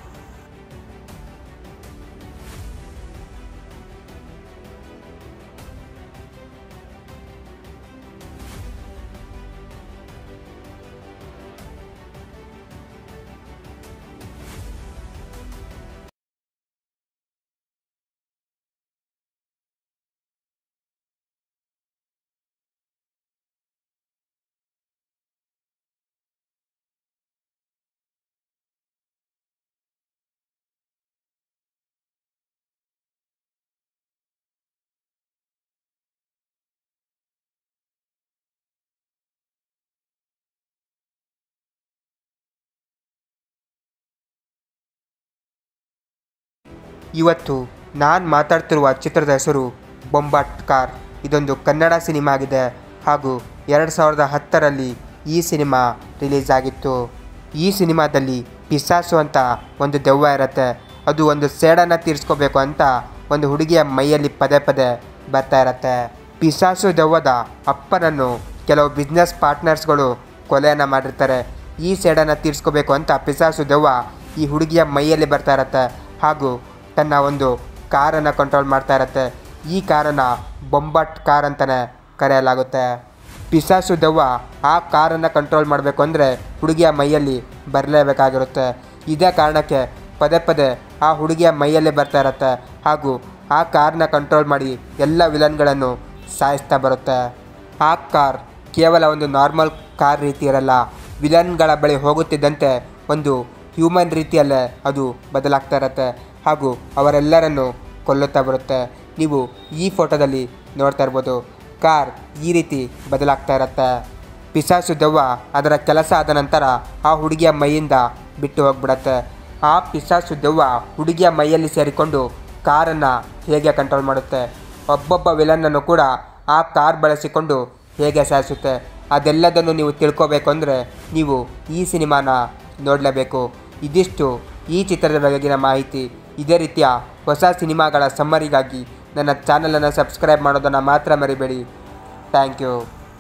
ಇವತ್ತು ನಾನು ಮಾತಾಡ್ತಿರುವ ಚಿತ್ರದ ಹೆಸರು ಬೊಂಬಾಟ್ ಕಾರ್ ಇದೊಂದು ಕನ್ನಡ ಸಿನಿಮಾ ಆಗಿದೆ ಹಾಗೂ ಎರಡು ಸಾವಿರದ ಹತ್ತರಲ್ಲಿ ಈ ಸಿನಿಮಾ ರಿಲೀಸ್ ಆಗಿತ್ತು ಈ ಸಿನಿಮಾದಲ್ಲಿ ಪಿಸಾಸು ಅಂತ ಒಂದು ದೆವ್ವ ಇರುತ್ತೆ ಅದು ಒಂದು ಸೇಡನ್ನು ತೀರಿಸ್ಕೋಬೇಕು ಅಂತ ಒಂದು ಹುಡುಗಿಯ ಮೈಯಲ್ಲಿ ಪದೇ ಪದೇ ಬರ್ತಾ ಇರತ್ತೆ ಪಿಸಾಸು ದೆವ್ವದ ಅಪ್ಪನನ್ನು ಕೆಲವು ಬಿಸ್ನೆಸ್ ಪಾರ್ಟ್ನರ್ಸ್ಗಳು ಕೊಲೆಯನ್ನು ಮಾಡಿರ್ತಾರೆ ಈ ಸೇಡನ್ನು ತೀರಿಸ್ಕೋಬೇಕು ಅಂತ ಪಿಸಾಸು ದೆವ್ವ ಈ ಹುಡುಗಿಯ ಮೈಯಲ್ಲಿ ಬರ್ತಾ ಇರತ್ತೆ ಹಾಗೂ ತನ್ನ ಒಂದು ಕಾರನ್ನು ಕಂಟ್ರೋಲ್ ಮಾಡ್ತಾ ಇರತ್ತೆ ಈ ಕಾರನ್ನು ಬೊಂಬಟ್ ಕಾರ್ ಅಂತಲೇ ಕರೆಯಲಾಗುತ್ತೆ ಪಿಸಾಸು ದೆವ್ವ ಆ ಕಾರನ್ನು ಕಂಟ್ರೋಲ್ ಮಾಡಬೇಕು ಅಂದರೆ ಹುಡುಗಿಯ ಮೈಯಲ್ಲಿ ಬರಲೇಬೇಕಾಗಿರುತ್ತೆ ಇದೇ ಕಾರಣಕ್ಕೆ ಪದೇ ಪದೇ ಆ ಹುಡುಗಿಯ ಮೈಯಲ್ಲೇ ಬರ್ತಾ ಇರತ್ತೆ ಹಾಗೂ ಆ ಕಾರ್ನ ಕಂಟ್ರೋಲ್ ಮಾಡಿ ಎಲ್ಲ ವಿಲನ್ಗಳನ್ನು ಸಾಯಿಸ್ತಾ ಬರುತ್ತೆ ಆ ಕಾರ್ ಕೇವಲ ಒಂದು ನಾರ್ಮಲ್ ಕಾರ್ ರೀತಿ ಇರಲ್ಲ ವಿಲನ್ಗಳ ಬಳಿ ಹೋಗುತ್ತಿದ್ದಂತೆ ಒಂದು ಹ್ಯೂಮನ್ ರೀತಿಯಲ್ಲೇ ಅದು ಬದಲಾಗ್ತಾ ಇರುತ್ತೆ ಹಾಗೂ ಅವರೆಲ್ಲರನ್ನು ಕೊಲ್ಲುತ್ತಾ ಬರುತ್ತೆ ನೀವು ಈ ಫೋಟೋದಲ್ಲಿ ನೋಡ್ತಾ ಇರ್ಬೋದು ಕಾರ್ ಈ ರೀತಿ ಬದಲಾಗ್ತಾ ಇರುತ್ತೆ ಪಿಸಾಸು ದೆವ್ವ ಅದರ ಕೆಲಸ ಆದ ನಂತರ ಆ ಹುಡುಗಿಯ ಮೈಯಿಂದ ಬಿಟ್ಟು ಹೋಗ್ಬಿಡತ್ತೆ ಆ ಪಿಸಾಸು ದೆವ್ವ ಹುಡುಗಿಯ ಮೈಯಲ್ಲಿ ಸೇರಿಕೊಂಡು ಕಾರನ್ನು ಹೇಗೆ ಕಂಟ್ರೋಲ್ ಮಾಡುತ್ತೆ ಒಬ್ಬೊಬ್ಬ ವಿಲನ್ನನ್ನು ಕೂಡ ಆ ಕಾರ್ ಬಳಸಿಕೊಂಡು ಹೇಗೆ ಸಾಯಿಸುತ್ತೆ ಅದೆಲ್ಲದನ್ನು ನೀವು ತಿಳ್ಕೋಬೇಕು ಅಂದರೆ ನೀವು ಈ ಸಿನಿಮಾನ ನೋಡಲೇಬೇಕು ಇದಿಷ್ಟು ಈ ಚಿತ್ರದ ಬಗೆಗಿನ ಮಾಹಿತಿ ಇದೇ ರೀತಿಯ ಹೊಸ ಸಿನಿಮಾಗಳ ಸಮ್ಮರಿಗಾಗಿ ನನ್ನ ಚಾನಲನ್ನು ಸಬ್ಸ್ಕ್ರೈಬ್ ಮಾಡೋದನ್ನು ಮಾತ್ರ ಮರಿಬೇಡಿ ಥ್ಯಾಂಕ್ ಯು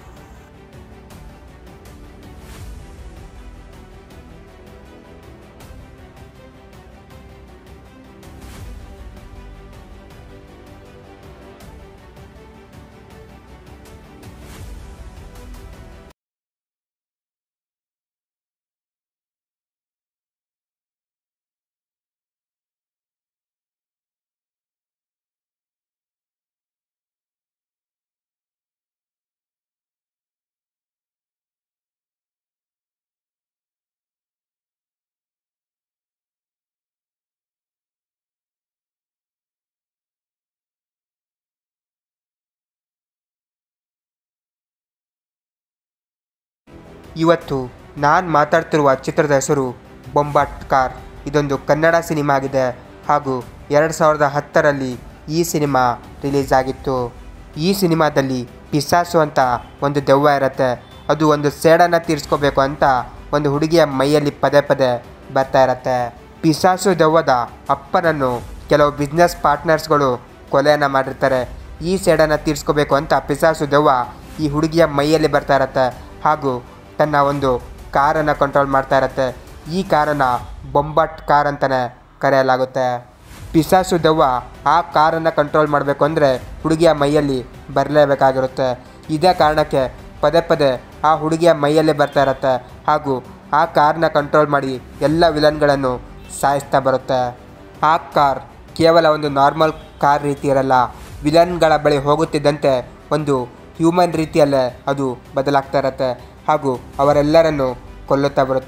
ಇವತ್ತು ನಾನು ಮಾತಾಡ್ತಿರುವ ಚಿತ್ರದ ಹೆಸರು ಬೊಂಬಾಟ್ ಕಾರ್ ಇದೊಂದು ಕನ್ನಡ ಸಿನಿಮಾ ಆಗಿದೆ ಹಾಗೂ ಎರಡು ಸಾವಿರದ ಹತ್ತರಲ್ಲಿ ಈ ಸಿನಿಮಾ ರಿಲೀಸ್ ಆಗಿತ್ತು ಈ ಸಿನಿಮಾದಲ್ಲಿ ಪಿಸಾಸು ಅಂತ ಒಂದು ದೆವ್ವ ಇರುತ್ತೆ ಅದು ಒಂದು ಸೇಡನ್ನು ತೀರಿಸ್ಕೋಬೇಕು ಅಂತ ಒಂದು ಹುಡುಗಿಯ ಮೈಯಲ್ಲಿ ಪದೇ ಪದೇ ಬರ್ತಾ ಇರತ್ತೆ ಪಿಸಾಸು ದೆವ್ವದ ಅಪ್ಪನನ್ನು ಕೆಲವು ಬಿಸ್ನೆಸ್ ಪಾರ್ಟ್ನರ್ಸ್ಗಳು ಕೊಲೆಯನ್ನು ಮಾಡಿರ್ತಾರೆ ಈ ಸೇಡನ್ನು ತೀರಿಸ್ಕೋಬೇಕು ಅಂತ ಪಿಸಾಸು ದೆವ್ವ ಈ ಹುಡುಗಿಯ ಮೈಯಲ್ಲಿ ಬರ್ತಾ ಇರತ್ತೆ ಹಾಗೂ ತನ್ನ ಒಂದು ಕಾರನ್ನು ಕಂಟ್ರೋಲ್ ಮಾಡ್ತಾ ಇರತ್ತೆ ಈ ಕಾರನ್ನು ಬೊಂಬಟ್ ಕಾರ್ ಅಂತಲೇ ಕರೆಯಲಾಗುತ್ತೆ ಪಿಸಾಸು ದೆವ್ವ ಆ ಕಾರನ್ನು ಕಂಟ್ರೋಲ್ ಮಾಡಬೇಕು ಅಂದರೆ ಹುಡುಗಿಯ ಮೈಯಲ್ಲಿ ಬರಲೇಬೇಕಾಗಿರುತ್ತೆ ಇದೇ ಕಾರಣಕ್ಕೆ ಪದೇ ಪದೇ ಆ ಹುಡುಗಿಯ ಮೈಯಲ್ಲೇ ಬರ್ತಾ ಇರತ್ತೆ ಹಾಗೂ ಆ ಕಾರ್ನ ಕಂಟ್ರೋಲ್ ಮಾಡಿ ಎಲ್ಲ ವಿಲನ್ಗಳನ್ನು ಸಾಯಿಸ್ತಾ ಬರುತ್ತೆ ಆ ಕಾರ್ ಕೇವಲ ಒಂದು ನಾರ್ಮಲ್ ಕಾರ್ ರೀತಿ ಇರಲ್ಲ ವಿಲನ್ಗಳ ಬಳಿ ಹೋಗುತ್ತಿದ್ದಂತೆ ಒಂದು ಹ್ಯೂಮನ್ ರೀತಿಯಲ್ಲೇ ಅದು ಬದಲಾಗ್ತಾ ಇರುತ್ತೆ ಹಾಗೂ ಅವರೆಲ್ಲರನ್ನು ಕೊಲ್ಲುತ್ತಾ ಬರುತ್ತೆ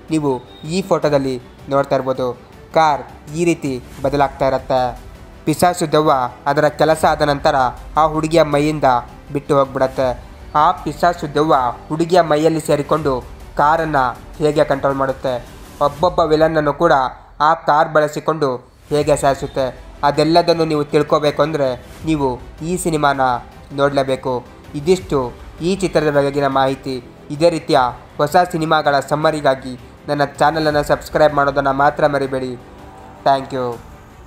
ನೀವು ಈ ಫೋಟೋದಲ್ಲಿ ನೋಡ್ತಾ ಇರ್ಬೋದು ಕಾರ್ ಈ ರೀತಿ ಬದಲಾಗ್ತಾ ಇರತ್ತೆ ಪಿಸಾಸು ದೆವ್ವ ಅದರ ಕೆಲಸ ಆದ ನಂತರ ಆ ಹುಡುಗಿಯ ಮೈಯಿಂದ ಬಿಟ್ಟು ಹೋಗ್ಬಿಡತ್ತೆ ಆ ಪಿಸಾಸು ದೆವ್ವ ಹುಡುಗಿಯ ಮೈಯಲ್ಲಿ ಸೇರಿಕೊಂಡು ಕಾರನ್ನು ಹೇಗೆ ಕಂಟ್ರೋಲ್ ಮಾಡುತ್ತೆ ಒಬ್ಬೊಬ್ಬ ವಿಲನ್ನನ್ನು ಕೂಡ ಆ ಕಾರ್ ಬಳಸಿಕೊಂಡು ಹೇಗೆ ಸಾಯಿಸುತ್ತೆ ಅದೆಲ್ಲದನ್ನು ನೀವು ತಿಳ್ಕೋಬೇಕು ಅಂದರೆ ನೀವು ಈ ಸಿನಿಮಾನ ನೋಡಲೇಬೇಕು ಇದಿಷ್ಟು ಈ ಚಿತ್ರದ ಬಗೆಗಿನ ಮಾಹಿತಿ ಇದೇ ರೀತಿಯ ಹೊಸ ಸಿನಿಮಾಗಳ ಸಮ್ಮರಿಗಾಗಿ ನನ್ನ ಚಾನಲನ್ನು ಸಬ್ಸ್ಕ್ರೈಬ್ ಮಾಡೋದನ್ನು ಮಾತ್ರ ಮರಿಬೇಡಿ ಥ್ಯಾಂಕ್ ಯು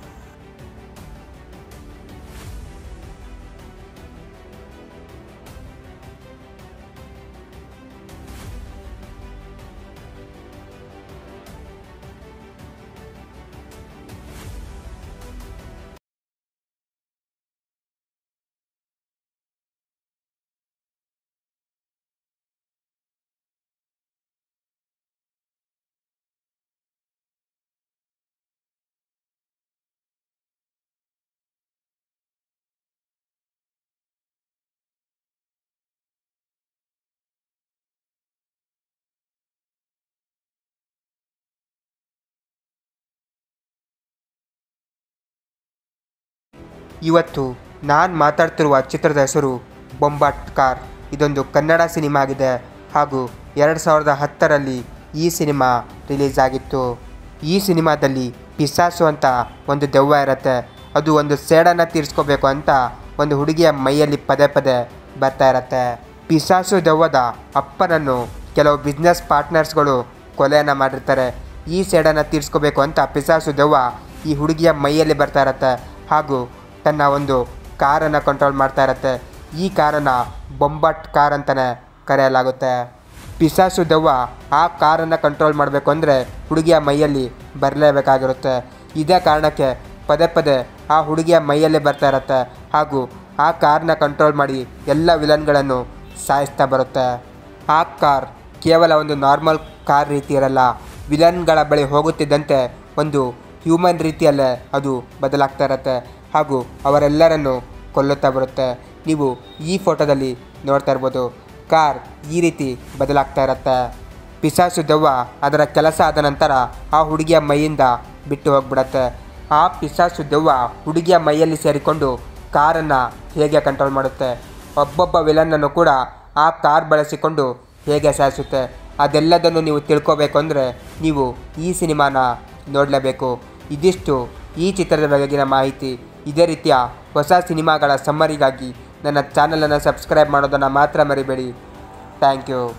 ಇವತ್ತು ನಾನು ಮಾತಾಡ್ತಿರುವ ಚಿತ್ರದ ಹೆಸರು ಬೊಂಬಾಟ್ ಕಾರ್ ಇದೊಂದು ಕನ್ನಡ ಸಿನಿಮಾ ಆಗಿದೆ ಹಾಗೂ ಎರಡು ಸಾವಿರದ ಹತ್ತರಲ್ಲಿ ಈ ಸಿನಿಮಾ ರಿಲೀಸ್ ಆಗಿತ್ತು ಈ ಸಿನಿಮಾದಲ್ಲಿ ಪಿಸಾಸು ಅಂತ ಒಂದು ದೆವ್ವ ಇರುತ್ತೆ ಅದು ಒಂದು ಸೇಡನ್ನು ತೀರಿಸ್ಕೋಬೇಕು ಅಂತ ಒಂದು ಹುಡುಗಿಯ ಮೈಯಲ್ಲಿ ಪದೇ ಪದೇ ಬರ್ತಾ ಇರತ್ತೆ ಪಿಸಾಸು ದೆವ್ವದ ಅಪ್ಪನನ್ನು ಕೆಲವು ಬಿಸ್ನೆಸ್ ಪಾರ್ಟ್ನರ್ಸ್ಗಳು ಕೊಲೆಯನ್ನು ಮಾಡಿರ್ತಾರೆ ಈ ಸೇಡನ್ನು ತೀರಿಸ್ಕೋಬೇಕು ಅಂತ ಪಿಸಾಸು ದೆವ್ವ ಈ ಹುಡುಗಿಯ ಮೈಯಲ್ಲಿ ಬರ್ತಾ ಇರತ್ತೆ ಹಾಗೂ ತನ್ನ ಒಂದು ಕಾರನ್ನು ಕಂಟ್ರೋಲ್ ಮಾಡ್ತಾ ಇರತ್ತೆ ಈ ಕಾರನ್ನು ಬೊಂಬಟ್ ಕಾರ್ ಅಂತಲೇ ಕರೆಯಲಾಗುತ್ತೆ ಪಿಸಾಸು ದೆವ್ವ ಆ ಕಾರನ್ನು ಕಂಟ್ರೋಲ್ ಮಾಡಬೇಕು ಅಂದರೆ ಹುಡುಗಿಯ ಮೈಯಲ್ಲಿ ಬರಲೇಬೇಕಾಗಿರುತ್ತೆ ಇದೇ ಕಾರಣಕ್ಕೆ ಪದೇ ಪದೇ ಆ ಹುಡುಗಿಯ ಮೈಯಲ್ಲಿ ಬರ್ತಾ ಇರತ್ತೆ ಹಾಗೂ ಆ ಕಾರ್ನ ಕಂಟ್ರೋಲ್ ಮಾಡಿ ಎಲ್ಲ ವಿಲನ್ಗಳನ್ನು ಸಾಯಿಸ್ತಾ ಬರುತ್ತೆ ಆ ಕಾರ್ ಕೇವಲ ಒಂದು ನಾರ್ಮಲ್ ಕಾರ್ ರೀತಿ ಇರಲ್ಲ ವಿಲನ್ಗಳ ಬಳಿ ಹೋಗುತ್ತಿದ್ದಂತೆ ಒಂದು ಹ್ಯೂಮನ್ ರೀತಿಯಲ್ಲೇ ಅದು ಬದಲಾಗ್ತಾ ಇರತ್ತೆ ಹಾಗೂ ಅವರೆಲ್ಲರನ್ನು ಕೊಲ್ಲುತ್ತಾ ಬರುತ್ತೆ ನೀವು ಈ ಫೋಟೋದಲ್ಲಿ ನೋಡ್ತಾ ಇರ್ಬೋದು ಕಾರ್ ಈ ರೀತಿ ಬದಲಾಗ್ತಾ ಇರತ್ತೆ ಪಿಸಾಸು ದೆವ್ವ ಅದರ ಕೆಲಸ ಆದ ನಂತರ ಆ ಹುಡುಗಿಯ ಮೈಯಿಂದ ಬಿಟ್ಟು ಹೋಗ್ಬಿಡತ್ತೆ ಆ ಪಿಸಾಸು ದೆವ್ವ ಹುಡುಗಿಯ ಮೈಯಲ್ಲಿ ಸೇರಿಕೊಂಡು ಕಾರನ್ನು ಹೇಗೆ ಕಂಟ್ರೋಲ್ ಮಾಡುತ್ತೆ ಒಬ್ಬೊಬ್ಬ ವಿಲನ್ನನ್ನು ಕೂಡ ಆ ಕಾರ್ ಬಳಸಿಕೊಂಡು ಹೇಗೆ ಸಾಯಿಸುತ್ತೆ ಅದೆಲ್ಲದನ್ನು ನೀವು ತಿಳ್ಕೋಬೇಕು ಅಂದರೆ ನೀವು ಈ ಸಿನಿಮಾನ ನೋಡಲೇಬೇಕು ಇದಿಷ್ಟು ಈ ಚಿತ್ರದ ಬಗೆಗಿನ ಮಾಹಿತಿ ಇದೇ ರೀತಿಯ ಹೊಸ ಸಿನಿಮಾಗಳ ಸಮ್ಮರಿಗಾಗಿ ನನ್ನ ಚಾನಲನ್ನು ಸಬ್ಸ್ಕ್ರೈಬ್ ಮಾಡೋದನ್ನು ಮಾತ್ರ ಮರಿಬೇಡಿ ಥ್ಯಾಂಕ್ ಯು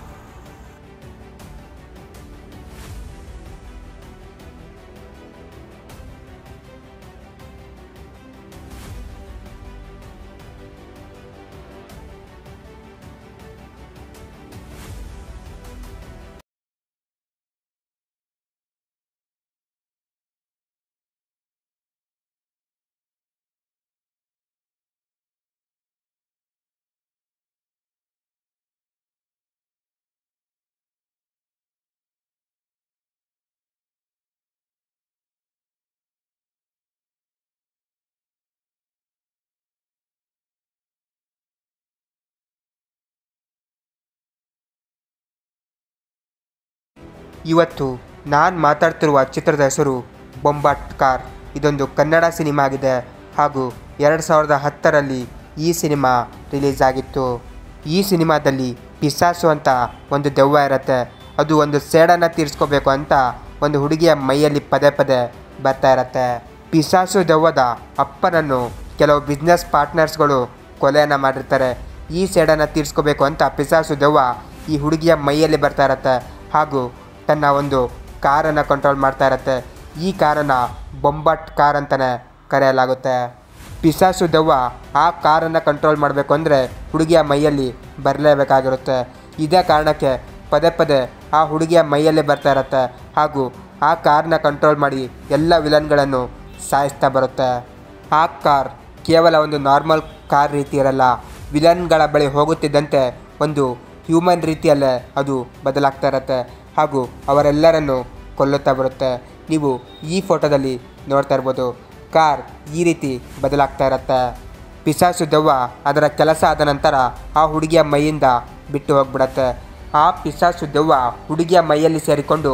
ಇವತ್ತು ನಾನು ಮಾತಾಡ್ತಿರುವ ಚಿತ್ರದ ಹೆಸರು ಬೊಂಬಾಟ್ ಕಾರ್ ಇದೊಂದು ಕನ್ನಡ ಸಿನಿಮಾ ಆಗಿದೆ ಹಾಗೂ ಎರಡು ಸಾವಿರದ ಹತ್ತರಲ್ಲಿ ಈ ಸಿನಿಮಾ ರಿಲೀಸ್ ಆಗಿತ್ತು ಈ ಸಿನಿಮಾದಲ್ಲಿ ಪಿಸಾಸು ಅಂತ ಒಂದು ದೆವ್ವ ಇರುತ್ತೆ ಅದು ಒಂದು ಸೇಡನ್ನು ತೀರಿಸ್ಕೋಬೇಕು ಅಂತ ಒಂದು ಹುಡುಗಿಯ ಮೈಯಲ್ಲಿ ಪದೇ ಪದೇ ಬರ್ತಾ ಇರತ್ತೆ ಪಿಸಾಸು ದೆವ್ವದ ಅಪ್ಪನನ್ನು ಕೆಲವು ಬಿಸ್ನೆಸ್ ಪಾರ್ಟ್ನರ್ಸ್ಗಳು ಕೊಲೆಯನ್ನು ಮಾಡಿರ್ತಾರೆ ಈ ಸೇಡನ್ನು ತೀರಿಸ್ಕೋಬೇಕು ಅಂತ ಪಿಸಾಸು ದೆವ್ವ ಈ ಹುಡುಗಿಯ ಮೈಯಲ್ಲಿ ಬರ್ತಾ ಇರತ್ತೆ ಹಾಗೂ ತನ್ನ ಒಂದು ಕಾರನ್ನು ಕಂಟ್ರೋಲ್ ಮಾಡ್ತಾ ಇರತ್ತೆ ಈ ಕಾರನ್ನು ಬೊಂಬಟ್ ಕಾರ್ ಅಂತಲೇ ಕರೆಯಲಾಗುತ್ತೆ ಪಿಸಾಸು ದೆವ್ವ ಆ ಕಾರನ್ನು ಕಂಟ್ರೋಲ್ ಮಾಡಬೇಕು ಅಂದರೆ ಹುಡುಗಿಯ ಮೈಯಲ್ಲಿ ಬರಲೇಬೇಕಾಗಿರುತ್ತೆ ಇದೇ ಕಾರಣಕ್ಕೆ ಪದೇ ಪದೇ ಆ ಹುಡುಗಿಯ ಮೈಯಲ್ಲಿ ಬರ್ತಾ ಇರತ್ತೆ ಹಾಗೂ ಆ ಕಾರ್ನ ಕಂಟ್ರೋಲ್ ಮಾಡಿ ಎಲ್ಲ ವಿಲನ್ಗಳನ್ನು ಸಾಯಿಸ್ತಾ ಬರುತ್ತೆ ಆ ಕಾರ್ ಕೇವಲ ಒಂದು ನಾರ್ಮಲ್ ಕಾರ್ ರೀತಿ ಇರಲ್ಲ ವಿಲನ್ಗಳ ಬಳಿ ಹೋಗುತ್ತಿದ್ದಂತೆ ಒಂದು ಹ್ಯೂಮನ್ ರೀತಿಯಲ್ಲೇ ಅದು ಬದಲಾಗ್ತಾ ಇರತ್ತೆ ಹಾಗೂ ಅವರೆಲ್ಲರನ್ನು ಕೊಲ್ಲುತ್ತಾ ಬರುತ್ತೆ ನೀವು ಈ ಫೋಟೋದಲ್ಲಿ ನೋಡ್ತಾ ಇರ್ಬೋದು ಕಾರ್ ಈ ರೀತಿ ಬದಲಾಗ್ತಾ ಇರತ್ತೆ ಪಿಸಾಸು ದೆವ್ವ ಅದರ ಕೆಲಸ ಆದ ನಂತರ ಆ ಹುಡುಗಿಯ ಮೈಯಿಂದ ಬಿಟ್ಟು ಹೋಗ್ಬಿಡತ್ತೆ ಆ ಪಿಸಾಸು ದೆವ್ವ ಹುಡುಗಿಯ ಮೈಯಲ್ಲಿ ಸೇರಿಕೊಂಡು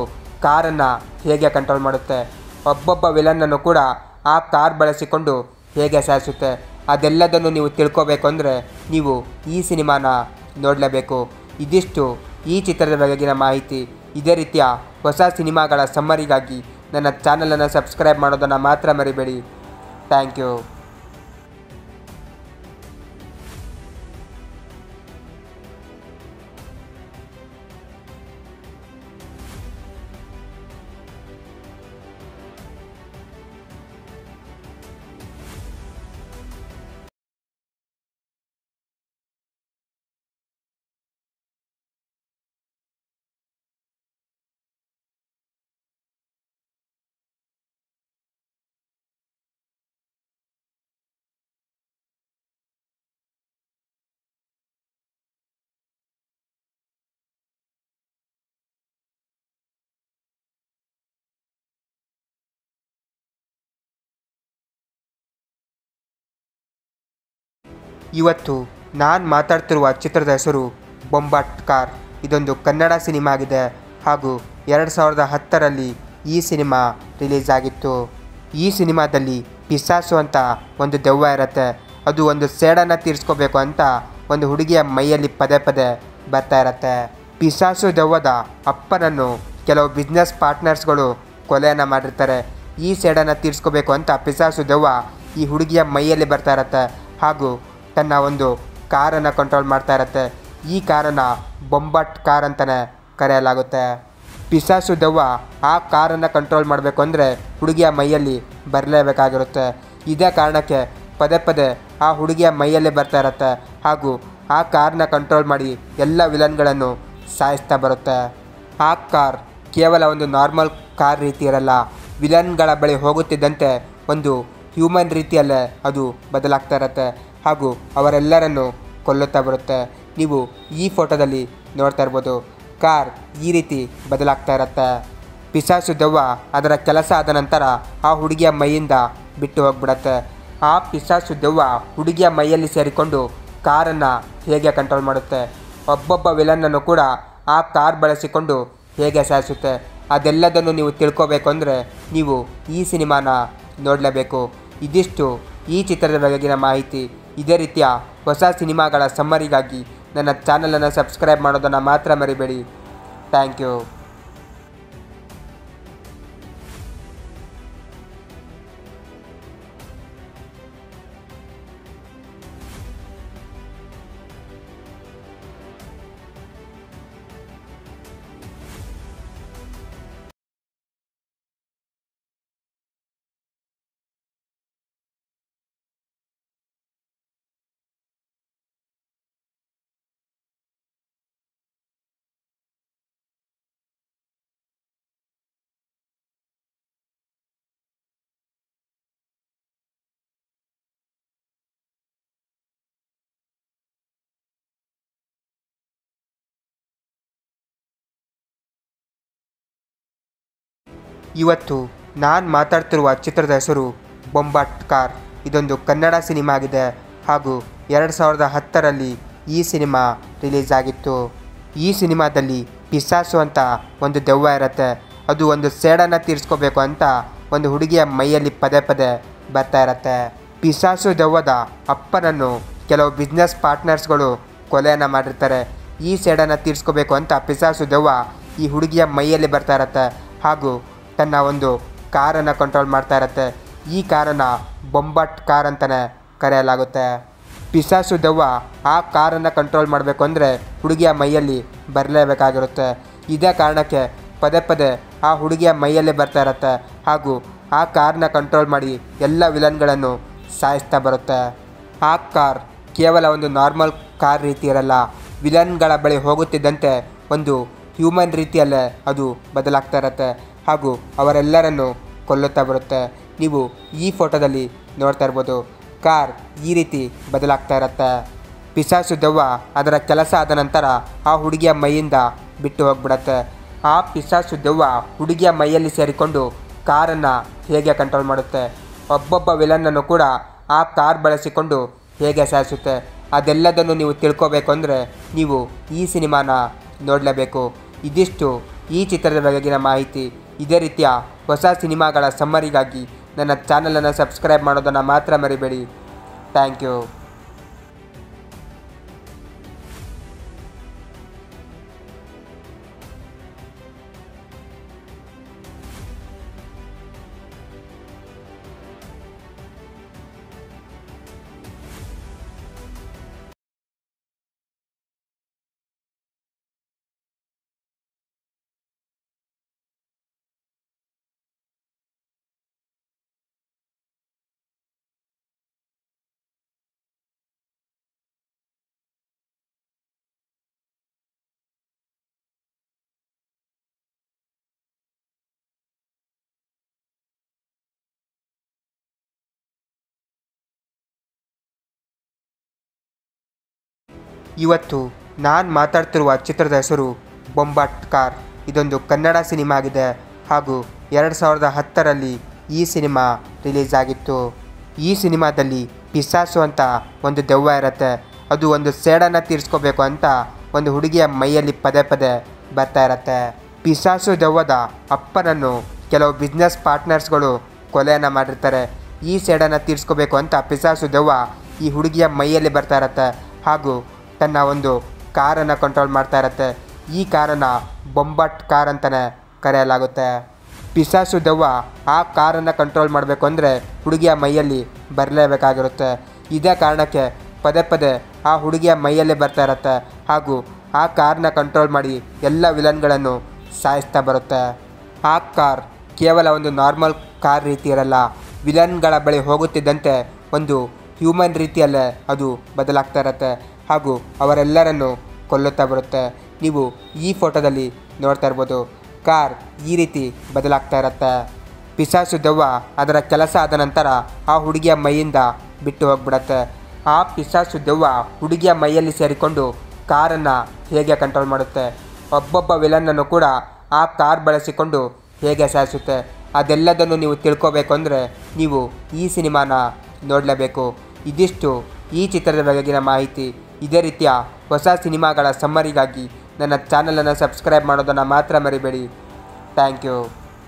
ಕಾರನ್ನು ಹೇಗೆ ಕಂಟ್ರೋಲ್ ಮಾಡುತ್ತೆ ಒಬ್ಬೊಬ್ಬ ವಿಲನ್ನನ್ನು ಕೂಡ ಆ ಕಾರ್ ಬಳಸಿಕೊಂಡು ಹೇಗೆ ಸಾಯಿಸುತ್ತೆ ಅದೆಲ್ಲದನ್ನು ನೀವು ತಿಳ್ಕೋಬೇಕು ಅಂದರೆ ನೀವು ಈ ಸಿನಿಮಾನ ನೋಡಲೇಬೇಕು ಇದಿಷ್ಟು ಈ ಚಿತ್ರದ ಬಗೆಗಿನ ಮಾಹಿತಿ ಇದೇ ರೀತಿಯ ಹೊಸ ಸಿನಿಮಾಗಳ ಸಮ್ಮರಿಗಾಗಿ ನನ್ನ ಚಾನಲನ್ನು ಸಬ್ಸ್ಕ್ರೈಬ್ ಮಾಡೋದನ್ನು ಮಾತ್ರ ಮರಿಬೇಡಿ ಥ್ಯಾಂಕ್ ಯು ಇವತ್ತು ನಾನು ಮಾತಾಡ್ತಿರುವ ಚಿತ್ರದ ಹೆಸರು ಬೊಂಬಾಟ್ ಕಾರ್ ಇದೊಂದು ಕನ್ನಡ ಸಿನಿಮಾ ಆಗಿದೆ ಹಾಗೂ ಎರಡು ಸಾವಿರದ ಹತ್ತರಲ್ಲಿ ಈ ಸಿನಿಮಾ ರಿಲೀಸ್ ಆಗಿತ್ತು ಈ ಸಿನಿಮಾದಲ್ಲಿ ಪಿಸಾಸು ಅಂತ ಒಂದು ದೆವ್ವ ಇರುತ್ತೆ ಅದು ಒಂದು ಸೇಡನ್ನು ತೀರಿಸ್ಕೋಬೇಕು ಅಂತ ಒಂದು ಹುಡುಗಿಯ ಮೈಯಲ್ಲಿ ಪದೇ ಪದೇ ಬರ್ತಾ ಇರತ್ತೆ ಪಿಸಾಸು ದೆವ್ವದ ಅಪ್ಪನನ್ನು ಕೆಲವು ಬಿಸ್ನೆಸ್ ಪಾರ್ಟ್ನರ್ಸ್ಗಳು ಕೊಲೆಯನ್ನು ಮಾಡಿರ್ತಾರೆ ಈ ಸೇಡನ್ನು ತೀರಿಸ್ಕೋಬೇಕು ಅಂತ ಪಿಸಾಸು ದೆವ್ವ ಈ ಹುಡುಗಿಯ ಮೈಯಲ್ಲಿ ಬರ್ತಾ ಇರತ್ತೆ ಹಾಗೂ ತನ್ನ ಒಂದು ಕಾರನ್ನು ಕಂಟ್ರೋಲ್ ಮಾಡ್ತಾ ಇರತ್ತೆ ಈ ಕಾರನ್ನು ಬೊಂಬಟ್ ಕಾರ್ ಅಂತಲೇ ಕರೆಯಲಾಗುತ್ತೆ ಪಿಸಾಸು ದೆವ್ವ ಆ ಕಾರನ್ನು ಕಂಟ್ರೋಲ್ ಮಾಡಬೇಕು ಅಂದರೆ ಹುಡುಗಿಯ ಮೈಯಲ್ಲಿ ಬರಲೇಬೇಕಾಗಿರುತ್ತೆ ಇದೇ ಕಾರಣಕ್ಕೆ ಪದೇ ಪದೇ ಆ ಹುಡುಗಿಯ ಮೈಯಲ್ಲೇ ಬರ್ತಾ ಇರತ್ತೆ ಹಾಗೂ ಆ ಕಾರ್ನ ಕಂಟ್ರೋಲ್ ಮಾಡಿ ಎಲ್ಲ ವಿಲನ್ಗಳನ್ನು ಸಾಯಿಸ್ತಾ ಬರುತ್ತೆ ಆ ಕಾರ್ ಕೇವಲ ಒಂದು ನಾರ್ಮಲ್ ಕಾರ್ ರೀತಿ ಇರಲ್ಲ ವಿಲನ್ಗಳ ಬಳಿ ಹೋಗುತ್ತಿದ್ದಂತೆ ಒಂದು ಹ್ಯೂಮನ್ ರೀತಿಯಲ್ಲೇ ಅದು ಬದಲಾಗ್ತಾ ಇರುತ್ತೆ ಹಾಗೂ ಅವರೆಲ್ಲರನ್ನು ಕೊಲ್ಲುತ್ತಾ ಬರುತ್ತೆ ನೀವು ಈ ಫೋಟೋದಲ್ಲಿ ನೋಡ್ತಾ ಇರ್ಬೋದು ಕಾರ್ ಈ ರೀತಿ ಬದಲಾಗ್ತಾ ಇರುತ್ತೆ ಪಿಸಾಸು ದೆವ್ವ ಅದರ ಕೆಲಸ ಆದ ನಂತರ ಆ ಹುಡುಗಿಯ ಮೈಯಿಂದ ಬಿಟ್ಟು ಹೋಗ್ಬಿಡತ್ತೆ ಆ ಪಿಸಾಸು ದೆವ್ವ ಹುಡುಗಿಯ ಮೈಯಲ್ಲಿ ಸೇರಿಕೊಂಡು ಕಾರನ್ನು ಹೇಗೆ ಕಂಟ್ರೋಲ್ ಮಾಡುತ್ತೆ ಒಬ್ಬೊಬ್ಬ ವಿಲನ್ನನ್ನು ಕೂಡ ಆ ಕಾರ್ ಬಳಸಿಕೊಂಡು ಹೇಗೆ ಸಾಯಿಸುತ್ತೆ ಅದೆಲ್ಲದನ್ನು ನೀವು ತಿಳ್ಕೋಬೇಕು ಅಂದರೆ ನೀವು ಈ ಸಿನಿಮಾನ ನೋಡಲೇಬೇಕು ಇದಿಷ್ಟು ಈ ಚಿತ್ರದ ಬಗೆಗಿನ ಮಾಹಿತಿ ಇದೇ ರೀತಿಯ ಹೊಸ ಸಿನಿಮಾಗಳ ಸಮ್ಮರಿಗಾಗಿ ನನ್ನ ಚಾನಲನ್ನು ಸಬ್ಸ್ಕ್ರೈಬ್ ಮಾಡೋದನ್ನು ಮಾತ್ರ ಮರಿಬೇಡಿ ಥ್ಯಾಂಕ್ ಯು ಇವತ್ತು ನಾನು ಮಾತಾಡ್ತಿರುವ ಚಿತ್ರದ ಹೆಸರು ಬೊಂಬಾಟ್ ಕಾರ್ ಇದೊಂದು ಕನ್ನಡ ಸಿನಿಮಾ ಆಗಿದೆ ಹಾಗೂ ಎರಡು ಸಾವಿರದ ಹತ್ತರಲ್ಲಿ ಈ ಸಿನಿಮಾ ರಿಲೀಸ್ ಆಗಿತ್ತು ಈ ಸಿನಿಮಾದಲ್ಲಿ ಪಿಸಾಸು ಅಂತ ಒಂದು ದೆವ್ವ ಇರುತ್ತೆ ಅದು ಒಂದು ಸೇಡನ್ನು ತೀರಿಸ್ಕೋಬೇಕು ಅಂತ ಒಂದು ಹುಡುಗಿಯ ಮೈಯಲ್ಲಿ ಪದೇ ಪದೇ ಬರ್ತಾ ಇರತ್ತೆ ಪಿಸಾಸು ದೆವ್ವದ ಅಪ್ಪನನ್ನು ಕೆಲವು ಬಿಸ್ನೆಸ್ ಪಾರ್ಟ್ನರ್ಸ್ಗಳು ಕೊಲೆಯನ್ನು ಮಾಡಿರ್ತಾರೆ ಈ ಸೇಡನ್ನು ತೀರಿಸ್ಕೋಬೇಕು ಅಂತ ಪಿಸಾಸು ದೆವ್ವ ಈ ಹುಡುಗಿಯ ಮೈಯಲ್ಲಿ ಬರ್ತಾ ಇರತ್ತೆ ಹಾಗೂ ತನ್ನ ಒಂದು ಕಾರನ್ನು ಕಂಟ್ರೋಲ್ ಮಾಡ್ತಾ ಇರತ್ತೆ ಈ ಕಾರನ್ನು ಬೊಂಬಟ್ ಕಾರ್ ಅಂತಲೇ ಕರೆಯಲಾಗುತ್ತೆ ಪಿಸಾಸು ದೆವ್ವ ಆ ಕಾರನ್ನು ಕಂಟ್ರೋಲ್ ಮಾಡಬೇಕು ಅಂದರೆ ಹುಡುಗಿಯ ಮೈಯಲ್ಲಿ ಬರಲೇಬೇಕಾಗಿರುತ್ತೆ ಇದೇ ಕಾರಣಕ್ಕೆ ಪದೇ ಪದೇ ಆ ಹುಡುಗಿಯ ಮೈಯಲ್ಲೇ ಬರ್ತಾ ಇರತ್ತೆ ಹಾಗೂ ಆ ಕಾರ್ನ ಕಂಟ್ರೋಲ್ ಮಾಡಿ ಎಲ್ಲ ವಿಲನ್ಗಳನ್ನು ಸಾಯಿಸ್ತಾ ಬರುತ್ತೆ ಆ ಕಾರ್ ಕೇವಲ ಒಂದು ನಾರ್ಮಲ್ ಕಾರ್ ರೀತಿ ಇರಲ್ಲ ವಿಲನ್ಗಳ ಬಳಿ ಹೋಗುತ್ತಿದ್ದಂತೆ ಒಂದು ಹ್ಯೂಮನ್ ರೀತಿಯಲ್ಲೇ ಅದು ಬದಲಾಗ್ತಾ ಇರುತ್ತೆ ಹಾಗೂ ಅವರೆಲ್ಲರನ್ನು ಕೊಲ್ಲುತ್ತಾ ಬರುತ್ತೆ ನೀವು ಈ ಫೋಟೋದಲ್ಲಿ ನೋಡ್ತಾ ಇರ್ಬೋದು ಕಾರ್ ಈ ರೀತಿ ಬದಲಾಗ್ತಾ ಇರುತ್ತೆ ಪಿಸಾಸು ದೆವ್ವ ಅದರ ಕೆಲಸ ಆದ ನಂತರ ಆ ಹುಡುಗಿಯ ಮೈಯಿಂದ ಬಿಟ್ಟು ಹೋಗ್ಬಿಡತ್ತೆ ಆ ಪಿಸಾಸು ದೆವ್ವ ಹುಡುಗಿಯ ಮೈಯಲ್ಲಿ ಸೇರಿಕೊಂಡು ಕಾರನ್ನು ಹೇಗೆ ಕಂಟ್ರೋಲ್ ಮಾಡುತ್ತೆ ಒಬ್ಬೊಬ್ಬ ವಿಲನ್ನನ್ನು ಕೂಡ ಆ ಕಾರ್ ಬಳಸಿಕೊಂಡು ಹೇಗೆ ಸಾಯಿಸುತ್ತೆ ಅದೆಲ್ಲದನ್ನು ನೀವು ತಿಳ್ಕೋಬೇಕು ಅಂದರೆ ನೀವು ಈ ಸಿನಿಮಾನ ನೋಡಲೇಬೇಕು ಇದಿಷ್ಟು ಈ ಚಿತ್ರದ ಬಗೆಗಿನ ಮಾಹಿತಿ ಇದೇ ರೀತಿಯ ಹೊಸ ಸಿನಿಮಾಗಳ ಸಮ್ಮರಿಗಾಗಿ ನನ್ನ ಚಾನಲನ್ನು ಸಬ್ಸ್ಕ್ರೈಬ್ ಮಾಡೋದನ್ನು ಮಾತ್ರ ಮರಿಬೇಡಿ ಥ್ಯಾಂಕ್ ಯು ಇವತ್ತು ನಾನು ಮಾತಾಡ್ತಿರುವ ಚಿತ್ರದ ಹೆಸರು ಬೊಂಬಾಟ್ ಕಾರ್ ಇದೊಂದು ಕನ್ನಡ ಸಿನಿಮಾ ಆಗಿದೆ ಹಾಗೂ ಎರಡು ಸಾವಿರದ ಹತ್ತರಲ್ಲಿ ಈ ಸಿನಿಮಾ ರಿಲೀಸ್ ಆಗಿತ್ತು ಈ ಸಿನಿಮಾದಲ್ಲಿ ಪಿಸಾಸು ಅಂತ ಒಂದು ದೆವ್ವ ಇರುತ್ತೆ ಅದು ಒಂದು ಸೇಡನ್ನು ತೀರಿಸ್ಕೋಬೇಕು ಅಂತ ಒಂದು ಹುಡುಗಿಯ ಮೈಯಲ್ಲಿ ಪದೇ ಪದೇ ಬರ್ತಾ ಇರತ್ತೆ ಪಿಸಾಸು ದೆವ್ವದ ಅಪ್ಪನನ್ನು ಕೆಲವು ಬಿಸ್ನೆಸ್ ಪಾರ್ಟ್ನರ್ಸ್ಗಳು ಕೊಲೆಯನ್ನು ಮಾಡಿರ್ತಾರೆ ಈ ಸೇಡನ್ನು ತೀರಿಸ್ಕೋಬೇಕು ಅಂತ ಪಿಸಾಸು ದೆವ್ವ ಈ ಹುಡುಗಿಯ ಮೈಯಲ್ಲಿ ಬರ್ತಾ ಇರತ್ತೆ ಹಾಗೂ ತನ್ನ ಒಂದು ಕಾರನ್ನು ಕಂಟ್ರೋಲ್ ಮಾಡ್ತಾ ಇರತ್ತೆ ಈ ಕಾರನ್ನು ಬೊಂಬಟ್ ಕಾರ್ ಅಂತಲೇ ಕರೆಯಲಾಗುತ್ತೆ ಪಿಸಾಸು ದೆವ್ವ ಆ ಕಾರನ್ನು ಕಂಟ್ರೋಲ್ ಮಾಡಬೇಕು ಅಂದರೆ ಹುಡುಗಿಯ ಮೈಯಲ್ಲಿ ಬರಲೇಬೇಕಾಗಿರುತ್ತೆ ಇದೇ ಕಾರಣಕ್ಕೆ ಪದೇ ಪದೇ ಆ ಹುಡುಗಿಯ ಮೈಯಲ್ಲಿ ಬರ್ತಾ ಇರತ್ತೆ ಹಾಗೂ ಆ ಕಾರ್ನ ಕಂಟ್ರೋಲ್ ಮಾಡಿ ಎಲ್ಲ ವಿಲನ್ಗಳನ್ನು ಸಾಯಿಸ್ತಾ ಬರುತ್ತೆ ಆ ಕಾರ್ ಕೇವಲ ಒಂದು ನಾರ್ಮಲ್ ಕಾರ್ ರೀತಿ ಇರಲ್ಲ ವಿಲನ್ಗಳ ಬಳಿ ಹೋಗುತ್ತಿದ್ದಂತೆ ಒಂದು ಹ್ಯೂಮನ್ ರೀತಿಯಲ್ಲೇ ಅದು ಬದಲಾಗ್ತಾ ಇರುತ್ತೆ ಹಾಗೂ ಅವರೆಲ್ಲರನ್ನು ಕೊಲ್ಲುತ್ತಾ ಬರುತ್ತೆ ನೀವು ಈ ಫೋಟೋದಲ್ಲಿ ನೋಡ್ತಾ ಇರ್ಬೋದು ಕಾರ್ ಈ ರೀತಿ ಬದಲಾಗ್ತಾ ಇರುತ್ತೆ ಪಿಸಾಸು ದೆವ್ವ ಅದರ ಕೆಲಸ ಆದ ನಂತರ ಆ ಹುಡುಗಿಯ ಮೈಯಿಂದ ಬಿಟ್ಟು ಹೋಗ್ಬಿಡತ್ತೆ ಆ ಪಿಸಾಸು ದೆವ್ವ ಹುಡುಗಿಯ ಮೈಯಲ್ಲಿ ಸೇರಿಕೊಂಡು ಕಾರನ್ನು ಹೇಗೆ ಕಂಟ್ರೋಲ್ ಮಾಡುತ್ತೆ ಒಬ್ಬೊಬ್ಬ ವಿಲನ್ನನ್ನು ಕೂಡ ಆ ಕಾರ್ ಬಳಸಿಕೊಂಡು ಹೇಗೆ ಸಾಯಿಸುತ್ತೆ ಅದೆಲ್ಲದನ್ನು ನೀವು ತಿಳ್ಕೋಬೇಕು ಅಂದರೆ ನೀವು ಈ ಸಿನಿಮಾನ ನೋಡಲೇಬೇಕು ಇದಿಷ್ಟು ಈ ಚಿತ್ರದ ಬಗೆಗಿನ ಮಾಹಿತಿ ಇದೇ ರೀತಿಯ ಹೊಸ ಸಿನಿಮಾಗಳ ಸಮ್ಮರಿಗಾಗಿ ನನ್ನ ಚಾನಲನ್ನು ಸಬ್ಸ್ಕ್ರೈಬ್ ಮಾಡೋದನ್ನು ಮಾತ್ರ ಮರಿಬೇಡಿ ಥ್ಯಾಂಕ್ ಯು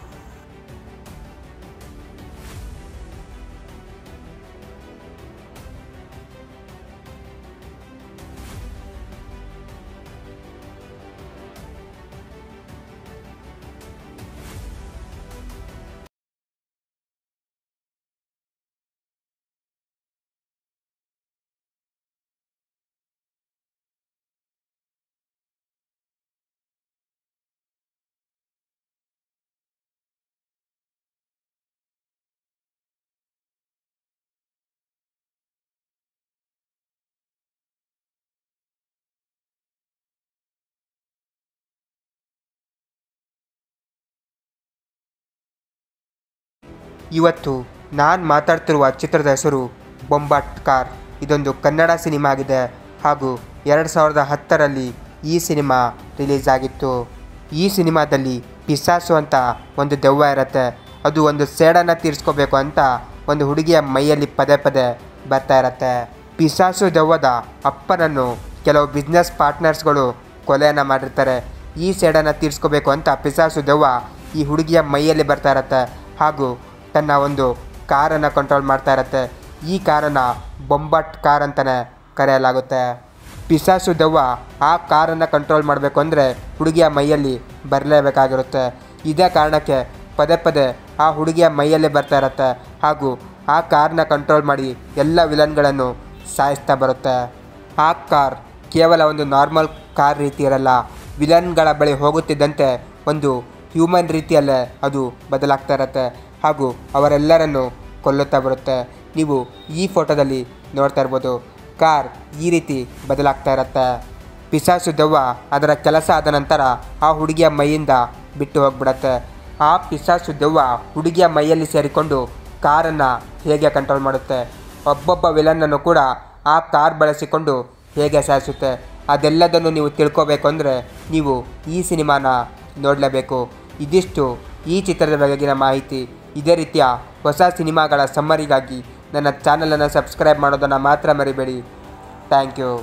ಇವತ್ತು ನಾನು ಮಾತಾಡ್ತಿರುವ ಚಿತ್ರದ ಹೆಸರು ಬೊಂಬಾಟ್ ಕಾರ್ ಇದೊಂದು ಕನ್ನಡ ಸಿನಿಮಾ ಆಗಿದೆ ಹಾಗೂ ಎರಡು ಸಾವಿರದ ಹತ್ತರಲ್ಲಿ ಈ ಸಿನಿಮಾ ರಿಲೀಸ್ ಆಗಿತ್ತು ಈ ಸಿನಿಮಾದಲ್ಲಿ ಪಿಸಾಸು ಅಂತ ಒಂದು ದೆವ್ವ ಇರುತ್ತೆ ಅದು ಒಂದು ಸೇಡನ್ನು ತೀರಿಸ್ಕೋಬೇಕು ಅಂತ ಒಂದು ಹುಡುಗಿಯ ಮೈಯಲ್ಲಿ ಪದೇ ಪದೇ ಬರ್ತಾ ಇರತ್ತೆ ಪಿಸಾಸು ದೆವ್ವದ ಅಪ್ಪನನ್ನು ಕೆಲವು ಬಿಸ್ನೆಸ್ ಪಾರ್ಟ್ನರ್ಸ್ಗಳು ಕೊಲೆಯನ್ನು ಮಾಡಿರ್ತಾರೆ ಈ ಸೇಡನ್ನು ತೀರಿಸ್ಕೋಬೇಕು ಅಂತ ಪಿಸಾಸು ದೆವ್ವ ಈ ಹುಡುಗಿಯ ಮೈಯಲ್ಲಿ ಬರ್ತಾ ಇರತ್ತೆ ಹಾಗೂ ತನ್ನ ಒಂದು ಕಾರನ್ನು ಕಂಟ್ರೋಲ್ ಮಾಡ್ತಾ ಇರತ್ತೆ ಈ ಕಾರನ್ನು ಬೊಂಬಟ್ ಕಾರ್ ಅಂತಲೇ ಕರೆಯಲಾಗುತ್ತೆ ಪಿಸಾಸು ದೆವ್ವ ಆ ಕಾರನ್ನು ಕಂಟ್ರೋಲ್ ಮಾಡಬೇಕು ಅಂದರೆ ಹುಡುಗಿಯ ಮೈಯಲ್ಲಿ ಬರಲೇಬೇಕಾಗಿರುತ್ತೆ ಇದೇ ಕಾರಣಕ್ಕೆ ಪದೇ ಪದೇ ಆ ಹುಡುಗಿಯ ಮೈಯಲ್ಲಿ ಬರ್ತಾ ಇರತ್ತೆ ಹಾಗೂ ಆ ಕಾರ್ನ ಕಂಟ್ರೋಲ್ ಮಾಡಿ ಎಲ್ಲ ವಿಲನ್ಗಳನ್ನು ಸಾಯಿಸ್ತಾ ಬರುತ್ತೆ ಆ ಕಾರ್ ಕೇವಲ ಒಂದು ನಾರ್ಮಲ್ ಕಾರ್ ರೀತಿ ಇರಲ್ಲ ವಿಲನ್ಗಳ ಬಳಿ ಹೋಗುತ್ತಿದ್ದಂತೆ ಒಂದು ಹ್ಯೂಮನ್ ರೀತಿಯಲ್ಲೇ ಅದು ಬದಲಾಗ್ತಾ ಇರತ್ತೆ ಹಾಗೂ ಅವರೆಲ್ಲರನ್ನು ಕೊಲ್ಲುತ್ತಾ ಬರುತ್ತೆ ನೀವು ಈ ಫೋಟೋದಲ್ಲಿ ನೋಡ್ತಾ ಇರ್ಬೋದು ಕಾರ್ ಈ ರೀತಿ ಬದಲಾಗ್ತಾ ಇರತ್ತೆ ಪಿಸಾಸು ದೆವ್ವ ಅದರ ಕೆಲಸ ಆದ ನಂತರ ಆ ಹುಡುಗಿಯ ಮೈಯಿಂದ ಬಿಟ್ಟು ಹೋಗ್ಬಿಡತ್ತೆ ಆ ಪಿಸಾಸು ದೆವ್ವ ಹುಡುಗಿಯ ಮೈಯಲ್ಲಿ ಸೇರಿಕೊಂಡು ಕಾರನ್ನು ಹೇಗೆ ಕಂಟ್ರೋಲ್ ಮಾಡುತ್ತೆ ಒಬ್ಬೊಬ್ಬ ವಿಲನ್ನನ್ನು ಕೂಡ ಆ ಕಾರ್ ಬಳಸಿಕೊಂಡು ಹೇಗೆ ಸಾಯಿಸುತ್ತೆ ಅದೆಲ್ಲದನ್ನು ನೀವು ತಿಳ್ಕೋಬೇಕು ಅಂದರೆ ನೀವು ಈ ಸಿನಿಮಾನ ನೋಡಲೇಬೇಕು ಇದಿಷ್ಟು ಈ ಚಿತ್ರದ ಬಗೆಗಿನ ಮಾಹಿತಿ ಇದೇ ರೀತಿಯ ಹೊಸ ಸಿನಿಮಾಗಳ ಸಮ್ಮರಿಗಾಗಿ ನನ್ನ ಚಾನಲನ್ನು ಸಬ್ಸ್ಕ್ರೈಬ್ ಮಾಡೋದನ್ನು ಮಾತ್ರ ಮರಿಬೇಡಿ ಥ್ಯಾಂಕ್ ಯು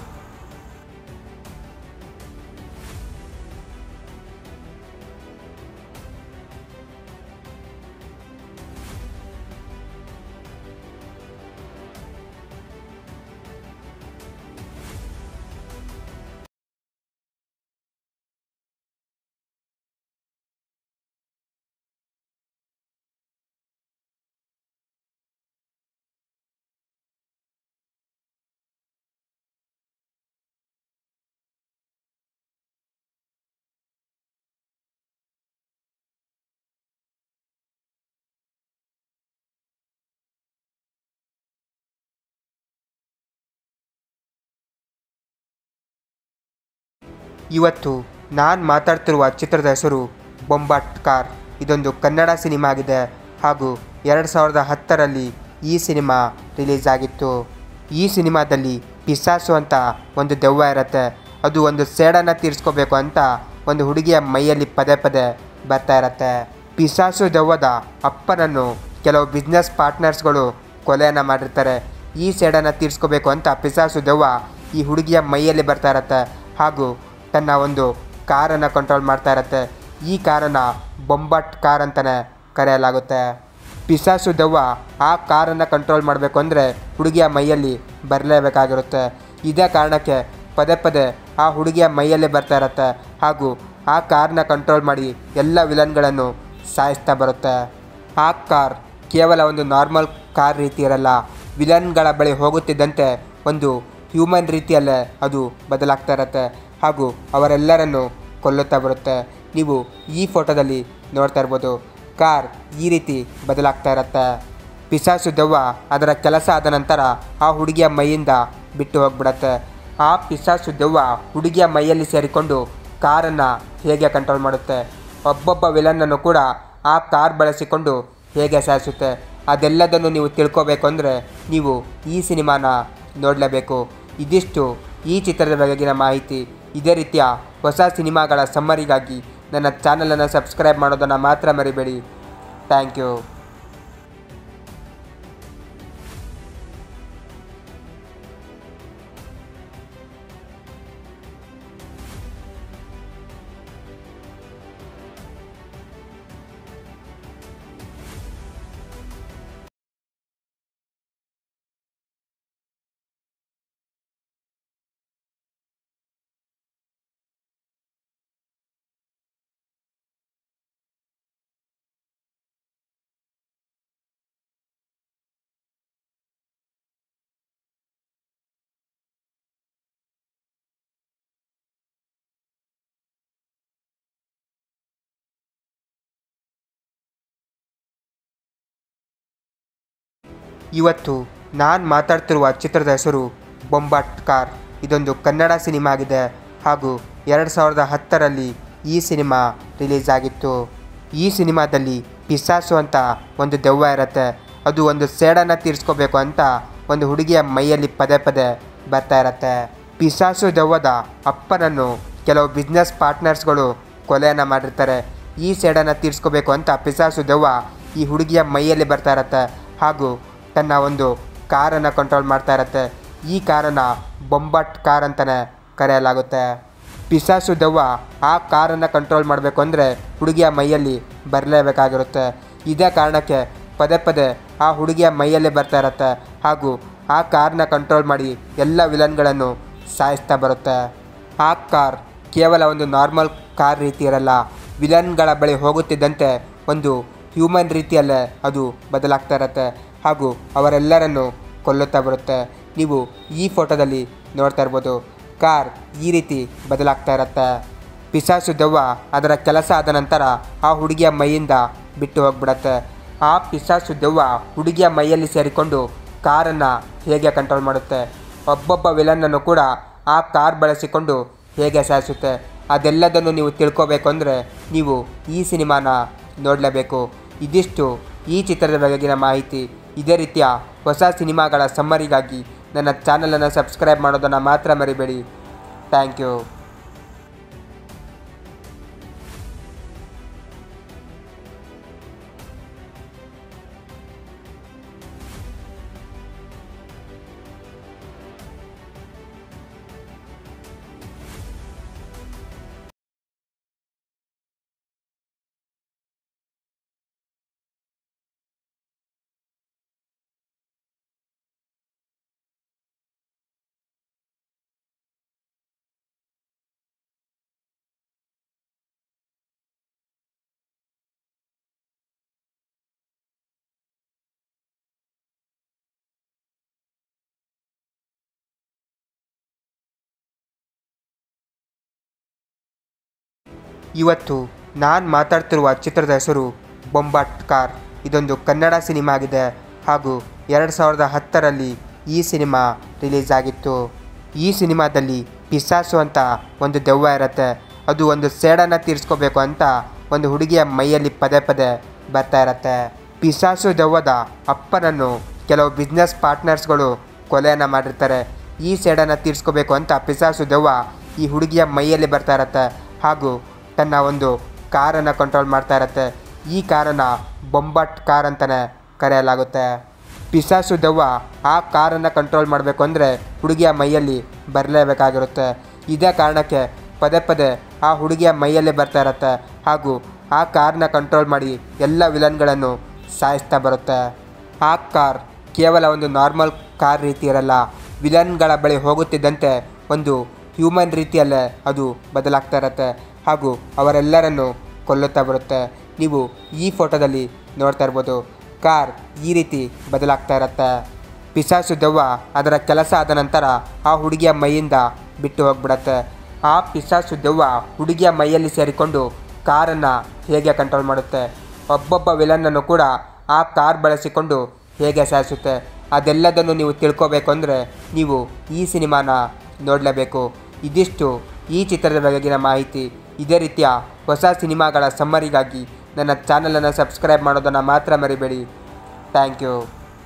ಇವತ್ತು ನಾನು ಮಾತಾಡ್ತಿರುವ ಚಿತ್ರದ ಹೆಸರು ಬೊಂಬಾಟ್ ಕಾರ್ ಇದೊಂದು ಕನ್ನಡ ಸಿನಿಮಾ ಆಗಿದೆ ಹಾಗೂ ಎರಡು ಸಾವಿರದ ಹತ್ತರಲ್ಲಿ ಈ ಸಿನಿಮಾ ರಿಲೀಸ್ ಆಗಿತ್ತು ಈ ಸಿನಿಮಾದಲ್ಲಿ ಪಿಸಾಸು ಅಂತ ಒಂದು ದೆವ್ವ ಇರುತ್ತೆ ಅದು ಒಂದು ಸೇಡನ್ನು ತೀರಿಸ್ಕೋಬೇಕು ಅಂತ ಒಂದು ಹುಡುಗಿಯ ಮೈಯಲ್ಲಿ ಪದೇ ಪದೇ ಬರ್ತಾ ಇರತ್ತೆ ಪಿಸಾಸು ದೆವ್ವದ ಅಪ್ಪನನ್ನು ಕೆಲವು ಬಿಸ್ನೆಸ್ ಪಾರ್ಟ್ನರ್ಸ್ಗಳು ಕೊಲೆಯನ್ನು ಮಾಡಿರ್ತಾರೆ ಈ ಸೇಡನ್ನು ತೀರಿಸ್ಕೋಬೇಕು ಅಂತ ಪಿಸಾಸು ದೆವ್ವ ಈ ಹುಡುಗಿಯ ಮೈಯಲ್ಲಿ ಬರ್ತಾ ಇರತ್ತೆ ಹಾಗೂ ತನ್ನ ಒಂದು ಕಾರನ್ನು ಕಂಟ್ರೋಲ್ ಮಾಡ್ತಾ ಇರತ್ತೆ ಈ ಕಾರನ್ನು ಬೊಂಬಟ್ ಕಾರ್ ಅಂತಲೇ ಕರೆಯಲಾಗುತ್ತೆ ಪಿಸಾಸು ದೆವ್ವ ಆ ಕಾರನ್ನು ಕಂಟ್ರೋಲ್ ಮಾಡಬೇಕು ಅಂದರೆ ಹುಡುಗಿಯ ಮೈಯಲ್ಲಿ ಬರಲೇಬೇಕಾಗಿರುತ್ತೆ ಇದೇ ಕಾರಣಕ್ಕೆ ಪದೇ ಪದೇ ಆ ಹುಡುಗಿಯ ಮೈಯಲ್ಲಿ ಬರ್ತಾ ಇರತ್ತೆ ಹಾಗೂ ಆ ಕಾರ್ನ ಕಂಟ್ರೋಲ್ ಮಾಡಿ ಎಲ್ಲ ವಿಲನ್ಗಳನ್ನು ಸಾಯಿಸ್ತಾ ಬರುತ್ತೆ ಆ ಕಾರ್ ಕೇವಲ ಒಂದು ನಾರ್ಮಲ್ ಕಾರ್ ರೀತಿ ಇರಲ್ಲ ವಿಲನ್ಗಳ ಬಳಿ ಹೋಗುತ್ತಿದ್ದಂತೆ ಒಂದು ಹ್ಯೂಮನ್ ರೀತಿಯಲ್ಲೇ ಅದು ಬದಲಾಗ್ತಾ ಇರುತ್ತೆ ಹಾಗೂ ಅವರೆಲ್ಲರನ್ನು ಕೊಲ್ಲುತ್ತಾ ಬರುತ್ತೆ ನೀವು ಈ ಫೋಟೋದಲ್ಲಿ ನೋಡ್ತಾ ಇರ್ಬೋದು ಕಾರ್ ಈ ರೀತಿ ಬದಲಾಗ್ತಾ ಇರುತ್ತೆ ಪಿಸಾಸು ದೆವ್ವ ಅದರ ಕೆಲಸ ಆದ ನಂತರ ಆ ಹುಡುಗಿಯ ಮೈಯಿಂದ ಬಿಟ್ಟು ಹೋಗ್ಬಿಡತ್ತೆ ಆ ಪಿಸಾಸು ದೆವ್ವ ಹುಡುಗಿಯ ಮೈಯಲ್ಲಿ ಸೇರಿಕೊಂಡು ಕಾರನ್ನು ಹೇಗೆ ಕಂಟ್ರೋಲ್ ಮಾಡುತ್ತೆ ಒಬ್ಬೊಬ್ಬ ವಿಲನ್ನನ್ನು ಕೂಡ ಆ ಕಾರ್ ಬಳಸಿಕೊಂಡು ಹೇಗೆ ಸಾಯಿಸುತ್ತೆ ಅದೆಲ್ಲದನ್ನು ನೀವು ತಿಳ್ಕೋಬೇಕು ಅಂದರೆ ನೀವು ಈ ಸಿನಿಮಾನ ನೋಡಲೇಬೇಕು ಇದಿಷ್ಟು ಈ ಚಿತ್ರದ ಬಗೆಗಿನ ಮಾಹಿತಿ ಇದೇ ರೀತಿಯ ಹೊಸ ಸಿನಿಮಾಗಳ ಸಮ್ಮರಿಗಾಗಿ ನನ್ನ ಚಾನಲನ್ನು ಸಬ್ಸ್ಕ್ರೈಬ್ ಮಾಡೋದನ್ನು ಮಾತ್ರ ಮರಿಬೇಡಿ ಥ್ಯಾಂಕ್ ಯು ಇವತ್ತು ನಾನು ಮಾತಾಡ್ತಿರುವ ಚಿತ್ರದ ಹೆಸರು ಬೊಂಬಾಟ್ ಕಾರ್ ಇದೊಂದು ಕನ್ನಡ ಸಿನಿಮಾ ಆಗಿದೆ ಹಾಗೂ ಎರಡು ಸಾವಿರದ ಹತ್ತರಲ್ಲಿ ಈ ಸಿನಿಮಾ ರಿಲೀಸ್ ಆಗಿತ್ತು ಈ ಸಿನಿಮಾದಲ್ಲಿ ಪಿಸಾಸು ಅಂತ ಒಂದು ದೆವ್ವ ಇರುತ್ತೆ ಅದು ಒಂದು ಸೇಡನ್ನು ತೀರಿಸ್ಕೋಬೇಕು ಅಂತ ಒಂದು ಹುಡುಗಿಯ ಮೈಯಲ್ಲಿ ಪದೇ ಪದೇ ಬರ್ತಾ ಇರತ್ತೆ ಪಿಸಾಸು ದೆವ್ವದ ಅಪ್ಪನನ್ನು ಕೆಲವು ಬಿಸ್ನೆಸ್ ಪಾರ್ಟ್ನರ್ಸ್ಗಳು ಕೊಲೆಯನ್ನು ಮಾಡಿರ್ತಾರೆ ಈ ಸೇಡನ್ನು ತೀರಿಸ್ಕೋಬೇಕು ಅಂತ ಪಿಸಾಸು ದೆವ್ವ ಈ ಹುಡುಗಿಯ ಮೈಯಲ್ಲಿ ಬರ್ತಾ ಇರತ್ತೆ ಹಾಗೂ ತನ್ನ ಒಂದು ಕಾರನ್ನು ಕಂಟ್ರೋಲ್ ಮಾಡ್ತಾ ಇರತ್ತೆ ಈ ಕಾರನ್ನು ಬೊಂಬಟ್ ಕಾರ್ ಅಂತಲೇ ಕರೆಯಲಾಗುತ್ತೆ ಪಿಸಾಸು ದೆವ್ವ ಆ ಕಾರನ್ನು ಕಂಟ್ರೋಲ್ ಮಾಡಬೇಕು ಅಂದರೆ ಹುಡುಗಿಯ ಮೈಯಲ್ಲಿ ಬರಲೇಬೇಕಾಗಿರುತ್ತೆ ಇದೇ ಕಾರಣಕ್ಕೆ ಪದೇ ಪದೇ ಆ ಹುಡುಗಿಯ ಮೈಯಲ್ಲಿ ಬರ್ತಾ ಇರತ್ತೆ ಹಾಗೂ ಆ ಕಾರ್ನ ಕಂಟ್ರೋಲ್ ಮಾಡಿ ಎಲ್ಲ ವಿಲನ್ಗಳನ್ನು ಸಾಯಿಸ್ತಾ ಬರುತ್ತೆ ಆ ಕಾರ್ ಕೇವಲ ಒಂದು ನಾರ್ಮಲ್ ಕಾರ್ ರೀತಿ ಇರಲ್ಲ ವಿಲನ್ಗಳ ಬಳಿ ಹೋಗುತ್ತಿದ್ದಂತೆ ಒಂದು ಹ್ಯೂಮನ್ ರೀತಿಯಲ್ಲೇ ಅದು ಬದಲಾಗ್ತಾ ಇರುತ್ತೆ ಹಾಗೂ ಅವರೆಲ್ಲರನ್ನು ಕೊಲ್ಲುತ್ತಾ ಬರುತ್ತೆ ನೀವು ಈ ಫೋಟೋದಲ್ಲಿ ನೋಡ್ತಾ ಇರ್ಬೋದು ಕಾರ್ ಈ ರೀತಿ ಬದಲಾಗ್ತಾ ಇರುತ್ತೆ ಪಿಸಾಸು ದೆವ್ವ ಅದರ ಕೆಲಸ ಆದ ನಂತರ ಆ ಹುಡುಗಿಯ ಮೈಯಿಂದ ಬಿಟ್ಟು ಹೋಗ್ಬಿಡತ್ತೆ ಆ ಪಿಸಾಸು ದೆವ್ವ ಹುಡುಗಿಯ ಮೈಯಲ್ಲಿ ಸೇರಿಕೊಂಡು ಕಾರನ್ನು ಹೇಗೆ ಕಂಟ್ರೋಲ್ ಮಾಡುತ್ತೆ ಒಬ್ಬೊಬ್ಬ ವಿಲನ್ನನ್ನು ಕೂಡ ಆ ಕಾರ್ ಬಳಸಿಕೊಂಡು ಹೇಗೆ ಸಾಯಿಸುತ್ತೆ ಅದೆಲ್ಲದನ್ನು ನೀವು ತಿಳ್ಕೋಬೇಕು ಅಂದರೆ ನೀವು ಈ ಸಿನಿಮಾನ ನೋಡಲೇಬೇಕು ಇದಿಷ್ಟು ಈ ಚಿತ್ರದ ಬಗೆಗಿನ ಮಾಹಿತಿ ಇದೇ ರೀತಿಯ ಹೊಸ ಸಿನಿಮಾಗಳ ಸಮ್ಮರಿಗಾಗಿ ನನ್ನ ಚಾನಲನ್ನು ಸಬ್ಸ್ಕ್ರೈಬ್ ಮಾಡೋದನ್ನು ಮಾತ್ರ ಮರಿಬೇಡಿ ಥ್ಯಾಂಕ್ ಯು ಇವತ್ತು ನಾನು ಮಾತಾಡ್ತಿರುವ ಚಿತ್ರದ ಹೆಸರು ಬೊಂಬಾಟ್ ಕಾರ್ ಇದೊಂದು ಕನ್ನಡ ಸಿನಿಮಾ ಆಗಿದೆ ಹಾಗೂ ಎರಡು ಸಾವಿರದ ಹತ್ತರಲ್ಲಿ ಈ ಸಿನಿಮಾ ರಿಲೀಸ್ ಆಗಿತ್ತು ಈ ಸಿನಿಮಾದಲ್ಲಿ ಪಿಸಾಸು ಅಂತ ಒಂದು ದೆವ್ವ ಇರುತ್ತೆ ಅದು ಒಂದು ಸೇಡನ್ನು ತೀರಿಸ್ಕೋಬೇಕು ಅಂತ ಒಂದು ಹುಡುಗಿಯ ಮೈಯಲ್ಲಿ ಪದೇ ಪದೇ ಬರ್ತಾ ಇರತ್ತೆ ಪಿಸಾಸು ದೆವ್ವದ ಅಪ್ಪನನ್ನು ಕೆಲವು ಬಿಸ್ನೆಸ್ ಪಾರ್ಟ್ನರ್ಸ್ಗಳು ಕೊಲೆಯನ್ನು ಮಾಡಿರ್ತಾರೆ ಈ ಸೇಡನ್ನು ತೀರಿಸ್ಕೋಬೇಕು ಅಂತ ಪಿಸಾಸು ದೆವ್ವ ಈ ಹುಡುಗಿಯ ಮೈಯಲ್ಲಿ ಬರ್ತಾ ಇರತ್ತೆ ಹಾಗೂ ತನ್ನ ಒಂದು ಕಾರನ್ನು ಕಂಟ್ರೋಲ್ ಮಾಡ್ತಾ ಇರತ್ತೆ ಈ ಕಾರನ್ನು ಬೊಂಬಟ್ ಕಾರ್ ಅಂತಲೇ ಕರೆಯಲಾಗುತ್ತೆ ಪಿಸಾಸು ದೆವ್ವ ಆ ಕಾರನ್ನು ಕಂಟ್ರೋಲ್ ಮಾಡಬೇಕು ಅಂದರೆ ಹುಡುಗಿಯ ಮೈಯಲ್ಲಿ ಬರಲೇಬೇಕಾಗಿರುತ್ತೆ ಇದೇ ಕಾರಣಕ್ಕೆ ಪದೇ ಪದೇ ಆ ಹುಡುಗಿಯ ಮೈಯಲ್ಲೇ ಬರ್ತಾ ಇರತ್ತೆ ಹಾಗೂ ಆ ಕಾರ್ನ ಕಂಟ್ರೋಲ್ ಮಾಡಿ ಎಲ್ಲ ವಿಲನ್ಗಳನ್ನು ಸಾಯಿಸ್ತಾ ಬರುತ್ತೆ ಆ ಕಾರ್ ಕೇವಲ ಒಂದು ನಾರ್ಮಲ್ ಕಾರ್ ರೀತಿ ಇರಲ್ಲ ವಿಲನ್ಗಳ ಬಳಿ ಹೋಗುತ್ತಿದ್ದಂತೆ ಒಂದು ಹ್ಯೂಮನ್ ರೀತಿಯಲ್ಲೇ ಅದು ಬದಲಾಗ್ತಾ ಇರುತ್ತೆ ಹಾಗೂ ಅವರೆಲ್ಲರನ್ನು ಕೊಲ್ಲುತ್ತಾ ಬರುತ್ತೆ ನೀವು ಈ ಫೋಟೋದಲ್ಲಿ ನೋಡ್ತಾ ಇರ್ಬೋದು ಕಾರ್ ಈ ರೀತಿ ಬದಲಾಗ್ತಾ ಇರುತ್ತೆ ಪಿಸಾಸು ದೆವ್ವ ಅದರ ಕೆಲಸ ಆದ ನಂತರ ಆ ಹುಡುಗಿಯ ಮೈಯಿಂದ ಬಿಟ್ಟು ಹೋಗ್ಬಿಡತ್ತೆ ಆ ಪಿಸಾಸು ದೆವ್ವ ಹುಡುಗಿಯ ಮೈಯಲ್ಲಿ ಸೇರಿಕೊಂಡು ಕಾರನ್ನು ಹೇಗೆ ಕಂಟ್ರೋಲ್ ಮಾಡುತ್ತೆ ಒಬ್ಬೊಬ್ಬ ವಿಲನ್ನನ್ನು ಕೂಡ ಆ ಕಾರ್ ಬಳಸಿಕೊಂಡು ಹೇಗೆ ಸಾಯಿಸುತ್ತೆ ಅದೆಲ್ಲದನ್ನು ನೀವು ತಿಳ್ಕೋಬೇಕು ಅಂದರೆ ನೀವು ಈ ಸಿನಿಮಾನ ನೋಡಲೇಬೇಕು ಇದಿಷ್ಟು ಈ ಚಿತ್ರದ ಬಗೆಗಿನ ಮಾಹಿತಿ ಇದೇ ರೀತಿಯ ಹೊಸ ಸಿನಿಮಾಗಳ ಸಮ್ಮರಿಗಾಗಿ ನನ್ನ ಚಾನಲನ್ನು ಸಬ್ಸ್ಕ್ರೈಬ್ ಮಾಡೋದನ್ನು ಮಾತ್ರ ಮರಿಬೇಡಿ ಥ್ಯಾಂಕ್ ಯು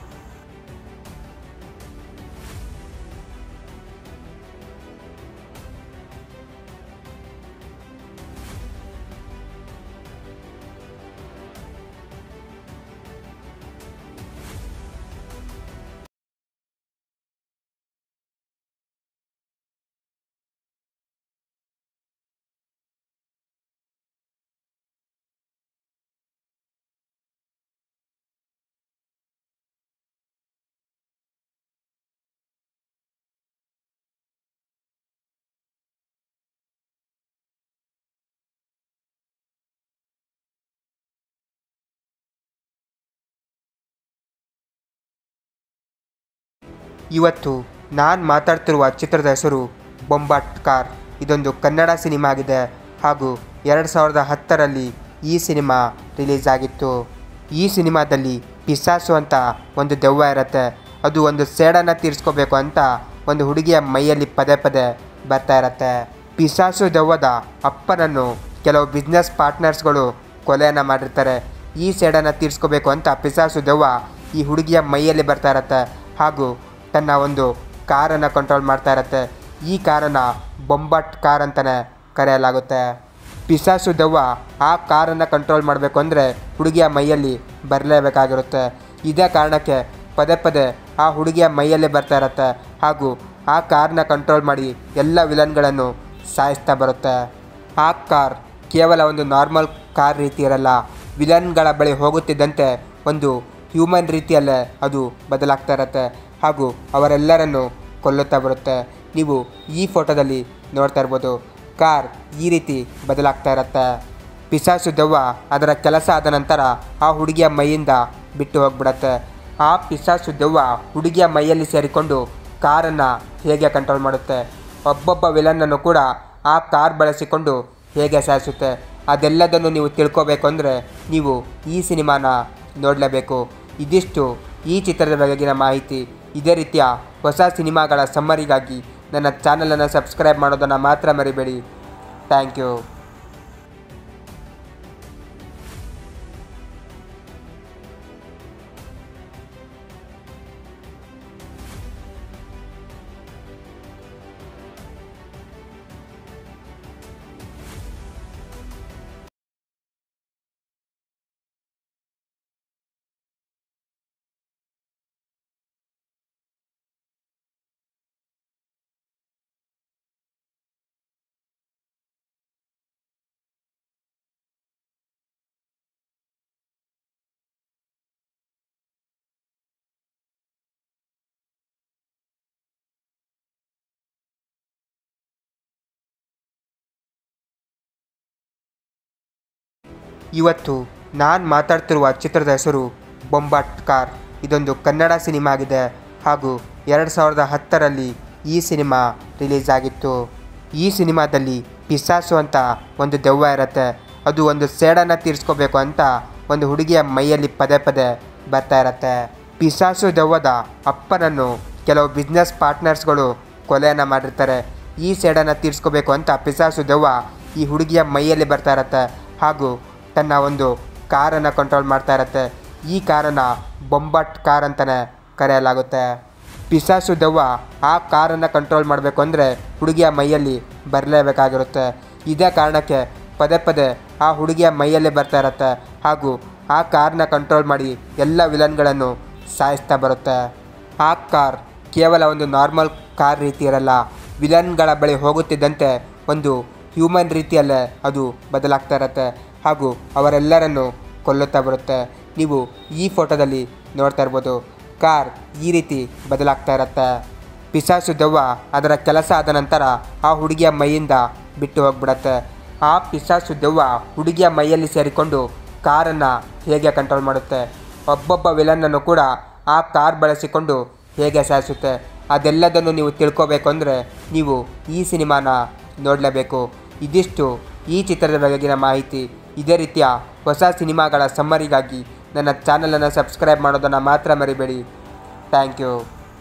ಇವತ್ತು ನಾನು ಮಾತಾಡ್ತಿರುವ ಚಿತ್ರದ ಹೆಸರು ಬೊಂಬಾಟ್ ಕಾರ್ ಇದೊಂದು ಕನ್ನಡ ಸಿನಿಮಾ ಆಗಿದೆ ಹಾಗೂ ಎರಡು ಸಾವಿರದ ಹತ್ತರಲ್ಲಿ ಈ ಸಿನಿಮಾ ರಿಲೀಸ್ ಆಗಿತ್ತು ಈ ಸಿನಿಮಾದಲ್ಲಿ ಪಿಸಾಸು ಅಂತ ಒಂದು ದೆವ್ವ ಇರುತ್ತೆ ಅದು ಒಂದು ಸೇಡನ್ನು ತೀರಿಸ್ಕೋಬೇಕು ಅಂತ ಒಂದು ಹುಡುಗಿಯ ಮೈಯಲ್ಲಿ ಪದೇ ಪದೇ ಬರ್ತಾ ಇರತ್ತೆ ಪಿಸಾಸು ದೆವ್ವದ ಅಪ್ಪನನ್ನು ಕೆಲವು ಬಿಸ್ನೆಸ್ ಪಾರ್ಟ್ನರ್ಸ್ಗಳು ಕೊಲೆಯನ್ನು ಮಾಡಿರ್ತಾರೆ ಈ ಸೇಡನ್ನು ತೀರಿಸ್ಕೋಬೇಕು ಅಂತ ಪಿಸಾಸು ದೆವ್ವ ಈ ಹುಡುಗಿಯ ಮೈಯಲ್ಲಿ ಬರ್ತಾ ಇರತ್ತೆ ಹಾಗೂ ತನ್ನ ಒಂದು ಕಾರನ್ನು ಕಂಟ್ರೋಲ್ ಮಾಡ್ತಾ ಇರತ್ತೆ ಈ ಕಾರನ್ನು ಬೊಂಬಟ್ ಕಾರ್ ಅಂತಲೇ ಕರೆಯಲಾಗುತ್ತೆ ಪಿಸಾಸು ದೆವ್ವ ಆ ಕಾರನ್ನು ಕಂಟ್ರೋಲ್ ಮಾಡಬೇಕು ಅಂದರೆ ಹುಡುಗಿಯ ಮೈಯಲ್ಲಿ ಬರಲೇಬೇಕಾಗಿರುತ್ತೆ ಇದೇ ಕಾರಣಕ್ಕೆ ಪದೇ ಪದೇ ಆ ಹುಡುಗಿಯ ಮೈಯಲ್ಲೇ ಬರ್ತಾ ಇರತ್ತೆ ಹಾಗೂ ಆ ಕಾರ್ನ ಕಂಟ್ರೋಲ್ ಮಾಡಿ ಎಲ್ಲ ವಿಲನ್ಗಳನ್ನು ಸಾಯಿಸ್ತಾ ಬರುತ್ತೆ ಆ ಕಾರ್ ಕೇವಲ ಒಂದು ನಾರ್ಮಲ್ ಕಾರ್ ರೀತಿ ಇರಲ್ಲ ವಿಲನ್ಗಳ ಬಳಿ ಹೋಗುತ್ತಿದ್ದಂತೆ ಒಂದು ಹ್ಯೂಮನ್ ರೀತಿಯಲ್ಲೇ ಅದು ಬದಲಾಗ್ತಾ ಇರತ್ತೆ ಹಾಗೂ ಅವರೆಲ್ಲರನ್ನು ಕೊಲ್ಲುತ್ತಾ ಬರುತ್ತೆ ನೀವು ಈ ಫೋಟೋದಲ್ಲಿ ನೋಡ್ತಾ ಇರ್ಬೋದು ಕಾರ್ ಈ ರೀತಿ ಬದಲಾಗ್ತಾ ಇರತ್ತೆ ಪಿಸಾಸು ದೆವ್ವ ಅದರ ಕೆಲಸ ಆದ ನಂತರ ಆ ಹುಡುಗಿಯ ಮೈಯಿಂದ ಬಿಟ್ಟು ಹೋಗ್ಬಿಡತ್ತೆ ಆ ಪಿಸಾಸು ದೆವ್ವ ಹುಡುಗಿಯ ಮೈಯಲ್ಲಿ ಸೇರಿಕೊಂಡು ಕಾರನ್ನು ಹೇಗೆ ಕಂಟ್ರೋಲ್ ಮಾಡುತ್ತೆ ಒಬ್ಬೊಬ್ಬ ವಿಲನ್ನನ್ನು ಕೂಡ ಆ ಕಾರ್ ಬಳಸಿಕೊಂಡು ಹೇಗೆ ಸಾಯಿಸುತ್ತೆ ಅದೆಲ್ಲದನ್ನು ನೀವು ತಿಳ್ಕೋಬೇಕು ಅಂದರೆ ನೀವು ಈ ಸಿನಿಮಾನ ನೋಡಲೇಬೇಕು ಇದಿಷ್ಟು ಈ ಚಿತ್ರದ ಬಗೆಗಿನ ಮಾಹಿತಿ ಇದೇ ರೀತಿಯ ಹೊಸ ಸಿನಿಮಾಗಳ ಸಮ್ಮರಿಗಾಗಿ ನನ್ನ ಚಾನಲನ್ನು ಸಬ್ಸ್ಕ್ರೈಬ್ ಮಾಡೋದನ್ನು ಮಾತ್ರ ಮರಿಬೇಡಿ ಥ್ಯಾಂಕ್ ಯು ಇವತ್ತು ನಾನು ಮಾತಾಡ್ತಿರುವ ಚಿತ್ರದ ಹೆಸರು ಬೊಂಬಾಟ್ ಕಾರ್ ಇದೊಂದು ಕನ್ನಡ ಸಿನಿಮಾ ಆಗಿದೆ ಹಾಗೂ ಎರಡು ಸಾವಿರದ ಹತ್ತರಲ್ಲಿ ಈ ಸಿನಿಮಾ ರಿಲೀಸ್ ಆಗಿತ್ತು ಈ ಸಿನಿಮಾದಲ್ಲಿ ಪಿಸಾಸು ಅಂತ ಒಂದು ದೆವ್ವ ಇರುತ್ತೆ ಅದು ಒಂದು ಸೇಡನ್ನು ತೀರಿಸ್ಕೋಬೇಕು ಅಂತ ಒಂದು ಹುಡುಗಿಯ ಮೈಯಲ್ಲಿ ಪದೇ ಪದೇ ಬರ್ತಾ ಇರತ್ತೆ ಪಿಸಾಸು ದೆವ್ವದ ಅಪ್ಪನನ್ನು ಕೆಲವು ಬಿಸ್ನೆಸ್ ಪಾರ್ಟ್ನರ್ಸ್ಗಳು ಕೊಲೆಯನ್ನು ಮಾಡಿರ್ತಾರೆ ಈ ಸೇಡನ್ನು ತೀರಿಸ್ಕೋಬೇಕು ಅಂತ ಪಿಸಾಸು ದೆವ್ವ ಈ ಹುಡುಗಿಯ ಮೈಯಲ್ಲಿ ಬರ್ತಾ ಇರತ್ತೆ ಹಾಗೂ ತನ್ನ ಒಂದು ಕಾರನ್ನು ಕಂಟ್ರೋಲ್ ಮಾಡ್ತಾ ಇರತ್ತೆ ಈ ಕಾರನ್ನು ಬೊಂಬಟ್ ಕಾರ್ ಅಂತಲೇ ಕರೆಯಲಾಗುತ್ತೆ ಪಿಸಾಸು ದೆವ್ವ ಆ ಕಾರನ್ನು ಕಂಟ್ರೋಲ್ ಮಾಡಬೇಕು ಅಂದರೆ ಹುಡುಗಿಯ ಮೈಯಲ್ಲಿ ಬರಲೇಬೇಕಾಗಿರುತ್ತೆ ಇದೇ ಕಾರಣಕ್ಕೆ ಪದೇ ಪದೇ ಆ ಹುಡುಗಿಯ ಮೈಯಲ್ಲೇ ಬರ್ತಾ ಇರತ್ತೆ ಹಾಗೂ ಆ ಕಾರ್ನ ಕಂಟ್ರೋಲ್ ಮಾಡಿ ಎಲ್ಲ ವಿಲನ್ಗಳನ್ನು ಸಾಯಿಸ್ತಾ ಬರುತ್ತೆ ಆ ಕಾರ್ ಕೇವಲ ಒಂದು ನಾರ್ಮಲ್ ಕಾರ್ ರೀತಿ ಇರಲ್ಲ ವಿಲನ್ಗಳ ಬಳಿ ಹೋಗುತ್ತಿದ್ದಂತೆ ಒಂದು ಹ್ಯೂಮನ್ ರೀತಿಯಲ್ಲೇ ಅದು ಬದಲಾಗ್ತಾ ಇರತ್ತೆ ಹಾಗೂ ಅವರೆಲ್ಲರನ್ನು ಕೊಲ್ಲುತ್ತಾ ಬರುತ್ತೆ ನೀವು ಈ ಫೋಟೋದಲ್ಲಿ ನೋಡ್ತಾ ಇರ್ಬೋದು ಕಾರ್ ಈ ರೀತಿ ಬದಲಾಗ್ತಾ ಇರತ್ತೆ ಪಿಸಾಸು ದೆವ್ವ ಅದರ ಕೆಲಸ ಆದ ನಂತರ ಆ ಹುಡುಗಿಯ ಮೈಯಿಂದ ಬಿಟ್ಟು ಹೋಗ್ಬಿಡತ್ತೆ ಆ ಪಿಸಾಸು ದೆವ್ವ ಹುಡುಗಿಯ ಮೈಯಲ್ಲಿ ಸೇರಿಕೊಂಡು ಕಾರನ್ನು ಹೇಗೆ ಕಂಟ್ರೋಲ್ ಮಾಡುತ್ತೆ ಒಬ್ಬೊಬ್ಬ ವಿಲನ್ನನ್ನು ಕೂಡ ಆ ಕಾರ್ ಬಳಸಿಕೊಂಡು ಹೇಗೆ ಸಾಯಿಸುತ್ತೆ ಅದೆಲ್ಲದನ್ನು ನೀವು ತಿಳ್ಕೋಬೇಕು ಅಂದರೆ ನೀವು ಈ ಸಿನಿಮಾನ ನೋಡಲೇಬೇಕು ಇದಿಷ್ಟು ಈ ಚಿತ್ರದ ಬಗೆಗಿನ ಮಾಹಿತಿ ಇದೇ ರೀತಿಯ ಹೊಸ ಸಿನಿಮಾಗಳ ಸಮ್ಮರಿಗಾಗಿ ನನ್ನ ಚಾನಲನ್ನು ಸಬ್ಸ್ಕ್ರೈಬ್ ಮಾಡೋದನ್ನು ಮಾತ್ರ ಮರಿಬೇಡಿ ಥ್ಯಾಂಕ್ ಯು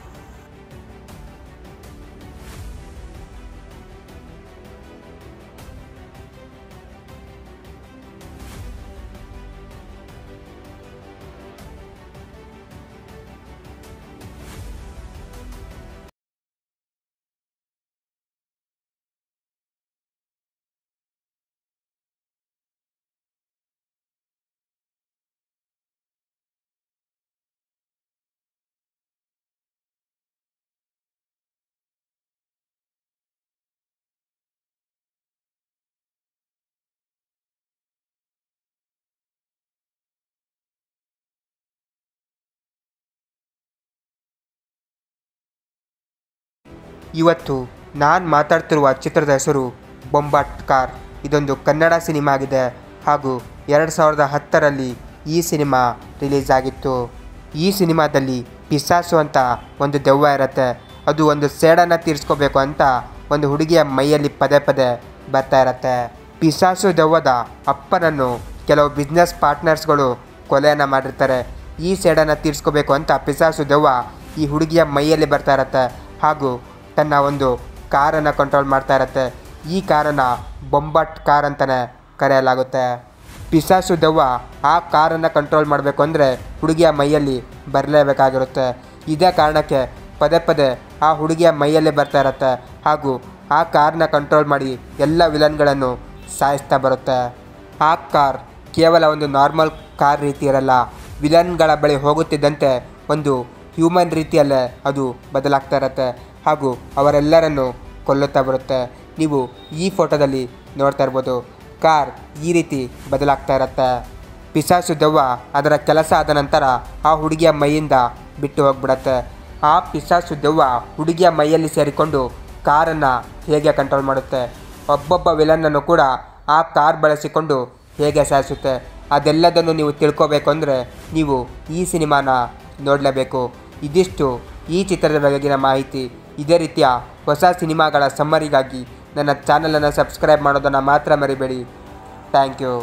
ಇವತ್ತು ನಾನು ಮಾತಾಡ್ತಿರುವ ಚಿತ್ರದ ಹೆಸರು ಬೊಂಬಾಟ್ ಕಾರ್ ಇದೊಂದು ಕನ್ನಡ ಸಿನಿಮಾ ಆಗಿದೆ ಹಾಗೂ ಎರಡು ಸಾವಿರದ ಹತ್ತರಲ್ಲಿ ಈ ಸಿನಿಮಾ ರಿಲೀಸ್ ಆಗಿತ್ತು ಈ ಸಿನಿಮಾದಲ್ಲಿ ಪಿಸಾಸು ಅಂತ ಒಂದು ದೆವ್ವ ಇರುತ್ತೆ ಅದು ಒಂದು ಸೇಡನ್ನು ತೀರಿಸ್ಕೋಬೇಕು ಅಂತ ಒಂದು ಹುಡುಗಿಯ ಮೈಯಲ್ಲಿ ಪದೇ ಪದೇ ಬರ್ತಾ ಇರತ್ತೆ ಪಿಸಾಸು ದೆವ್ವದ ಅಪ್ಪನನ್ನು ಕೆಲವು ಬಿಸ್ನೆಸ್ ಪಾರ್ಟ್ನರ್ಸ್ಗಳು ಕೊಲೆಯನ್ನು ಮಾಡಿರ್ತಾರೆ ಈ ಸೇಡನ್ನು ತೀರಿಸ್ಕೋಬೇಕು ಅಂತ ಪಿಸಾಸು ದೆವ್ವ ಈ ಹುಡುಗಿಯ ಮೈಯಲ್ಲಿ ಬರ್ತಾ ಇರತ್ತೆ ಹಾಗೂ ತನ್ನ ಒಂದು ಕಾರನ್ನು ಕಂಟ್ರೋಲ್ ಮಾಡ್ತಾ ಇರತ್ತೆ ಈ ಕಾರನ್ನು ಬೊಂಬಟ್ ಕಾರ್ ಅಂತಲೇ ಕರೆಯಲಾಗುತ್ತೆ ಪಿಸಾಸು ದೆವ್ವ ಆ ಕಾರನ್ನು ಕಂಟ್ರೋಲ್ ಮಾಡಬೇಕು ಅಂದರೆ ಹುಡುಗಿಯ ಮೈಯಲ್ಲಿ ಬರಲೇಬೇಕಾಗಿರುತ್ತೆ ಇದೇ ಕಾರಣಕ್ಕೆ ಪದೇ ಪದೇ ಆ ಹುಡುಗಿಯ ಮೈಯಲ್ಲೇ ಬರ್ತಾ ಇರತ್ತೆ ಹಾಗೂ ಆ ಕಾರ್ನ ಕಂಟ್ರೋಲ್ ಮಾಡಿ ಎಲ್ಲ ವಿಲನ್ಗಳನ್ನು ಸಾಯಿಸ್ತಾ ಬರುತ್ತೆ ಆ ಕಾರ್ ಕೇವಲ ಒಂದು ನಾರ್ಮಲ್ ಕಾರ್ ರೀತಿ ಇರಲ್ಲ ವಿಲನ್ಗಳ ಬಳಿ ಹೋಗುತ್ತಿದ್ದಂತೆ ಒಂದು ಹ್ಯೂಮನ್ ರೀತಿಯಲ್ಲೇ ಅದು ಬದಲಾಗ್ತಾ ಇರತ್ತೆ ಹಾಗೂ ಅವರೆಲ್ಲರನ್ನು ಕೊಲ್ಲುತ್ತಾ ಬರುತ್ತೆ ನೀವು ಈ ಫೋಟೋದಲ್ಲಿ ನೋಡ್ತಾ ಇರ್ಬೋದು ಕಾರ್ ಈ ರೀತಿ ಬದಲಾಗ್ತಾ ಇರತ್ತೆ ಪಿಸಾಸು ದೆವ್ವ ಅದರ ಕೆಲಸ ಆದ ನಂತರ ಆ ಹುಡುಗಿಯ ಮೈಯಿಂದ ಬಿಟ್ಟು ಹೋಗ್ಬಿಡತ್ತೆ ಆ ಪಿಸಾಸು ದೆವ್ವ ಹುಡುಗಿಯ ಮೈಯಲ್ಲಿ ಸೇರಿಕೊಂಡು ಕಾರನ್ನು ಹೇಗೆ ಕಂಟ್ರೋಲ್ ಮಾಡುತ್ತೆ ಒಬ್ಬೊಬ್ಬ ವಿಲನ್ನನ್ನು ಕೂಡ ಆ ಕಾರ್ ಬಳಸಿಕೊಂಡು ಹೇಗೆ ಸಾಯಿಸುತ್ತೆ ಅದೆಲ್ಲದನ್ನು ನೀವು ತಿಳ್ಕೋಬೇಕು ಅಂದರೆ ನೀವು ಈ ಸಿನಿಮಾನ ನೋಡಲೇಬೇಕು ಇದಿಷ್ಟು ಈ ಚಿತ್ರದ ಬಗೆಗಿನ ಮಾಹಿತಿ ಇದೇ ರೀತಿಯ ಹೊಸ ಸಿನಿಮಾಗಳ ಸಮ್ಮರಿಗಾಗಿ ನನ್ನ ಚಾನಲನ್ನು ಸಬ್ಸ್ಕ್ರೈಬ್ ಮಾಡೋದನ್ನು ಮಾತ್ರ ಮರಿಬೇಡಿ ಥ್ಯಾಂಕ್ ಯು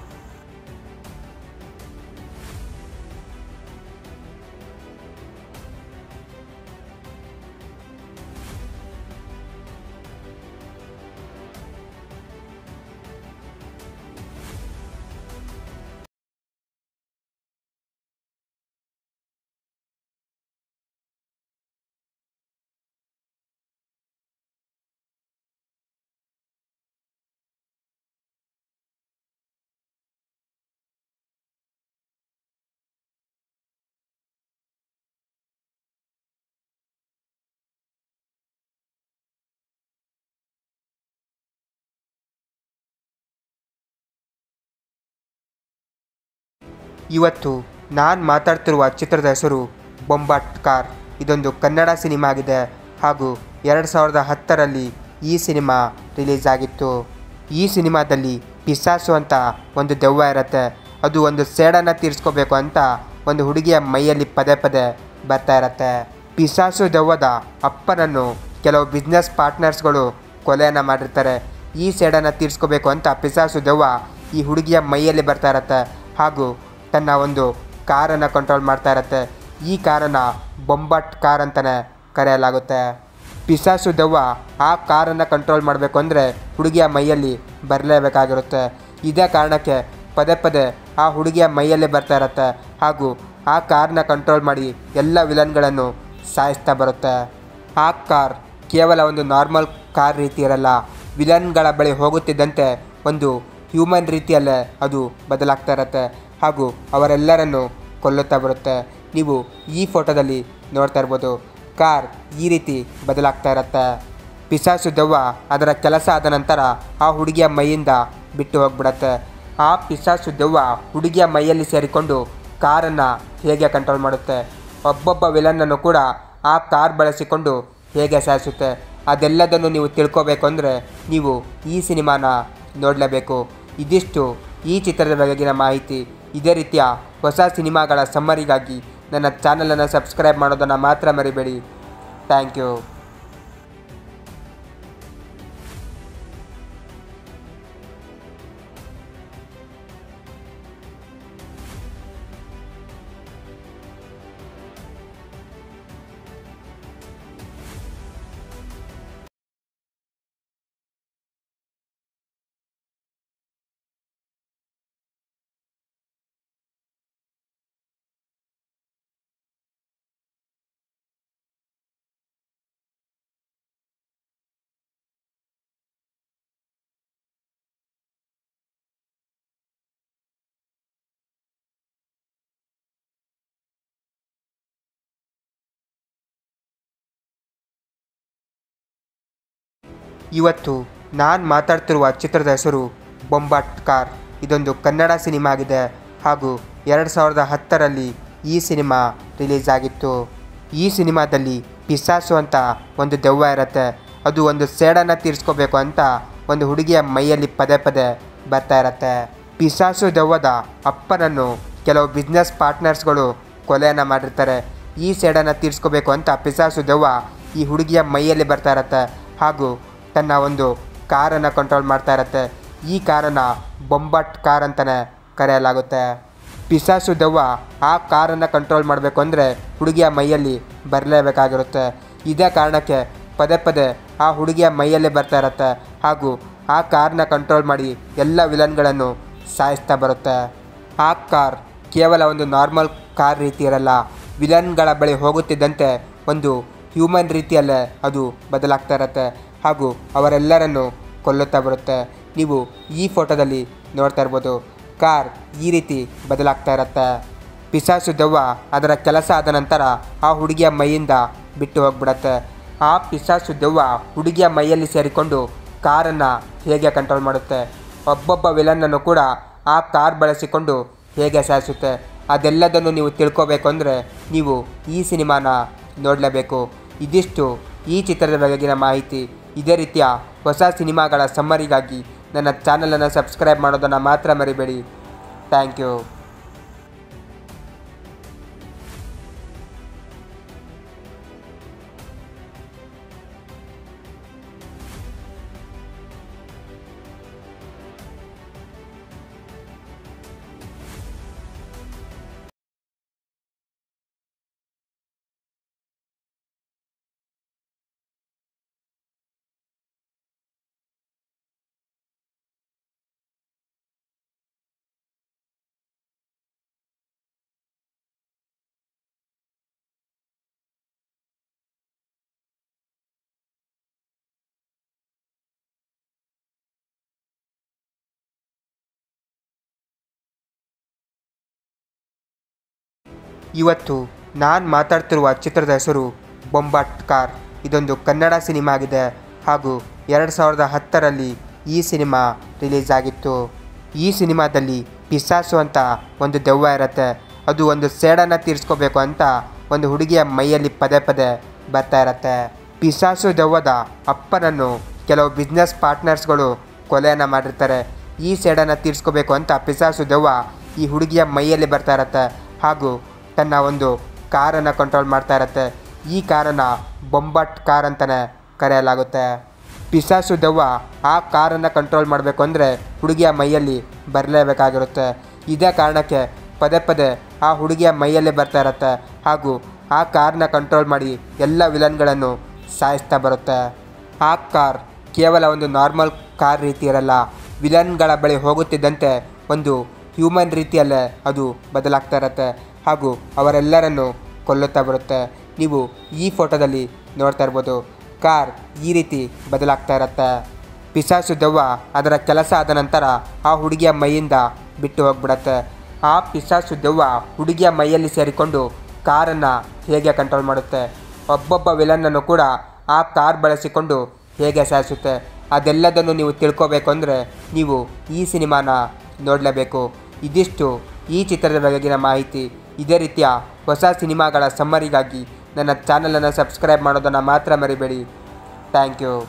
ಇವತ್ತು ನಾನು ಮಾತಾಡ್ತಿರುವ ಚಿತ್ರದ ಹೆಸರು ಬೊಂಬಾಟ್ ಕಾರ್ ಇದೊಂದು ಕನ್ನಡ ಸಿನಿಮಾ ಆಗಿದೆ ಹಾಗೂ ಎರಡು ಸಾವಿರದ ಹತ್ತರಲ್ಲಿ ಈ ಸಿನಿಮಾ ರಿಲೀಸ್ ಆಗಿತ್ತು ಈ ಸಿನಿಮಾದಲ್ಲಿ ಪಿಸಾಸು ಅಂತ ಒಂದು ದೆವ್ವ ಇರುತ್ತೆ ಅದು ಒಂದು ಸೇಡನ್ನು ತೀರಿಸ್ಕೋಬೇಕು ಅಂತ ಒಂದು ಹುಡುಗಿಯ ಮೈಯಲ್ಲಿ ಪದೇ ಪದೇ ಬರ್ತಾ ಇರತ್ತೆ ಪಿಸಾಸು ದೆವ್ವದ ಅಪ್ಪನನ್ನು ಕೆಲವು ಬಿಸ್ನೆಸ್ ಪಾರ್ಟ್ನರ್ಸ್ಗಳು ಕೊಲೆಯನ್ನು ಮಾಡಿರ್ತಾರೆ ಈ ಸೇಡನ್ನು ತೀರಿಸ್ಕೋಬೇಕು ಅಂತ ಪಿಸಾಸು ದೆವ್ವ ಈ ಹುಡುಗಿಯ ಮೈಯಲ್ಲಿ ಬರ್ತಾ ಇರತ್ತೆ ಹಾಗೂ ತನ್ನ ಒಂದು ಕಾರನ್ನು ಕಂಟ್ರೋಲ್ ಮಾಡ್ತಾ ಇರತ್ತೆ ಈ ಕಾರನ್ನು ಬೊಂಬಟ್ ಕಾರ್ ಅಂತಲೇ ಕರೆಯಲಾಗುತ್ತೆ ಪಿಸಾಸು ದೆವ್ವ ಆ ಕಾರನ್ನು ಕಂಟ್ರೋಲ್ ಮಾಡಬೇಕು ಅಂದರೆ ಹುಡುಗಿಯ ಮೈಯಲ್ಲಿ ಬರಲೇಬೇಕಾಗಿರುತ್ತೆ ಇದೇ ಕಾರಣಕ್ಕೆ ಪದೇ ಪದೇ ಆ ಹುಡುಗಿಯ ಮೈಯಲ್ಲೇ ಬರ್ತಾ ಇರುತ್ತೆ ಹಾಗೂ ಆ ಕಾರ್ನ ಕಂಟ್ರೋಲ್ ಮಾಡಿ ಎಲ್ಲ ವಿಲನ್ಗಳನ್ನು ಸಾಯಿಸ್ತಾ ಬರುತ್ತೆ ಆ ಕಾರ್ ಕೇವಲ ಒಂದು ನಾರ್ಮಲ್ ಕಾರ್ ರೀತಿ ಇರಲ್ಲ ವಿಲನ್ಗಳ ಬಳಿ ಹೋಗುತ್ತಿದ್ದಂತೆ ಒಂದು ಹ್ಯೂಮನ್ ರೀತಿಯಲ್ಲೇ ಅದು ಬದಲಾಗ್ತಾ ಇರುತ್ತೆ ಹಾಗೂ ಅವರೆಲ್ಲರನ್ನು ಕೊಲ್ಲುತ್ತಾ ಬರುತ್ತೆ ನೀವು ಈ ಫೋಟೋದಲ್ಲಿ ನೋಡ್ತಾ ಇರ್ಬೋದು ಕಾರ್ ಈ ರೀತಿ ಬದಲಾಗ್ತಾ ಇರುತ್ತೆ ಪಿಸಾಸು ದೆವ್ವ ಅದರ ಕೆಲಸ ಆದ ನಂತರ ಆ ಹುಡುಗಿಯ ಮೈಯಿಂದ ಬಿಟ್ಟು ಹೋಗ್ಬಿಡತ್ತೆ ಆ ಪಿಸಾಸು ದೆವ್ವ ಹುಡುಗಿಯ ಮೈಯಲ್ಲಿ ಸೇರಿಕೊಂಡು ಕಾರನ್ನು ಹೇಗೆ ಕಂಟ್ರೋಲ್ ಮಾಡುತ್ತೆ ಒಬ್ಬೊಬ್ಬ ವಿಲನ್ನನ್ನು ಕೂಡ ಆ ಕಾರ್ ಬಳಸಿಕೊಂಡು ಹೇಗೆ ಸಾಯಿಸುತ್ತೆ ಅದೆಲ್ಲದನ್ನು ನೀವು ತಿಳ್ಕೋಬೇಕು ಅಂದರೆ ನೀವು ಈ ಸಿನಿಮಾನ ನೋಡಲೇಬೇಕು ಇದಿಷ್ಟು ಈ ಚಿತ್ರದ ಬಗೆಗಿನ ಮಾಹಿತಿ ಇದೇ ರೀತಿಯ ಹೊಸ ಸಿನಿಮಾಗಳ ಸಮ್ಮರಿಗಾಗಿ ನನ್ನ ಚಾನಲನ್ನು ಸಬ್ಸ್ಕ್ರೈಬ್ ಮಾಡೋದನ್ನು ಮಾತ್ರ ಮರಿಬೇಡಿ ಥ್ಯಾಂಕ್ ಯು ಇವತ್ತು ನಾನು ಮಾತಾಡ್ತಿರುವ ಚಿತ್ರದ ಹೆಸರು ಬೊಂಬಾಟ್ ಕಾರ್ ಇದೊಂದು ಕನ್ನಡ ಸಿನಿಮಾ ಆಗಿದೆ ಹಾಗೂ ಎರಡು ಸಾವಿರದ ಹತ್ತರಲ್ಲಿ ಈ ಸಿನಿಮಾ ರಿಲೀಸ್ ಆಗಿತ್ತು ಈ ಸಿನಿಮಾದಲ್ಲಿ ಪಿಸಾಸು ಅಂತ ಒಂದು ದೆವ್ವ ಇರುತ್ತೆ ಅದು ಒಂದು ಸೇಡನ್ನು ತೀರಿಸ್ಕೋಬೇಕು ಅಂತ ಒಂದು ಹುಡುಗಿಯ ಮೈಯಲ್ಲಿ ಪದೇ ಪದೇ ಬರ್ತಾ ಇರತ್ತೆ ಪಿಸಾಸು ದೆವ್ವದ ಅಪ್ಪನನ್ನು ಕೆಲವು ಬಿಸ್ನೆಸ್ ಪಾರ್ಟ್ನರ್ಸ್ಗಳು ಕೊಲೆಯನ್ನು ಮಾಡಿರ್ತಾರೆ ಈ ಸೇಡನ್ನು ತೀರಿಸ್ಕೋಬೇಕು ಅಂತ ಪಿಸಾಸು ದೆವ್ವ ಈ ಹುಡುಗಿಯ ಮೈಯಲ್ಲಿ ಬರ್ತಾ ಇರತ್ತೆ ಹಾಗೂ ತನ್ನ ಒಂದು ಕಾರನ್ನು ಕಂಟ್ರೋಲ್ ಮಾಡ್ತಾ ಇರತ್ತೆ ಈ ಕಾರನ್ನು ಬೊಂಬಟ್ ಕಾರ್ ಅಂತಲೇ ಕರೆಯಲಾಗುತ್ತೆ ಪಿಸಾಸು ದೆವ್ವ ಆ ಕಾರನ್ನು ಕಂಟ್ರೋಲ್ ಮಾಡಬೇಕು ಅಂದರೆ ಹುಡುಗಿಯ ಮೈಯಲ್ಲಿ ಬರಲೇಬೇಕಾಗಿರುತ್ತೆ ಇದೇ ಕಾರಣಕ್ಕೆ ಪದೇ ಪದೇ ಆ ಹುಡುಗಿಯ ಮೈಯಲ್ಲೇ ಬರ್ತಾ ಇರತ್ತೆ ಹಾಗೂ ಆ ಕಾರ್ನ ಕಂಟ್ರೋಲ್ ಮಾಡಿ ಎಲ್ಲ ವಿಲನ್ಗಳನ್ನು ಸಾಯಿಸ್ತಾ ಬರುತ್ತೆ ಆ ಕಾರ್ ಕೇವಲ ಒಂದು ನಾರ್ಮಲ್ ಕಾರ್ ರೀತಿ ಇರಲ್ಲ ವಿಲನ್ಗಳ ಬಳಿ ಹೋಗುತ್ತಿದ್ದಂತೆ ಒಂದು ಹ್ಯೂಮನ್ ರೀತಿಯಲ್ಲೇ ಅದು ಬದಲಾಗ್ತಾ ಇರುತ್ತೆ ಹಾಗೂ ಅವರೆಲ್ಲರನ್ನು ಕೊಲ್ಲುತ್ತಾ ಬರುತ್ತೆ ನೀವು ಈ ಫೋಟೋದಲ್ಲಿ ನೋಡ್ತಾ ಇರ್ಬೋದು ಕಾರ್ ಈ ರೀತಿ ಬದಲಾಗ್ತಾ ಇರುತ್ತೆ ಪಿಸಾಸು ದೆವ್ವ ಅದರ ಕೆಲಸ ಆದ ನಂತರ ಆ ಹುಡುಗಿಯ ಮೈಯಿಂದ ಬಿಟ್ಟು ಹೋಗ್ಬಿಡತ್ತೆ ಆ ಪಿಸಾಸು ದೆವ್ವ ಹುಡುಗಿಯ ಮೈಯಲ್ಲಿ ಸೇರಿಕೊಂಡು ಕಾರನ್ನು ಹೇಗೆ ಕಂಟ್ರೋಲ್ ಮಾಡುತ್ತೆ ಒಬ್ಬೊಬ್ಬ ವಿಲನ್ನನ್ನು ಕೂಡ ಆ ಕಾರ್ ಬಳಸಿಕೊಂಡು ಹೇಗೆ ಸಾಯಿಸುತ್ತೆ ಅದೆಲ್ಲದನ್ನು ನೀವು ತಿಳ್ಕೋಬೇಕು ಅಂದರೆ ನೀವು ಈ ಸಿನಿಮಾನ ನೋಡಲೇಬೇಕು ಇದಿಷ್ಟು ಈ ಚಿತ್ರದ ಬಗೆಗಿನ ಮಾಹಿತಿ ಇದೇ ರೀತಿಯ ಹೊಸ ಸಿನಿಮಾಗಳ ಸಮ್ಮರಿಗಾಗಿ ನನ್ನ ಚಾನಲನ್ನು ಸಬ್ಸ್ಕ್ರೈಬ್ ಮಾಡೋದನ್ನು ಮಾತ್ರ ಮರಿಬೇಡಿ ಥ್ಯಾಂಕ್ ಯು ಇವತ್ತು ನಾನು ಮಾತಾಡ್ತಿರುವ ಚಿತ್ರದ ಹೆಸರು ಬೊಂಬಾಟ್ ಕಾರ್ ಇದೊಂದು ಕನ್ನಡ ಸಿನಿಮಾ ಆಗಿದೆ ಹಾಗೂ ಎರಡು ಸಾವಿರದ ಹತ್ತರಲ್ಲಿ ಈ ಸಿನಿಮಾ ರಿಲೀಸ್ ಆಗಿತ್ತು ಈ ಸಿನಿಮಾದಲ್ಲಿ ಪಿಸಾಸು ಅಂತ ಒಂದು ದೆವ್ವ ಇರುತ್ತೆ ಅದು ಒಂದು ಸೇಡನ್ನು ತೀರಿಸ್ಕೋಬೇಕು ಅಂತ ಒಂದು ಹುಡುಗಿಯ ಮೈಯಲ್ಲಿ ಪದೇ ಪದೇ ಬರ್ತಾ ಇರತ್ತೆ ಪಿಸಾಸು ದೆವ್ವದ ಅಪ್ಪನನ್ನು ಕೆಲವು ಬಿಸ್ನೆಸ್ ಪಾರ್ಟ್ನರ್ಸ್ಗಳು ಕೊಲೆಯನ್ನು ಮಾಡಿರ್ತಾರೆ ಈ ಸೇಡನ್ನು ತೀರಿಸ್ಕೋಬೇಕು ಅಂತ ಪಿಸಾಸು ದೆವ್ವ ಈ ಹುಡುಗಿಯ ಮೈಯಲ್ಲಿ ಬರ್ತಾ ಇರತ್ತೆ ಹಾಗೂ ತನ್ನ ಒಂದು ಕಾರನ್ನು ಕಂಟ್ರೋಲ್ ಮಾಡ್ತಾ ಇರತ್ತೆ ಈ ಕಾರನ್ನು ಬೊಂಬಟ್ ಕಾರ್ ಅಂತಲೇ ಕರೆಯಲಾಗುತ್ತೆ ಪಿಸಾಸು ದೆವ್ವ ಆ ಕಾರನ್ನು ಕಂಟ್ರೋಲ್ ಮಾಡಬೇಕು ಅಂದರೆ ಹುಡುಗಿಯ ಮೈಯಲ್ಲಿ ಬರಲೇಬೇಕಾಗಿರುತ್ತೆ ಇದೇ ಕಾರಣಕ್ಕೆ ಪದೇ ಪದೇ ಆ ಹುಡುಗಿಯ ಮೈಯಲ್ಲೇ ಬರ್ತಾ ಇರತ್ತೆ ಹಾಗೂ ಆ ಕಾರ್ನ ಕಂಟ್ರೋಲ್ ಮಾಡಿ ಎಲ್ಲ ವಿಲನ್ಗಳನ್ನು ಸಾಯಿಸ್ತಾ ಬರುತ್ತೆ ಆ ಕಾರ್ ಕೇವಲ ಒಂದು ನಾರ್ಮಲ್ ಕಾರ್ ರೀತಿ ಇರಲ್ಲ ವಿಲನ್ಗಳ ಬಳಿ ಹೋಗುತ್ತಿದ್ದಂತೆ ಒಂದು ಹ್ಯೂಮನ್ ರೀತಿಯಲ್ಲೇ ಅದು ಬದಲಾಗ್ತಾ ಇರುತ್ತೆ ಹಾಗೂ ಅವರೆಲ್ಲರನ್ನು ಕೊಲ್ಲುತ್ತಾ ಬರುತ್ತೆ ನೀವು ಈ ಫೋಟೋದಲ್ಲಿ ನೋಡ್ತಾ ಇರ್ಬೋದು ಕಾರ್ ಈ ರೀತಿ ಬದಲಾಗ್ತಾ ಇರುತ್ತೆ ಪಿಸಾಸು ದೆವ್ವ ಅದರ ಕೆಲಸ ಆದ ನಂತರ ಆ ಹುಡುಗಿಯ ಮೈಯಿಂದ ಬಿಟ್ಟು ಹೋಗ್ಬಿಡತ್ತೆ ಆ ಪಿಸಾಸು ದೆವ್ವ ಹುಡುಗಿಯ ಮೈಯಲ್ಲಿ ಸೇರಿಕೊಂಡು ಕಾರನ್ನು ಹೇಗೆ ಕಂಟ್ರೋಲ್ ಮಾಡುತ್ತೆ ಒಬ್ಬೊಬ್ಬ ವಿಲನ್ನನ್ನು ಕೂಡ ಆ ಕಾರ್ ಬಳಸಿಕೊಂಡು ಹೇಗೆ ಸಾಯಿಸುತ್ತೆ ಅದೆಲ್ಲದನ್ನು ನೀವು ತಿಳ್ಕೋಬೇಕು ಅಂದರೆ ನೀವು ಈ ಸಿನಿಮಾನ ನೋಡಲೇಬೇಕು ಇದಿಷ್ಟು ಈ ಚಿತ್ರದ ಬಗೆಗಿನ ಮಾಹಿತಿ ಇದೇ ರೀತಿಯ ಹೊಸ ಸಿನಿಮಾಗಳ ಸಮ್ಮರಿಗಾಗಿ ನನ್ನ ಚಾನಲನ್ನು ಸಬ್ಸ್ಕ್ರೈಬ್ ಮಾಡೋದನ್ನು ಮಾತ್ರ ಮರಿಬೇಡಿ ಥ್ಯಾಂಕ್ ಯು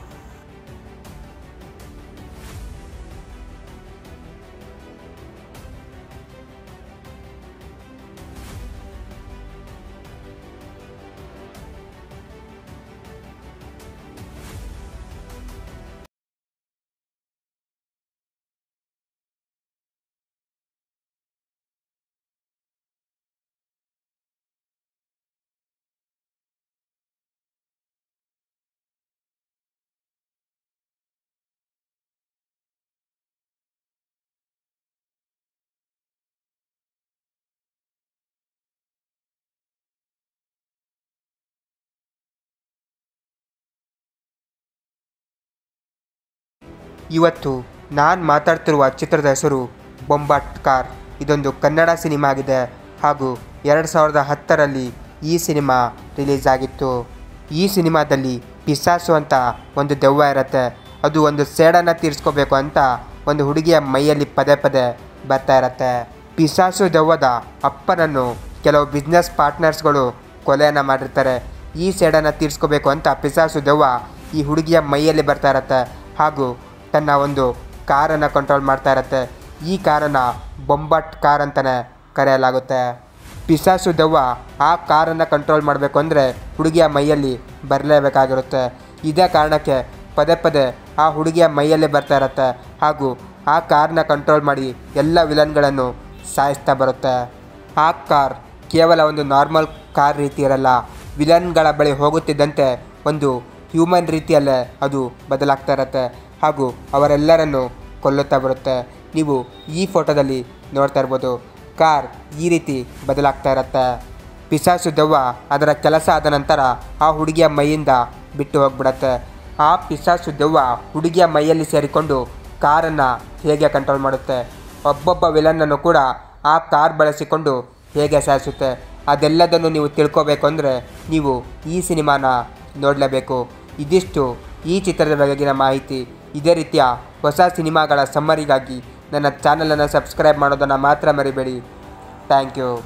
ಇವತ್ತು ನಾನು ಮಾತಾಡ್ತಿರುವ ಚಿತ್ರದ ಹೆಸರು ಬೊಂಬಾಟ್ ಕಾರ್ ಇದೊಂದು ಕನ್ನಡ ಸಿನಿಮಾ ಆಗಿದೆ ಹಾಗೂ ಎರಡು ಸಾವಿರದ ಹತ್ತರಲ್ಲಿ ಈ ಸಿನಿಮಾ ರಿಲೀಸ್ ಆಗಿತ್ತು ಈ ಸಿನಿಮಾದಲ್ಲಿ ಪಿಸಾಸು ಅಂತ ಒಂದು ದೆವ್ವ ಇರುತ್ತೆ ಅದು ಒಂದು ಸೇಡನ್ನು ತೀರಿಸ್ಕೋಬೇಕು ಅಂತ ಒಂದು ಹುಡುಗಿಯ ಮೈಯಲ್ಲಿ ಪದೇ ಪದೇ ಬರ್ತಾ ಇರತ್ತೆ ಪಿಸಾಸು ದೆವ್ವದ ಅಪ್ಪನನ್ನು ಕೆಲವು ಬಿಸ್ನೆಸ್ ಪಾರ್ಟ್ನರ್ಸ್ಗಳು ಕೊಲೆಯನ್ನು ಮಾಡಿರ್ತಾರೆ ಈ ಸೇಡನ್ನು ತೀರಿಸ್ಕೋಬೇಕು ಅಂತ ಪಿಸಾಸು ದೆವ್ವ ಈ ಹುಡುಗಿಯ ಮೈಯಲ್ಲಿ ಬರ್ತಾ ಇರತ್ತೆ ಹಾಗೂ ತನ್ನ ಒಂದು ಕಾರನ್ನು ಕಂಟ್ರೋಲ್ ಮಾಡ್ತಾ ಇರತ್ತೆ ಈ ಕಾರನ್ನು ಬೊಂಬಟ್ ಕಾರ್ ಅಂತಲೇ ಕರೆಯಲಾಗುತ್ತೆ ಪಿಸಾಸು ದೆವ್ವ ಆ ಕಾರನ್ನು ಕಂಟ್ರೋಲ್ ಮಾಡಬೇಕು ಅಂದರೆ ಹುಡುಗಿಯ ಮೈಯಲ್ಲಿ ಬರಲೇಬೇಕಾಗಿರುತ್ತೆ ಇದೇ ಕಾರಣಕ್ಕೆ ಪದೇ ಪದೇ ಆ ಹುಡುಗಿಯ ಮೈಯಲ್ಲಿ ಬರ್ತಾ ಇರತ್ತೆ ಹಾಗೂ ಆ ಕಾರ್ನ ಕಂಟ್ರೋಲ್ ಮಾಡಿ ಎಲ್ಲ ವಿಲನ್ಗಳನ್ನು ಸಾಯಿಸ್ತಾ ಬರುತ್ತೆ ಆ ಕಾರ್ ಕೇವಲ ಒಂದು ನಾರ್ಮಲ್ ಕಾರ್ ರೀತಿ ಇರಲ್ಲ ವಿಲನ್ಗಳ ಬಳಿ ಹೋಗುತ್ತಿದ್ದಂತೆ ಒಂದು ಹ್ಯೂಮನ್ ರೀತಿಯಲ್ಲೇ ಅದು ಬದಲಾಗ್ತಾ ಇರುತ್ತೆ ಹಾಗೂ ಅವರೆಲ್ಲರನ್ನು ಕೊಲ್ಲುತ್ತಾ ಬರುತ್ತೆ ನೀವು ಈ ಫೋಟೋದಲ್ಲಿ ನೋಡ್ತಾ ಇರ್ಬೋದು ಕಾರ್ ಈ ರೀತಿ ಬದಲಾಗ್ತಾ ಇರುತ್ತೆ ಪಿಸಾಸು ದೆವ್ವ ಅದರ ಕೆಲಸ ಆದ ನಂತರ ಆ ಹುಡುಗಿಯ ಮೈಯಿಂದ ಬಿಟ್ಟು ಹೋಗ್ಬಿಡತ್ತೆ ಆ ಪಿಸಾಸು ದೆವ್ವ ಹುಡುಗಿಯ ಮೈಯಲ್ಲಿ ಸೇರಿಕೊಂಡು ಕಾರನ್ನು ಹೇಗೆ ಕಂಟ್ರೋಲ್ ಮಾಡುತ್ತೆ ಒಬ್ಬೊಬ್ಬ ವಿಲನ್ನನ್ನು ಕೂಡ ಆ ಕಾರ್ ಬಳಸಿಕೊಂಡು ಹೇಗೆ ಸಾಯಿಸುತ್ತೆ ಅದೆಲ್ಲದನ್ನು ನೀವು ತಿಳ್ಕೋಬೇಕು ಅಂದರೆ ನೀವು ಈ ಸಿನಿಮಾನ ನೋಡಲೇಬೇಕು ಇದಿಷ್ಟು ಈ ಚಿತ್ರದ ಬಗೆಗಿನ ಮಾಹಿತಿ ಇದೇ ರೀತಿಯ ಹೊಸ ಸಿನಿಮಾಗಳ ಸಮ್ಮರಿಗಾಗಿ ನನ್ನ ಚಾನಲನ್ನು ಸಬ್ಸ್ಕ್ರೈಬ್ ಮಾಡೋದನ್ನು ಮಾತ್ರ ಮರಿಬೇಡಿ ಥ್ಯಾಂಕ್ ಯು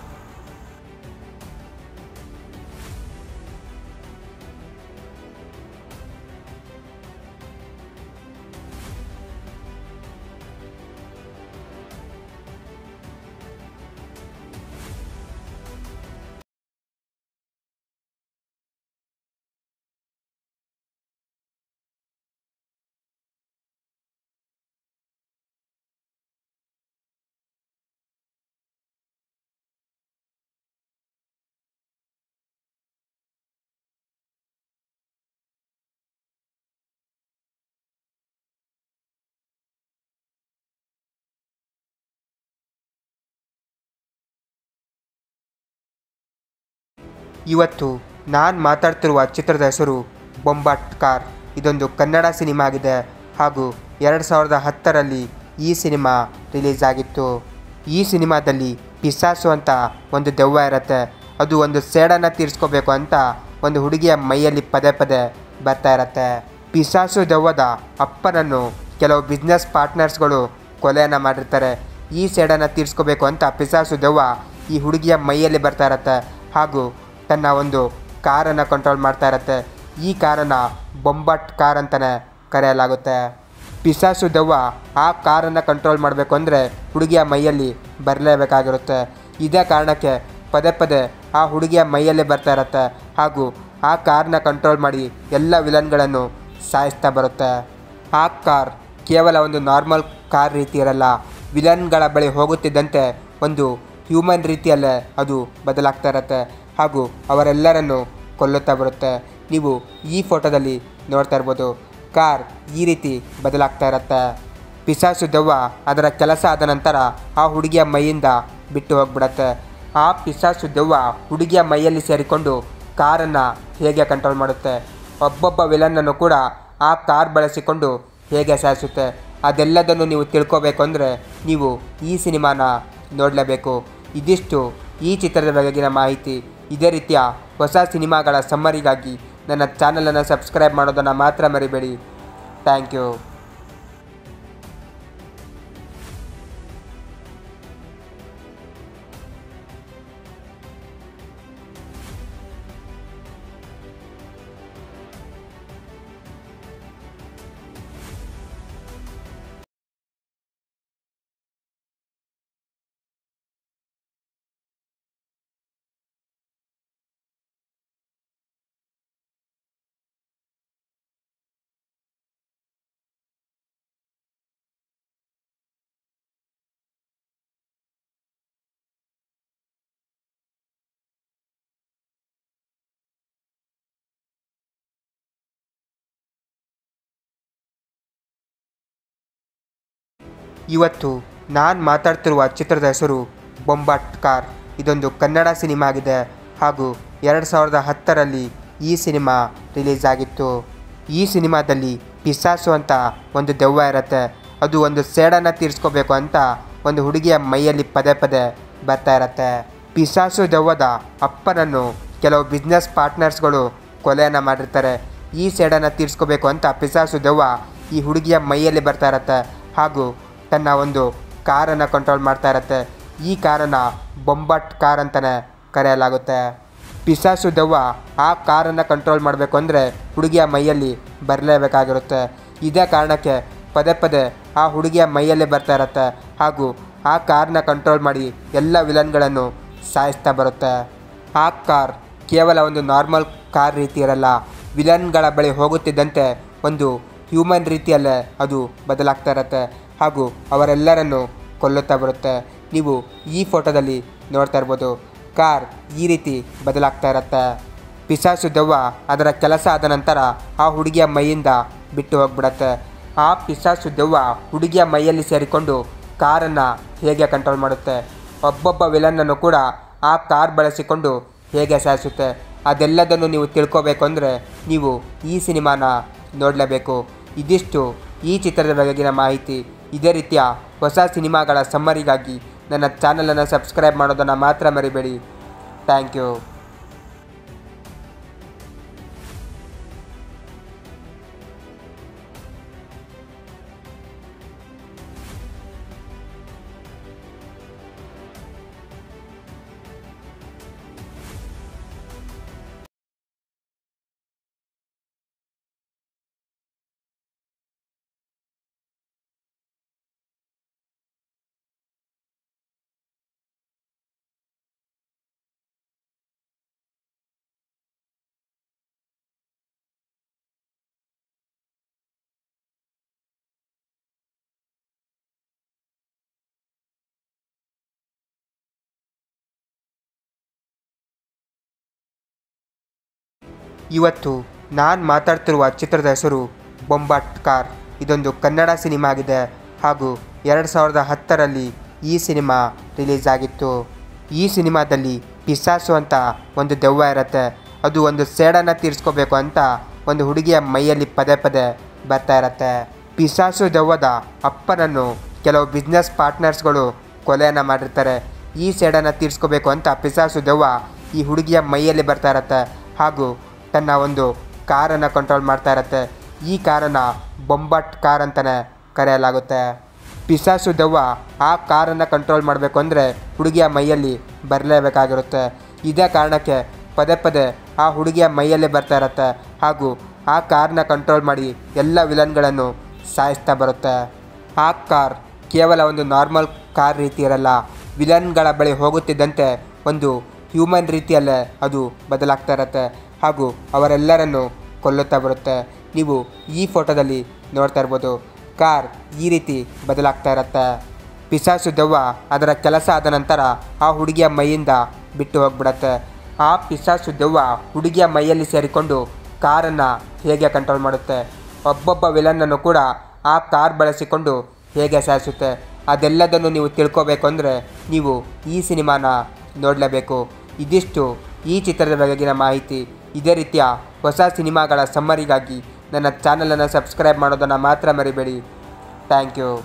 ಇವತ್ತು ನಾನು ಮಾತಾಡ್ತಿರುವ ಚಿತ್ರದ ಹೆಸರು ಬೊಂಬಾಟ್ ಕಾರ್ ಇದೊಂದು ಕನ್ನಡ ಸಿನಿಮಾ ಆಗಿದೆ ಹಾಗೂ ಎರಡು ಸಾವಿರದ ಹತ್ತರಲ್ಲಿ ಈ ಸಿನಿಮಾ ರಿಲೀಸ್ ಆಗಿತ್ತು ಈ ಸಿನಿಮಾದಲ್ಲಿ ಪಿಸಾಸು ಅಂತ ಒಂದು ದೆವ್ವ ಇರುತ್ತೆ ಅದು ಒಂದು ಸೇಡನ್ನು ತೀರಿಸ್ಕೋಬೇಕು ಅಂತ ಒಂದು ಹುಡುಗಿಯ ಮೈಯಲ್ಲಿ ಪದೇ ಪದೇ ಬರ್ತಾ ಇರತ್ತೆ ಪಿಸಾಸು ದೆವ್ವದ ಅಪ್ಪನನ್ನು ಕೆಲವು ಬಿಸ್ನೆಸ್ ಪಾರ್ಟ್ನರ್ಸ್ಗಳು ಕೊಲೆಯನ್ನು ಮಾಡಿರ್ತಾರೆ ಈ ಸೇಡನ್ನು ತೀರಿಸ್ಕೋಬೇಕು ಅಂತ ಪಿಸಾಸು ದೆವ್ವ ಈ ಹುಡುಗಿಯ ಮೈಯಲ್ಲಿ ಬರ್ತಾ ಇರತ್ತೆ ಹಾಗೂ ತನ್ನ ಒಂದು ಕಾರನ್ನು ಕಂಟ್ರೋಲ್ ಮಾಡ್ತಾ ಇರತ್ತೆ ಈ ಕಾರನ್ನು ಬೊಂಬಟ್ ಕಾರ್ ಅಂತಲೇ ಕರೆಯಲಾಗುತ್ತೆ ಪಿಸಾಸು ದೆವ್ವ ಆ ಕಾರನ್ನು ಕಂಟ್ರೋಲ್ ಮಾಡಬೇಕು ಅಂದರೆ ಹುಡುಗಿಯ ಮೈಯಲ್ಲಿ ಬರಲೇಬೇಕಾಗಿರುತ್ತೆ ಇದೇ ಕಾರಣಕ್ಕೆ ಪದೇ ಪದೇ ಆ ಹುಡುಗಿಯ ಮೈಯಲ್ಲಿ ಬರ್ತಾ ಇರತ್ತೆ ಹಾಗೂ ಆ ಕಾರ್ನ ಕಂಟ್ರೋಲ್ ಮಾಡಿ ಎಲ್ಲ ವಿಲನ್ಗಳನ್ನು ಸಾಯಿಸ್ತಾ ಬರುತ್ತೆ ಆ ಕಾರ್ ಕೇವಲ ಒಂದು ನಾರ್ಮಲ್ ಕಾರ್ ರೀತಿ ಇರಲ್ಲ ವಿಲನ್ಗಳ ಬಳಿ ಹೋಗುತ್ತಿದ್ದಂತೆ ಒಂದು ಹ್ಯೂಮನ್ ರೀತಿಯಲ್ಲೇ ಅದು ಬದಲಾಗ್ತಾ ಇರುತ್ತೆ ಹಾಗೂ ಅವರೆಲ್ಲರನ್ನು ಕೊಲ್ಲುತ್ತಾ ಬರುತ್ತೆ ನೀವು ಈ ಫೋಟೋದಲ್ಲಿ ನೋಡ್ತಾ ಇರ್ಬೋದು ಕಾರ್ ಈ ರೀತಿ ಬದಲಾಗ್ತಾ ಇರತ್ತೆ ಪಿಸಾಸು ದೆವ್ವ ಅದರ ಕೆಲಸ ಆದ ನಂತರ ಆ ಹುಡುಗಿಯ ಮೈಯಿಂದ ಬಿಟ್ಟು ಹೋಗ್ಬಿಡತ್ತೆ ಆ ಪಿಸಾಸು ದೆವ್ವ ಹುಡುಗಿಯ ಮೈಯಲ್ಲಿ ಸೇರಿಕೊಂಡು ಕಾರನ್ನು ಹೇಗೆ ಕಂಟ್ರೋಲ್ ಮಾಡುತ್ತೆ ಒಬ್ಬೊಬ್ಬ ವಿಲನ್ನನ್ನು ಕೂಡ ಆ ಕಾರ್ ಬಳಸಿಕೊಂಡು ಹೇಗೆ ಸಾಯಿಸುತ್ತೆ ಅದೆಲ್ಲದನ್ನು ನೀವು ತಿಳ್ಕೋಬೇಕು ಅಂದರೆ ನೀವು ಈ ಸಿನಿಮಾನ ನೋಡಲೇಬೇಕು ಇದಿಷ್ಟು ಈ ಚಿತ್ರದ ಬಗೆಗಿನ ಮಾಹಿತಿ ಇದೇ ರೀತಿಯ ಹೊಸ ಸಿನಿಮಾಗಳ ಸಮ್ಮರಿಗಾಗಿ ನನ್ನ ಚಾನಲನ್ನು ಸಬ್ಸ್ಕ್ರೈಬ್ ಮಾಡೋದನ್ನು ಮಾತ್ರ ಮರಿಬೇಡಿ ಥ್ಯಾಂಕ್ ಯು ಇವತ್ತು ನಾನು ಮಾತಾಡ್ತಿರುವ ಚಿತ್ರದ ಹೆಸರು ಬೊಂಬಾಟ್ ಕಾರ್ ಇದೊಂದು ಕನ್ನಡ ಸಿನಿಮಾ ಆಗಿದೆ ಹಾಗೂ ಎರಡು ಸಾವಿರದ ಹತ್ತರಲ್ಲಿ ಈ ಸಿನಿಮಾ ರಿಲೀಸ್ ಆಗಿತ್ತು ಈ ಸಿನಿಮಾದಲ್ಲಿ ಪಿಸಾಸು ಅಂತ ಒಂದು ದೆವ್ವ ಇರುತ್ತೆ ಅದು ಒಂದು ಸೇಡನ್ನು ತೀರಿಸ್ಕೋಬೇಕು ಅಂತ ಒಂದು ಹುಡುಗಿಯ ಮೈಯಲ್ಲಿ ಪದೇ ಪದೇ ಬರ್ತಾ ಇರತ್ತೆ ಪಿಸಾಸು ದೆವ್ವದ ಅಪ್ಪನನ್ನು ಕೆಲವು ಬಿಸ್ನೆಸ್ ಪಾರ್ಟ್ನರ್ಸ್ಗಳು ಕೊಲೆಯನ್ನು ಮಾಡಿರ್ತಾರೆ ಈ ಸೇಡನ್ನು ತೀರಿಸ್ಕೋಬೇಕು ಅಂತ ಪಿಸಾಸು ದೆವ್ವ ಈ ಹುಡುಗಿಯ ಮೈಯಲ್ಲಿ ಬರ್ತಾ ಇರತ್ತೆ ಹಾಗೂ ತನ್ನ ಒಂದು ಕಾರನ್ನು ಕಂಟ್ರೋಲ್ ಮಾಡ್ತಾ ಇರತ್ತೆ ಈ ಕಾರನ್ನು ಬೊಂಬಟ್ ಕಾರ್ ಅಂತಲೇ ಕರೆಯಲಾಗುತ್ತೆ ಪಿಸಾಸು ದೆವ್ವ ಆ ಕಾರನ್ನು ಕಂಟ್ರೋಲ್ ಮಾಡಬೇಕು ಅಂದರೆ ಹುಡುಗಿಯ ಮೈಯಲ್ಲಿ ಬರಲೇಬೇಕಾಗಿರುತ್ತೆ ಇದೇ ಕಾರಣಕ್ಕೆ ಪದೇ ಪದೇ ಆ ಹುಡುಗಿಯ ಮೈಯಲ್ಲೇ ಬರ್ತಾ ಇರತ್ತೆ ಹಾಗೂ ಆ ಕಾರ್ನ ಕಂಟ್ರೋಲ್ ಮಾಡಿ ಎಲ್ಲ ವಿಲನ್ಗಳನ್ನು ಸಾಯಿಸ್ತಾ ಬರುತ್ತೆ ಆ ಕಾರ್ ಕೇವಲ ಒಂದು ನಾರ್ಮಲ್ ಕಾರ್ ರೀತಿ ಇರಲ್ಲ ವಿಲನ್ಗಳ ಬಳಿ ಹೋಗುತ್ತಿದ್ದಂತೆ ಒಂದು ಹ್ಯೂಮನ್ ರೀತಿಯಲ್ಲೇ ಅದು ಬದಲಾಗ್ತಾ ಇರುತ್ತೆ ಹಾಗೂ ಅವರೆಲ್ಲರನ್ನು ಕೊಲ್ಲುತ್ತಾ ಬರುತ್ತೆ ನೀವು ಈ ಫೋಟೋದಲ್ಲಿ ನೋಡ್ತಾ ಇರ್ಬೋದು ಕಾರ್ ಈ ರೀತಿ ಬದಲಾಗ್ತಾ ಇರುತ್ತೆ ಪಿಸಾಸು ದೆವ್ವ ಅದರ ಕೆಲಸ ಆದ ನಂತರ ಆ ಹುಡುಗಿಯ ಮೈಯಿಂದ ಬಿಟ್ಟು ಹೋಗ್ಬಿಡತ್ತೆ ಆ ಪಿಸಾಸು ದೆವ್ವ ಹುಡುಗಿಯ ಮೈಯಲ್ಲಿ ಸೇರಿಕೊಂಡು ಕಾರನ್ನು ಹೇಗೆ ಕಂಟ್ರೋಲ್ ಮಾಡುತ್ತೆ ಒಬ್ಬೊಬ್ಬ ವಿಲನ್ನನ್ನು ಕೂಡ ಆ ಕಾರ್ ಬಳಸಿಕೊಂಡು ಹೇಗೆ ಸಾಯಿಸುತ್ತೆ ಅದೆಲ್ಲದನ್ನು ನೀವು ತಿಳ್ಕೋಬೇಕು ಅಂದರೆ ನೀವು ಈ ಸಿನಿಮಾನ ನೋಡಲೇಬೇಕು ಇದಿಷ್ಟು ಈ ಚಿತ್ರದ ಬಗೆಗಿನ ಮಾಹಿತಿ ಇದೇ ರೀತಿಯ ಹೊಸ ಸಿನಿಮಾಗಳ ಸಮ್ಮರಿಗಾಗಿ ನನ್ನ ಚಾನಲನ್ನು ಸಬ್ಸ್ಕ್ರೈಬ್ ಮಾಡೋದನ್ನು ಮಾತ್ರ ಮರಿಬೇಡಿ ಥ್ಯಾಂಕ್ ಯು ಇವತ್ತು ನಾನು ಮಾತಾಡ್ತಿರುವ ಚಿತ್ರದ ಹೆಸರು ಬೊಂಬಾಟ್ ಕಾರ್ ಇದೊಂದು ಕನ್ನಡ ಸಿನಿಮಾ ಆಗಿದೆ ಹಾಗೂ ಎರಡು ಸಾವಿರದ ಹತ್ತರಲ್ಲಿ ಈ ಸಿನಿಮಾ ರಿಲೀಸ್ ಆಗಿತ್ತು ಈ ಸಿನಿಮಾದಲ್ಲಿ ಪಿಸಾಸು ಅಂತ ಒಂದು ದೆವ್ವ ಇರುತ್ತೆ ಅದು ಒಂದು ಸೇಡನ್ನು ತೀರಿಸ್ಕೋಬೇಕು ಅಂತ ಒಂದು ಹುಡುಗಿಯ ಮೈಯಲ್ಲಿ ಪದೇ ಪದೇ ಬರ್ತಾ ಇರತ್ತೆ ಪಿಸಾಸು ದೆವ್ವದ ಅಪ್ಪನನ್ನು ಕೆಲವು ಬಿಸ್ನೆಸ್ ಪಾರ್ಟ್ನರ್ಸ್ಗಳು ಕೊಲೆಯನ್ನು ಮಾಡಿರ್ತಾರೆ ಈ ಸೇಡನ್ನು ತೀರಿಸ್ಕೋಬೇಕು ಅಂತ ಪಿಸಾಸು ದೆವ್ವ ಈ ಹುಡುಗಿಯ ಮೈಯಲ್ಲಿ ಬರ್ತಾ ಇರತ್ತೆ ಹಾಗೂ ತನ್ನ ಒಂದು ಕಾರನ್ನು ಕಂಟ್ರೋಲ್ ಮಾಡ್ತಾ ಇರತ್ತೆ ಈ ಕಾರನ್ನು ಬೊಂಬಟ್ ಕಾರ್ ಅಂತಲೇ ಕರೆಯಲಾಗುತ್ತೆ ಪಿಸಾಸು ದೆವ್ವ ಆ ಕಾರನ್ನು ಕಂಟ್ರೋಲ್ ಮಾಡಬೇಕು ಅಂದರೆ ಹುಡುಗಿಯ ಮೈಯಲ್ಲಿ ಬರಲೇಬೇಕಾಗಿರುತ್ತೆ ಇದೇ ಕಾರಣಕ್ಕೆ ಪದೇ ಪದೇ ಆ ಹುಡುಗಿಯ ಮೈಯಲ್ಲೇ ಬರ್ತಾ ಇರತ್ತೆ ಹಾಗೂ ಆ ಕಾರ್ನ ಕಂಟ್ರೋಲ್ ಮಾಡಿ ಎಲ್ಲ ವಿಲನ್ಗಳನ್ನು ಸಾಯಿಸ್ತಾ ಬರುತ್ತೆ ಆ ಕಾರ್ ಕೇವಲ ಒಂದು ನಾರ್ಮಲ್ ಕಾರ್ ರೀತಿ ಇರಲ್ಲ ವಿಲನ್ಗಳ ಬಳಿ ಹೋಗುತ್ತಿದ್ದಂತೆ ಒಂದು ಹ್ಯೂಮನ್ ರೀತಿಯಲ್ಲೇ ಅದು ಬದಲಾಗ್ತಾ ಇರುತ್ತೆ ಹಾಗೂ ಅವರೆಲ್ಲರನ್ನು ಕೊಲ್ಲುತ್ತಾ ಬರುತ್ತೆ ನೀವು ಈ ಫೋಟೋದಲ್ಲಿ ನೋಡ್ತಾ ಇರ್ಬೋದು ಕಾರ್ ಈ ರೀತಿ ಬದಲಾಗ್ತಾ ಇರುತ್ತೆ ಪಿಸಾಸು ದೆವ್ವ ಅದರ ಕೆಲಸ ಆದ ನಂತರ ಆ ಹುಡುಗಿಯ ಮೈಯಿಂದ ಬಿಟ್ಟು ಹೋಗ್ಬಿಡತ್ತೆ ಆ ಪಿಸಾಸು ದೆವ್ವ ಹುಡುಗಿಯ ಮೈಯಲ್ಲಿ ಸೇರಿಕೊಂಡು ಕಾರನ್ನು ಹೇಗೆ ಕಂಟ್ರೋಲ್ ಮಾಡುತ್ತೆ ಒಬ್ಬೊಬ್ಬ ವಿಲನ್ನನ್ನು ಕೂಡ ಆ ಕಾರ್ ಬಳಸಿಕೊಂಡು ಹೇಗೆ ಸಾಯಿಸುತ್ತೆ ಅದೆಲ್ಲದನ್ನು ನೀವು ತಿಳ್ಕೋಬೇಕು ಅಂದರೆ ನೀವು ಈ ಸಿನಿಮಾನ ನೋಡಲೇಬೇಕು ಇದಿಷ್ಟು ಈ ಚಿತ್ರದ ಬಗೆಗಿನ ಮಾಹಿತಿ ಇದೇ ರೀತಿಯ ಹೊಸ ಸಿನಿಮಾಗಳ ಸಮ್ಮರಿಗಾಗಿ ನನ್ನ ಚಾನಲನ್ನು ಸಬ್ಸ್ಕ್ರೈಬ್ ಮಾಡೋದನ್ನು ಮಾತ್ರ ಮರಿಬೇಡಿ ಥ್ಯಾಂಕ್ ಯು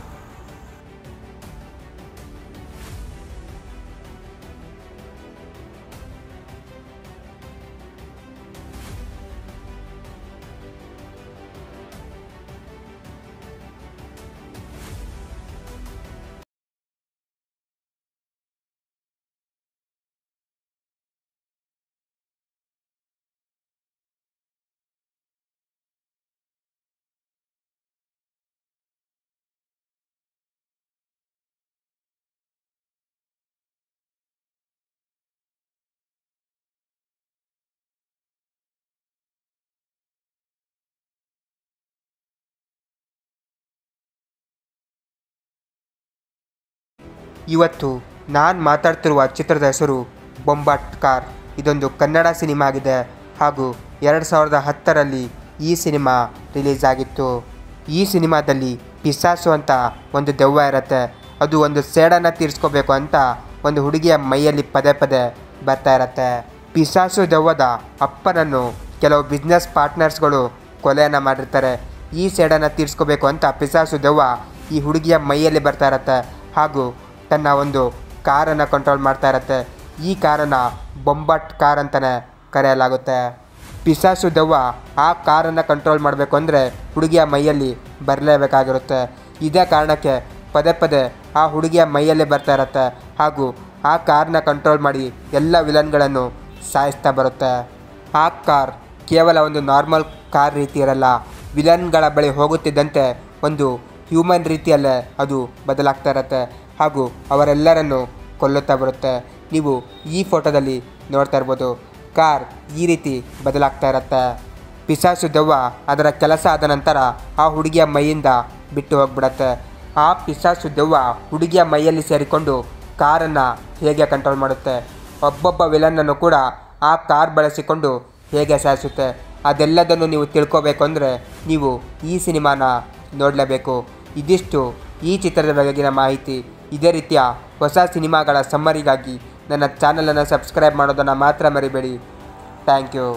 ಇವತ್ತು ನಾನು ಮಾತಾಡ್ತಿರುವ ಚಿತ್ರದ ಹೆಸರು ಬೊಂಬಾಟ್ ಕಾರ್ ಇದೊಂದು ಕನ್ನಡ ಸಿನಿಮಾ ಆಗಿದೆ ಹಾಗೂ ಎರಡು ಸಾವಿರದ ಹತ್ತರಲ್ಲಿ ಈ ಸಿನಿಮಾ ರಿಲೀಸ್ ಆಗಿತ್ತು ಈ ಸಿನಿಮಾದಲ್ಲಿ ಪಿಸಾಸು ಅಂತ ಒಂದು ದೆವ್ವ ಇರುತ್ತೆ ಅದು ಒಂದು ಸೇಡನ್ನು ತೀರಿಸ್ಕೋಬೇಕು ಅಂತ ಒಂದು ಹುಡುಗಿಯ ಮೈಯಲ್ಲಿ ಪದೇ ಪದೇ ಬರ್ತಾ ಇರತ್ತೆ ಪಿಸಾಸು ದೆವ್ವದ ಅಪ್ಪನನ್ನು ಕೆಲವು ಬಿಸ್ನೆಸ್ ಪಾರ್ಟ್ನರ್ಸ್ಗಳು ಕೊಲೆಯನ್ನು ಮಾಡಿರ್ತಾರೆ ಈ ಸೇಡನ್ನು ತೀರಿಸ್ಕೋಬೇಕು ಅಂತ ಪಿಸಾಸು ದೆವ್ವ ಈ ಹುಡುಗಿಯ ಮೈಯಲ್ಲಿ ಬರ್ತಾ ಇರತ್ತೆ ಹಾಗೂ ತನ್ನ ಒಂದು ಕಾರನ್ನು ಕಂಟ್ರೋಲ್ ಮಾಡ್ತಾ ಇರತ್ತೆ ಈ ಕಾರನ್ನು ಬೊಂಬಟ್ ಕಾರ್ ಅಂತಲೇ ಕರೆಯಲಾಗುತ್ತೆ ಪಿಸಾಸು ದೆವ್ವ ಆ ಕಾರನ್ನು ಕಂಟ್ರೋಲ್ ಮಾಡಬೇಕು ಅಂದರೆ ಹುಡುಗಿಯ ಮೈಯಲ್ಲಿ ಬರಲೇಬೇಕಾಗಿರುತ್ತೆ ಇದೇ ಕಾರಣಕ್ಕೆ ಪದೇ ಪದೇ ಆ ಹುಡುಗಿಯ ಮೈಯಲ್ಲಿ ಬರ್ತಾ ಇರತ್ತೆ ಹಾಗೂ ಆ ಕಾರ್ನ ಕಂಟ್ರೋಲ್ ಮಾಡಿ ಎಲ್ಲ ವಿಲನ್ಗಳನ್ನು ಸಾಯಿಸ್ತಾ ಬರುತ್ತೆ ಆ ಕಾರ್ ಕೇವಲ ಒಂದು ನಾರ್ಮಲ್ ಕಾರ್ ರೀತಿ ಇರಲ್ಲ ವಿಲನ್ಗಳ ಬಳಿ ಹೋಗುತ್ತಿದ್ದಂತೆ ಒಂದು ಹ್ಯೂಮನ್ ರೀತಿಯಲ್ಲೇ ಅದು ಬದಲಾಗ್ತಾ ಇರುತ್ತೆ ಹಾಗೂ ಅವರೆಲ್ಲರನ್ನು ಕೊಲ್ಲುತ್ತಾ ಬರುತ್ತೆ ನೀವು ಈ ಫೋಟೋದಲ್ಲಿ ನೋಡ್ತಾ ಇರ್ಬೋದು ಕಾರ್ ಈ ರೀತಿ ಬದಲಾಗ್ತಾ ಇರುತ್ತೆ ಪಿಸಾಸು ದೆವ್ವ ಅದರ ಕೆಲಸ ಆದ ನಂತರ ಆ ಹುಡುಗಿಯ ಮೈಯಿಂದ ಬಿಟ್ಟು ಹೋಗ್ಬಿಡತ್ತೆ ಆ ಪಿಸಾಸು ದೆವ್ವ ಹುಡುಗಿಯ ಮೈಯಲ್ಲಿ ಸೇರಿಕೊಂಡು ಕಾರನ್ನು ಹೇಗೆ ಕಂಟ್ರೋಲ್ ಮಾಡುತ್ತೆ ಒಬ್ಬೊಬ್ಬ ವಿಲನ್ನನ್ನು ಕೂಡ ಆ ಕಾರ್ ಬಳಸಿಕೊಂಡು ಹೇಗೆ ಸಾಯಿಸುತ್ತೆ ಅದೆಲ್ಲದನ್ನು ನೀವು ತಿಳ್ಕೋಬೇಕು ಅಂದರೆ ನೀವು ಈ ಸಿನಿಮಾನ ನೋಡಲೇಬೇಕು ಇದಿಷ್ಟು ಈ ಚಿತ್ರದ ಬಗೆಗಿನ ಮಾಹಿತಿ ಇದೇ ರೀತಿಯ ಹೊಸ ಸಿನಿಮಾಗಳ ಸಮ್ಮರಿಗಾಗಿ ನನ್ನ ಚಾನಲನ್ನು ಸಬ್ಸ್ಕ್ರೈಬ್ ಮಾಡೋದನ್ನು ಮಾತ್ರ ಮರಿಬೇಡಿ ಥ್ಯಾಂಕ್ ಯು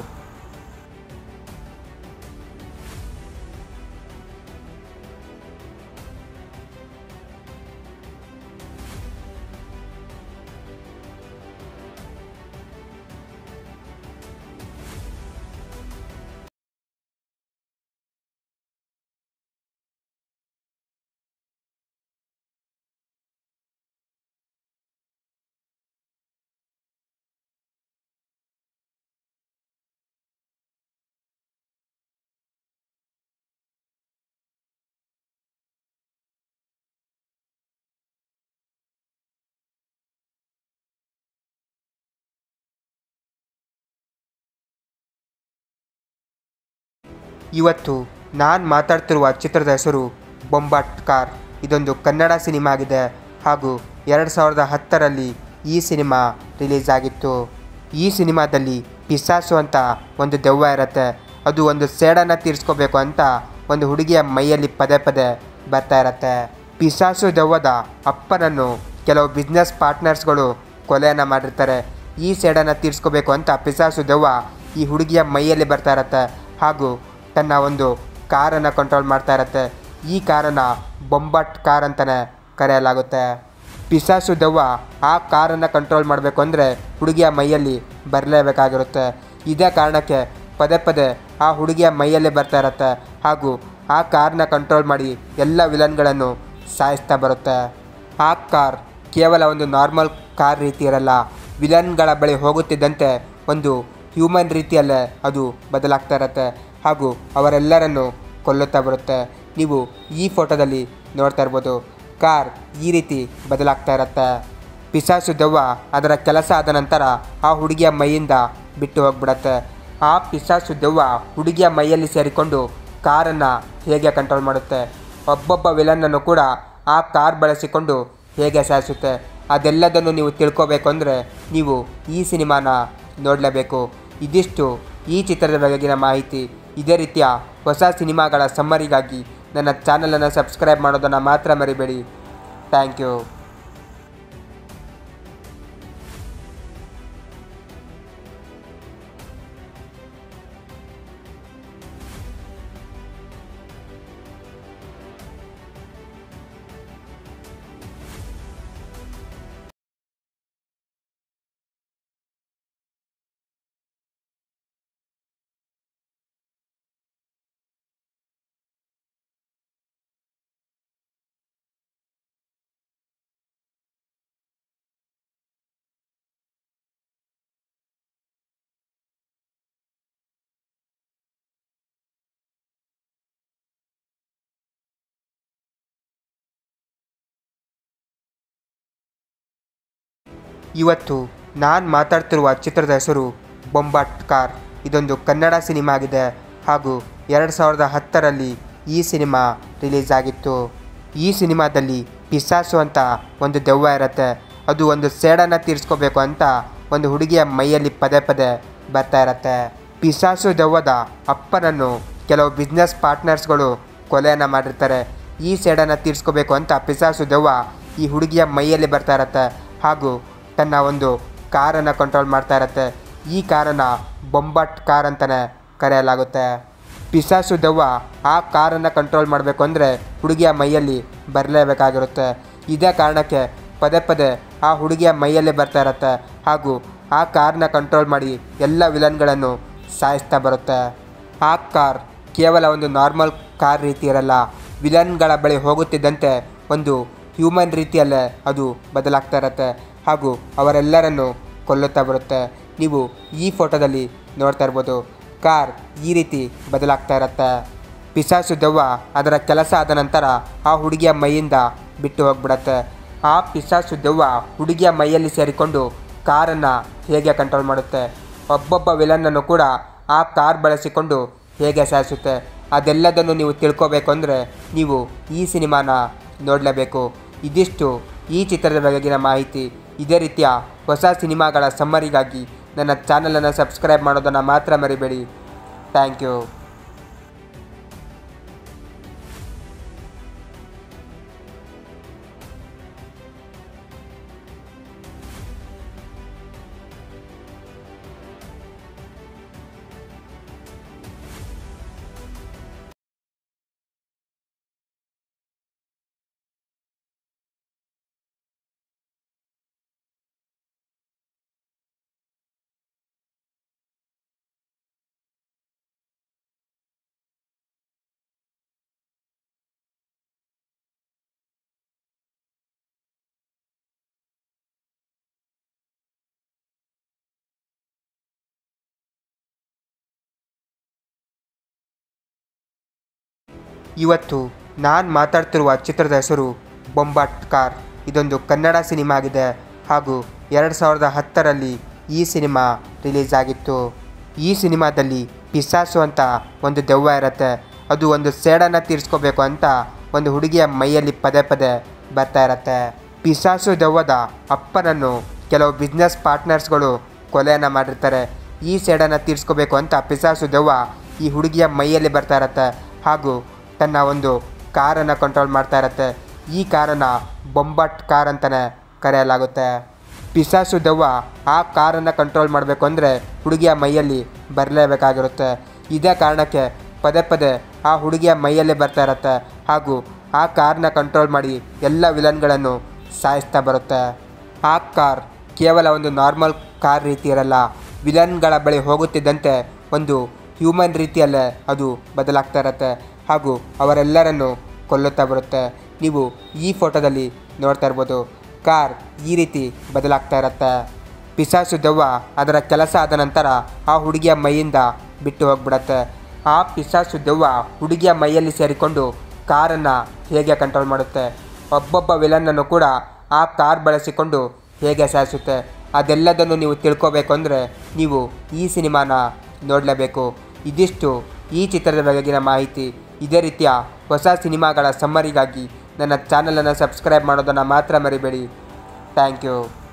ಇವತ್ತು ನಾನು ಮಾತಾಡ್ತಿರುವ ಚಿತ್ರದ ಹೆಸರು ಬೊಂಬಾಟ್ ಕಾರ್ ಇದೊಂದು ಕನ್ನಡ ಸಿನಿಮಾ ಆಗಿದೆ ಹಾಗೂ ಎರಡು ಸಾವಿರದ ಹತ್ತರಲ್ಲಿ ಈ ಸಿನಿಮಾ ರಿಲೀಸ್ ಆಗಿತ್ತು ಈ ಸಿನಿಮಾದಲ್ಲಿ ಪಿಸಾಸು ಅಂತ ಒಂದು ದೆವ್ವ ಇರುತ್ತೆ ಅದು ಒಂದು ಸೇಡನ್ನು ತೀರಿಸ್ಕೋಬೇಕು ಅಂತ ಒಂದು ಹುಡುಗಿಯ ಮೈಯಲ್ಲಿ ಪದೇ ಪದೇ ಬರ್ತಾ ಇರತ್ತೆ ಪಿಸಾಸು ದೆವ್ವದ ಅಪ್ಪನನ್ನು ಕೆಲವು ಬಿಸ್ನೆಸ್ ಪಾರ್ಟ್ನರ್ಸ್ಗಳು ಕೊಲೆಯನ್ನು ಮಾಡಿರ್ತಾರೆ ಈ ಸೇಡನ್ನು ತೀರಿಸ್ಕೋಬೇಕು ಅಂತ ಪಿಸಾಸು ದೆವ್ವ ಈ ಹುಡುಗಿಯ ಮೈಯಲ್ಲಿ ಬರ್ತಾ ಇರತ್ತೆ ಹಾಗೂ ತನ್ನ ಒಂದು ಕಾರನ್ನು ಕಂಟ್ರೋಲ್ ಮಾಡ್ತಾ ಇರತ್ತೆ ಈ ಕಾರನ್ನು ಬೊಂಬಟ್ ಕಾರ್ ಅಂತಲೇ ಕರೆಯಲಾಗುತ್ತೆ ಪಿಸಾಸು ದೆವ್ವ ಆ ಕಾರನ್ನು ಕಂಟ್ರೋಲ್ ಮಾಡಬೇಕು ಅಂದರೆ ಹುಡುಗಿಯ ಮೈಯಲ್ಲಿ ಬರಲೇಬೇಕಾಗಿರುತ್ತೆ ಇದೇ ಕಾರಣಕ್ಕೆ ಪದೇ ಪದೇ ಆ ಹುಡುಗಿಯ ಮೈಯಲ್ಲಿ ಬರ್ತಾ ಇರತ್ತೆ ಹಾಗೂ ಆ ಕಾರ್ನ ಕಂಟ್ರೋಲ್ ಮಾಡಿ ಎಲ್ಲ ವಿಲನ್ಗಳನ್ನು ಸಾಯಿಸ್ತಾ ಬರುತ್ತೆ ಆ ಕಾರ್ ಕೇವಲ ಒಂದು ನಾರ್ಮಲ್ ಕಾರ್ ರೀತಿ ಇರಲ್ಲ ವಿಲನ್ಗಳ ಬಳಿ ಹೋಗುತ್ತಿದ್ದಂತೆ ಒಂದು ಹ್ಯೂಮನ್ ರೀತಿಯಲ್ಲೇ ಅದು ಬದಲಾಗ್ತಾ ಇರುತ್ತೆ ಹಾಗೂ ಅವರೆಲ್ಲರನ್ನು ಕೊಲ್ಲುತ್ತಾ ಬರುತ್ತೆ ನೀವು ಈ ಫೋಟೋದಲ್ಲಿ ನೋಡ್ತಾ ಇರ್ಬೋದು ಕಾರ್ ಈ ರೀತಿ ಬದಲಾಗ್ತಾ ಇರುತ್ತೆ ಪಿಸಾಸು ದೆವ್ವ ಅದರ ಕೆಲಸ ಆದ ನಂತರ ಆ ಹುಡುಗಿಯ ಮೈಯಿಂದ ಬಿಟ್ಟು ಹೋಗ್ಬಿಡತ್ತೆ ಆ ಪಿಸಾಸು ದೆವ್ವ ಹುಡುಗಿಯ ಮೈಯಲ್ಲಿ ಸೇರಿಕೊಂಡು ಕಾರನ್ನು ಹೇಗೆ ಕಂಟ್ರೋಲ್ ಮಾಡುತ್ತೆ ಒಬ್ಬೊಬ್ಬ ವಿಲನ್ನನ್ನು ಕೂಡ ಆ ಕಾರ್ ಬಳಸಿಕೊಂಡು ಹೇಗೆ ಸಾಯಿಸುತ್ತೆ ಅದೆಲ್ಲದನ್ನು ನೀವು ತಿಳ್ಕೋಬೇಕು ಅಂದರೆ ನೀವು ಈ ಸಿನಿಮಾನ ನೋಡಲೇಬೇಕು ಇದಿಷ್ಟು ಈ ಚಿತ್ರದ ಬಗೆಗಿನ ಮಾಹಿತಿ ಇದೇ ರೀತಿಯ ಹೊಸ ಸಿನಿಮಾಗಳ ಸಮ್ಮರಿಗಾಗಿ ನನ್ನ ಚಾನಲನ್ನು ಸಬ್ಸ್ಕ್ರೈಬ್ ಮಾಡೋದನ್ನು ಮಾತ್ರ ಮರಿಬೇಡಿ ಥ್ಯಾಂಕ್ ಯು ಇವತ್ತು ನಾನು ಮಾತಾಡ್ತಿರುವ ಚಿತ್ರದ ಹೆಸರು ಬೊಂಬಾಟ್ ಕಾರ್ ಇದೊಂದು ಕನ್ನಡ ಸಿನಿಮಾ ಆಗಿದೆ ಹಾಗೂ ಎರಡು ಸಾವಿರದ ಹತ್ತರಲ್ಲಿ ಈ ಸಿನಿಮಾ ರಿಲೀಸ್ ಆಗಿತ್ತು ಈ ಸಿನಿಮಾದಲ್ಲಿ ಪಿಸಾಸು ಅಂತ ಒಂದು ದೆವ್ವ ಇರುತ್ತೆ ಅದು ಒಂದು ಸೇಡನ್ನು ತೀರಿಸ್ಕೋಬೇಕು ಅಂತ ಒಂದು ಹುಡುಗಿಯ ಮೈಯಲ್ಲಿ ಪದೇ ಪದೇ ಬರ್ತಾ ಇರತ್ತೆ ಪಿಸಾಸು ದೆವ್ವದ ಅಪ್ಪನನ್ನು ಕೆಲವು ಬಿಸ್ನೆಸ್ ಪಾರ್ಟ್ನರ್ಸ್ಗಳು ಕೊಲೆಯನ್ನು ಮಾಡಿರ್ತಾರೆ ಈ ಸೇಡನ್ನು ತೀರಿಸ್ಕೋಬೇಕು ಅಂತ ಪಿಸಾಸು ದೆವ್ವ ಈ ಹುಡುಗಿಯ ಮೈಯಲ್ಲಿ ಬರ್ತಾ ಇರತ್ತೆ ಹಾಗೂ ತನ್ನ ಒಂದು ಕಾರನ್ನು ಕಂಟ್ರೋಲ್ ಮಾಡ್ತಾ ಇರತ್ತೆ ಈ ಕಾರನ್ನು ಬೊಂಬಟ್ ಕಾರ್ ಅಂತಲೇ ಕರೆಯಲಾಗುತ್ತೆ ಪಿಸಾಸು ದೆವ್ವ ಆ ಕಾರನ್ನು ಕಂಟ್ರೋಲ್ ಮಾಡಬೇಕು ಅಂದರೆ ಹುಡುಗಿಯ ಮೈಯಲ್ಲಿ ಬರಲೇಬೇಕಾಗಿರುತ್ತೆ ಇದೇ ಕಾರಣಕ್ಕೆ ಪದೇ ಪದೇ ಆ ಹುಡುಗಿಯ ಮೈಯಲ್ಲಿ ಬರ್ತಾ ಇರತ್ತೆ ಹಾಗೂ ಆ ಕಾರ್ನ ಕಂಟ್ರೋಲ್ ಮಾಡಿ ಎಲ್ಲ ವಿಲನ್ಗಳನ್ನು ಸಾಯಿಸ್ತಾ ಬರುತ್ತೆ ಆ ಕಾರ್ ಕೇವಲ ಒಂದು ನಾರ್ಮಲ್ ಕಾರ್ ರೀತಿ ಇರಲ್ಲ ವಿಲನ್ಗಳ ಬಳಿ ಹೋಗುತ್ತಿದ್ದಂತೆ ಒಂದು ಹ್ಯೂಮನ್ ರೀತಿಯಲ್ಲೇ ಅದು ಬದಲಾಗ್ತಾ ಇರುತ್ತೆ ಹಾಗೂ ಅವರೆಲ್ಲರನ್ನು ಕೊಲ್ಲುತ್ತಾ ಬರುತ್ತೆ ನೀವು ಈ ಫೋಟೋದಲ್ಲಿ ನೋಡ್ತಾ ಇರ್ಬೋದು ಕಾರ್ ಈ ರೀತಿ ಬದಲಾಗ್ತಾ ಇರುತ್ತೆ ಪಿಸಾಸು ದೆವ್ವ ಅದರ ಕೆಲಸ ಆದ ನಂತರ ಆ ಹುಡುಗಿಯ ಮೈಯಿಂದ ಬಿಟ್ಟು ಹೋಗ್ಬಿಡತ್ತೆ ಆ ಪಿಸಾಸು ದೆವ್ವ ಹುಡುಗಿಯ ಮೈಯಲ್ಲಿ ಸೇರಿಕೊಂಡು ಕಾರನ್ನು ಹೇಗೆ ಕಂಟ್ರೋಲ್ ಮಾಡುತ್ತೆ ಒಬ್ಬೊಬ್ಬ ವಿಲನ್ನನ್ನು ಕೂಡ ಆ ಕಾರ್ ಬಳಸಿಕೊಂಡು ಹೇಗೆ ಸಾಯಿಸುತ್ತೆ ಅದೆಲ್ಲದನ್ನು ನೀವು ತಿಳ್ಕೋಬೇಕು ಅಂದರೆ ನೀವು ಈ ಸಿನಿಮಾನ ನೋಡಲೇಬೇಕು ಇದಿಷ್ಟು ಈ ಚಿತ್ರದ ಬಗೆಗಿನ ಮಾಹಿತಿ ಇದೇ ರೀತಿಯ ಹೊಸ ಸಿನಿಮಾಗಳ ಸಮ್ಮರಿಗಾಗಿ ನನ್ನ ಚಾನಲನ್ನು ಸಬ್ಸ್ಕ್ರೈಬ್ ಮಾಡೋದನ್ನು ಮಾತ್ರ ಮರಿಬೇಡಿ ಥ್ಯಾಂಕ್ ಯು ಇವತ್ತು ನಾನು ಮಾತಾಡ್ತಿರುವ ಚಿತ್ರದ ಹೆಸರು ಬೊಂಬಾಟ್ ಕಾರ್ ಇದೊಂದು ಕನ್ನಡ ಸಿನಿಮಾ ಆಗಿದೆ ಹಾಗೂ ಎರಡು ಸಾವಿರದ ಹತ್ತರಲ್ಲಿ ಈ ಸಿನಿಮಾ ರಿಲೀಸ್ ಆಗಿತ್ತು ಈ ಸಿನಿಮಾದಲ್ಲಿ ಪಿಸಾಸು ಅಂತ ಒಂದು ದೆವ್ವ ಇರುತ್ತೆ ಅದು ಒಂದು ಸೇಡನ್ನು ತೀರಿಸ್ಕೋಬೇಕು ಅಂತ ಒಂದು ಹುಡುಗಿಯ ಮೈಯಲ್ಲಿ ಪದೇ ಪದೇ ಬರ್ತಾ ಇರತ್ತೆ ಪಿಸಾಸು ದೆವ್ವದ ಅಪ್ಪನನ್ನು ಕೆಲವು ಬಿಸ್ನೆಸ್ ಪಾರ್ಟ್ನರ್ಸ್ಗಳು ಕೊಲೆಯನ್ನು ಮಾಡಿರ್ತಾರೆ ಈ ಸೇಡನ್ನು ತೀರಿಸ್ಕೋಬೇಕು ಅಂತ ಪಿಸಾಸು ದೆವ್ವ ಈ ಹುಡುಗಿಯ ಮೈಯಲ್ಲಿ ಬರ್ತಾ ಇರತ್ತೆ ಹಾಗೂ ತನ್ನ ಒಂದು ಕಾರನ್ನು ಕಂಟ್ರೋಲ್ ಮಾಡ್ತಾ ಇರತ್ತೆ ಈ ಕಾರನ್ನು ಬೊಂಬಟ್ ಕಾರ್ ಅಂತಲೇ ಕರೆಯಲಾಗುತ್ತೆ ಪಿಸಾಸು ದೆವ್ವ ಆ ಕಾರನ್ನು ಕಂಟ್ರೋಲ್ ಮಾಡಬೇಕು ಅಂದರೆ ಹುಡುಗಿಯ ಮೈಯಲ್ಲಿ ಬರಲೇಬೇಕಾಗಿರುತ್ತೆ ಇದೇ ಕಾರಣಕ್ಕೆ ಪದೇ ಪದೇ ಆ ಹುಡುಗಿಯ ಮೈಯಲ್ಲಿ ಬರ್ತಾ ಇರತ್ತೆ ಹಾಗೂ ಆ ಕಾರ್ನ ಕಂಟ್ರೋಲ್ ಮಾಡಿ ಎಲ್ಲ ವಿಲನ್ಗಳನ್ನು ಸಾಯಿಸ್ತಾ ಬರುತ್ತೆ ಆ ಕಾರ್ ಕೇವಲ ಒಂದು ನಾರ್ಮಲ್ ಕಾರ್ ರೀತಿ ಇರಲ್ಲ ವಿಲನ್ಗಳ ಬಳಿ ಹೋಗುತ್ತಿದ್ದಂತೆ ಒಂದು ಹ್ಯೂಮನ್ ರೀತಿಯಲ್ಲೇ ಅದು ಬದಲಾಗ್ತಾ ಇರುತ್ತೆ ಹಾಗೂ ಅವರೆಲ್ಲರನ್ನು ಕೊಲ್ಲುತ್ತಾ ಬರುತ್ತೆ ನೀವು ಈ ಫೋಟೋದಲ್ಲಿ ನೋಡ್ತಾ ಇರ್ಬೋದು ಕಾರ್ ಈ ರೀತಿ ಬದಲಾಗ್ತಾ ಇರುತ್ತೆ ಪಿಸಾಸು ದೆವ್ವ ಅದರ ಕೆಲಸ ಆದ ನಂತರ ಆ ಹುಡುಗಿಯ ಮೈಯಿಂದ ಬಿಟ್ಟು ಹೋಗ್ಬಿಡತ್ತೆ ಆ ಪಿಸಾಸು ದೆವ್ವ ಹುಡುಗಿಯ ಮೈಯಲ್ಲಿ ಸೇರಿಕೊಂಡು ಕಾರನ್ನು ಹೇಗೆ ಕಂಟ್ರೋಲ್ ಮಾಡುತ್ತೆ ಒಬ್ಬೊಬ್ಬ ವಿಲನ್ನನ್ನು ಕೂಡ ಆ ಕಾರ್ ಬಳಸಿಕೊಂಡು ಹೇಗೆ ಸಾಯಿಸುತ್ತೆ ಅದೆಲ್ಲದನ್ನು ನೀವು ತಿಳ್ಕೋಬೇಕು ಅಂದರೆ ನೀವು ಈ ಸಿನಿಮಾನ ನೋಡಲೇಬೇಕು ಇದಿಷ್ಟು ಈ ಚಿತ್ರದ ಬಗೆಗಿನ ಮಾಹಿತಿ ಇದೇ ರೀತಿಯ ಹೊಸ ಸಿನಿಮಾಗಳ ಸಮ್ಮರಿಗಾಗಿ ನನ್ನ ಚಾನಲನ್ನು ಸಬ್ಸ್ಕ್ರೈಬ್ ಮಾಡೋದನ್ನು ಮಾತ್ರ ಮರಿಬೇಡಿ ಥ್ಯಾಂಕ್ ಯು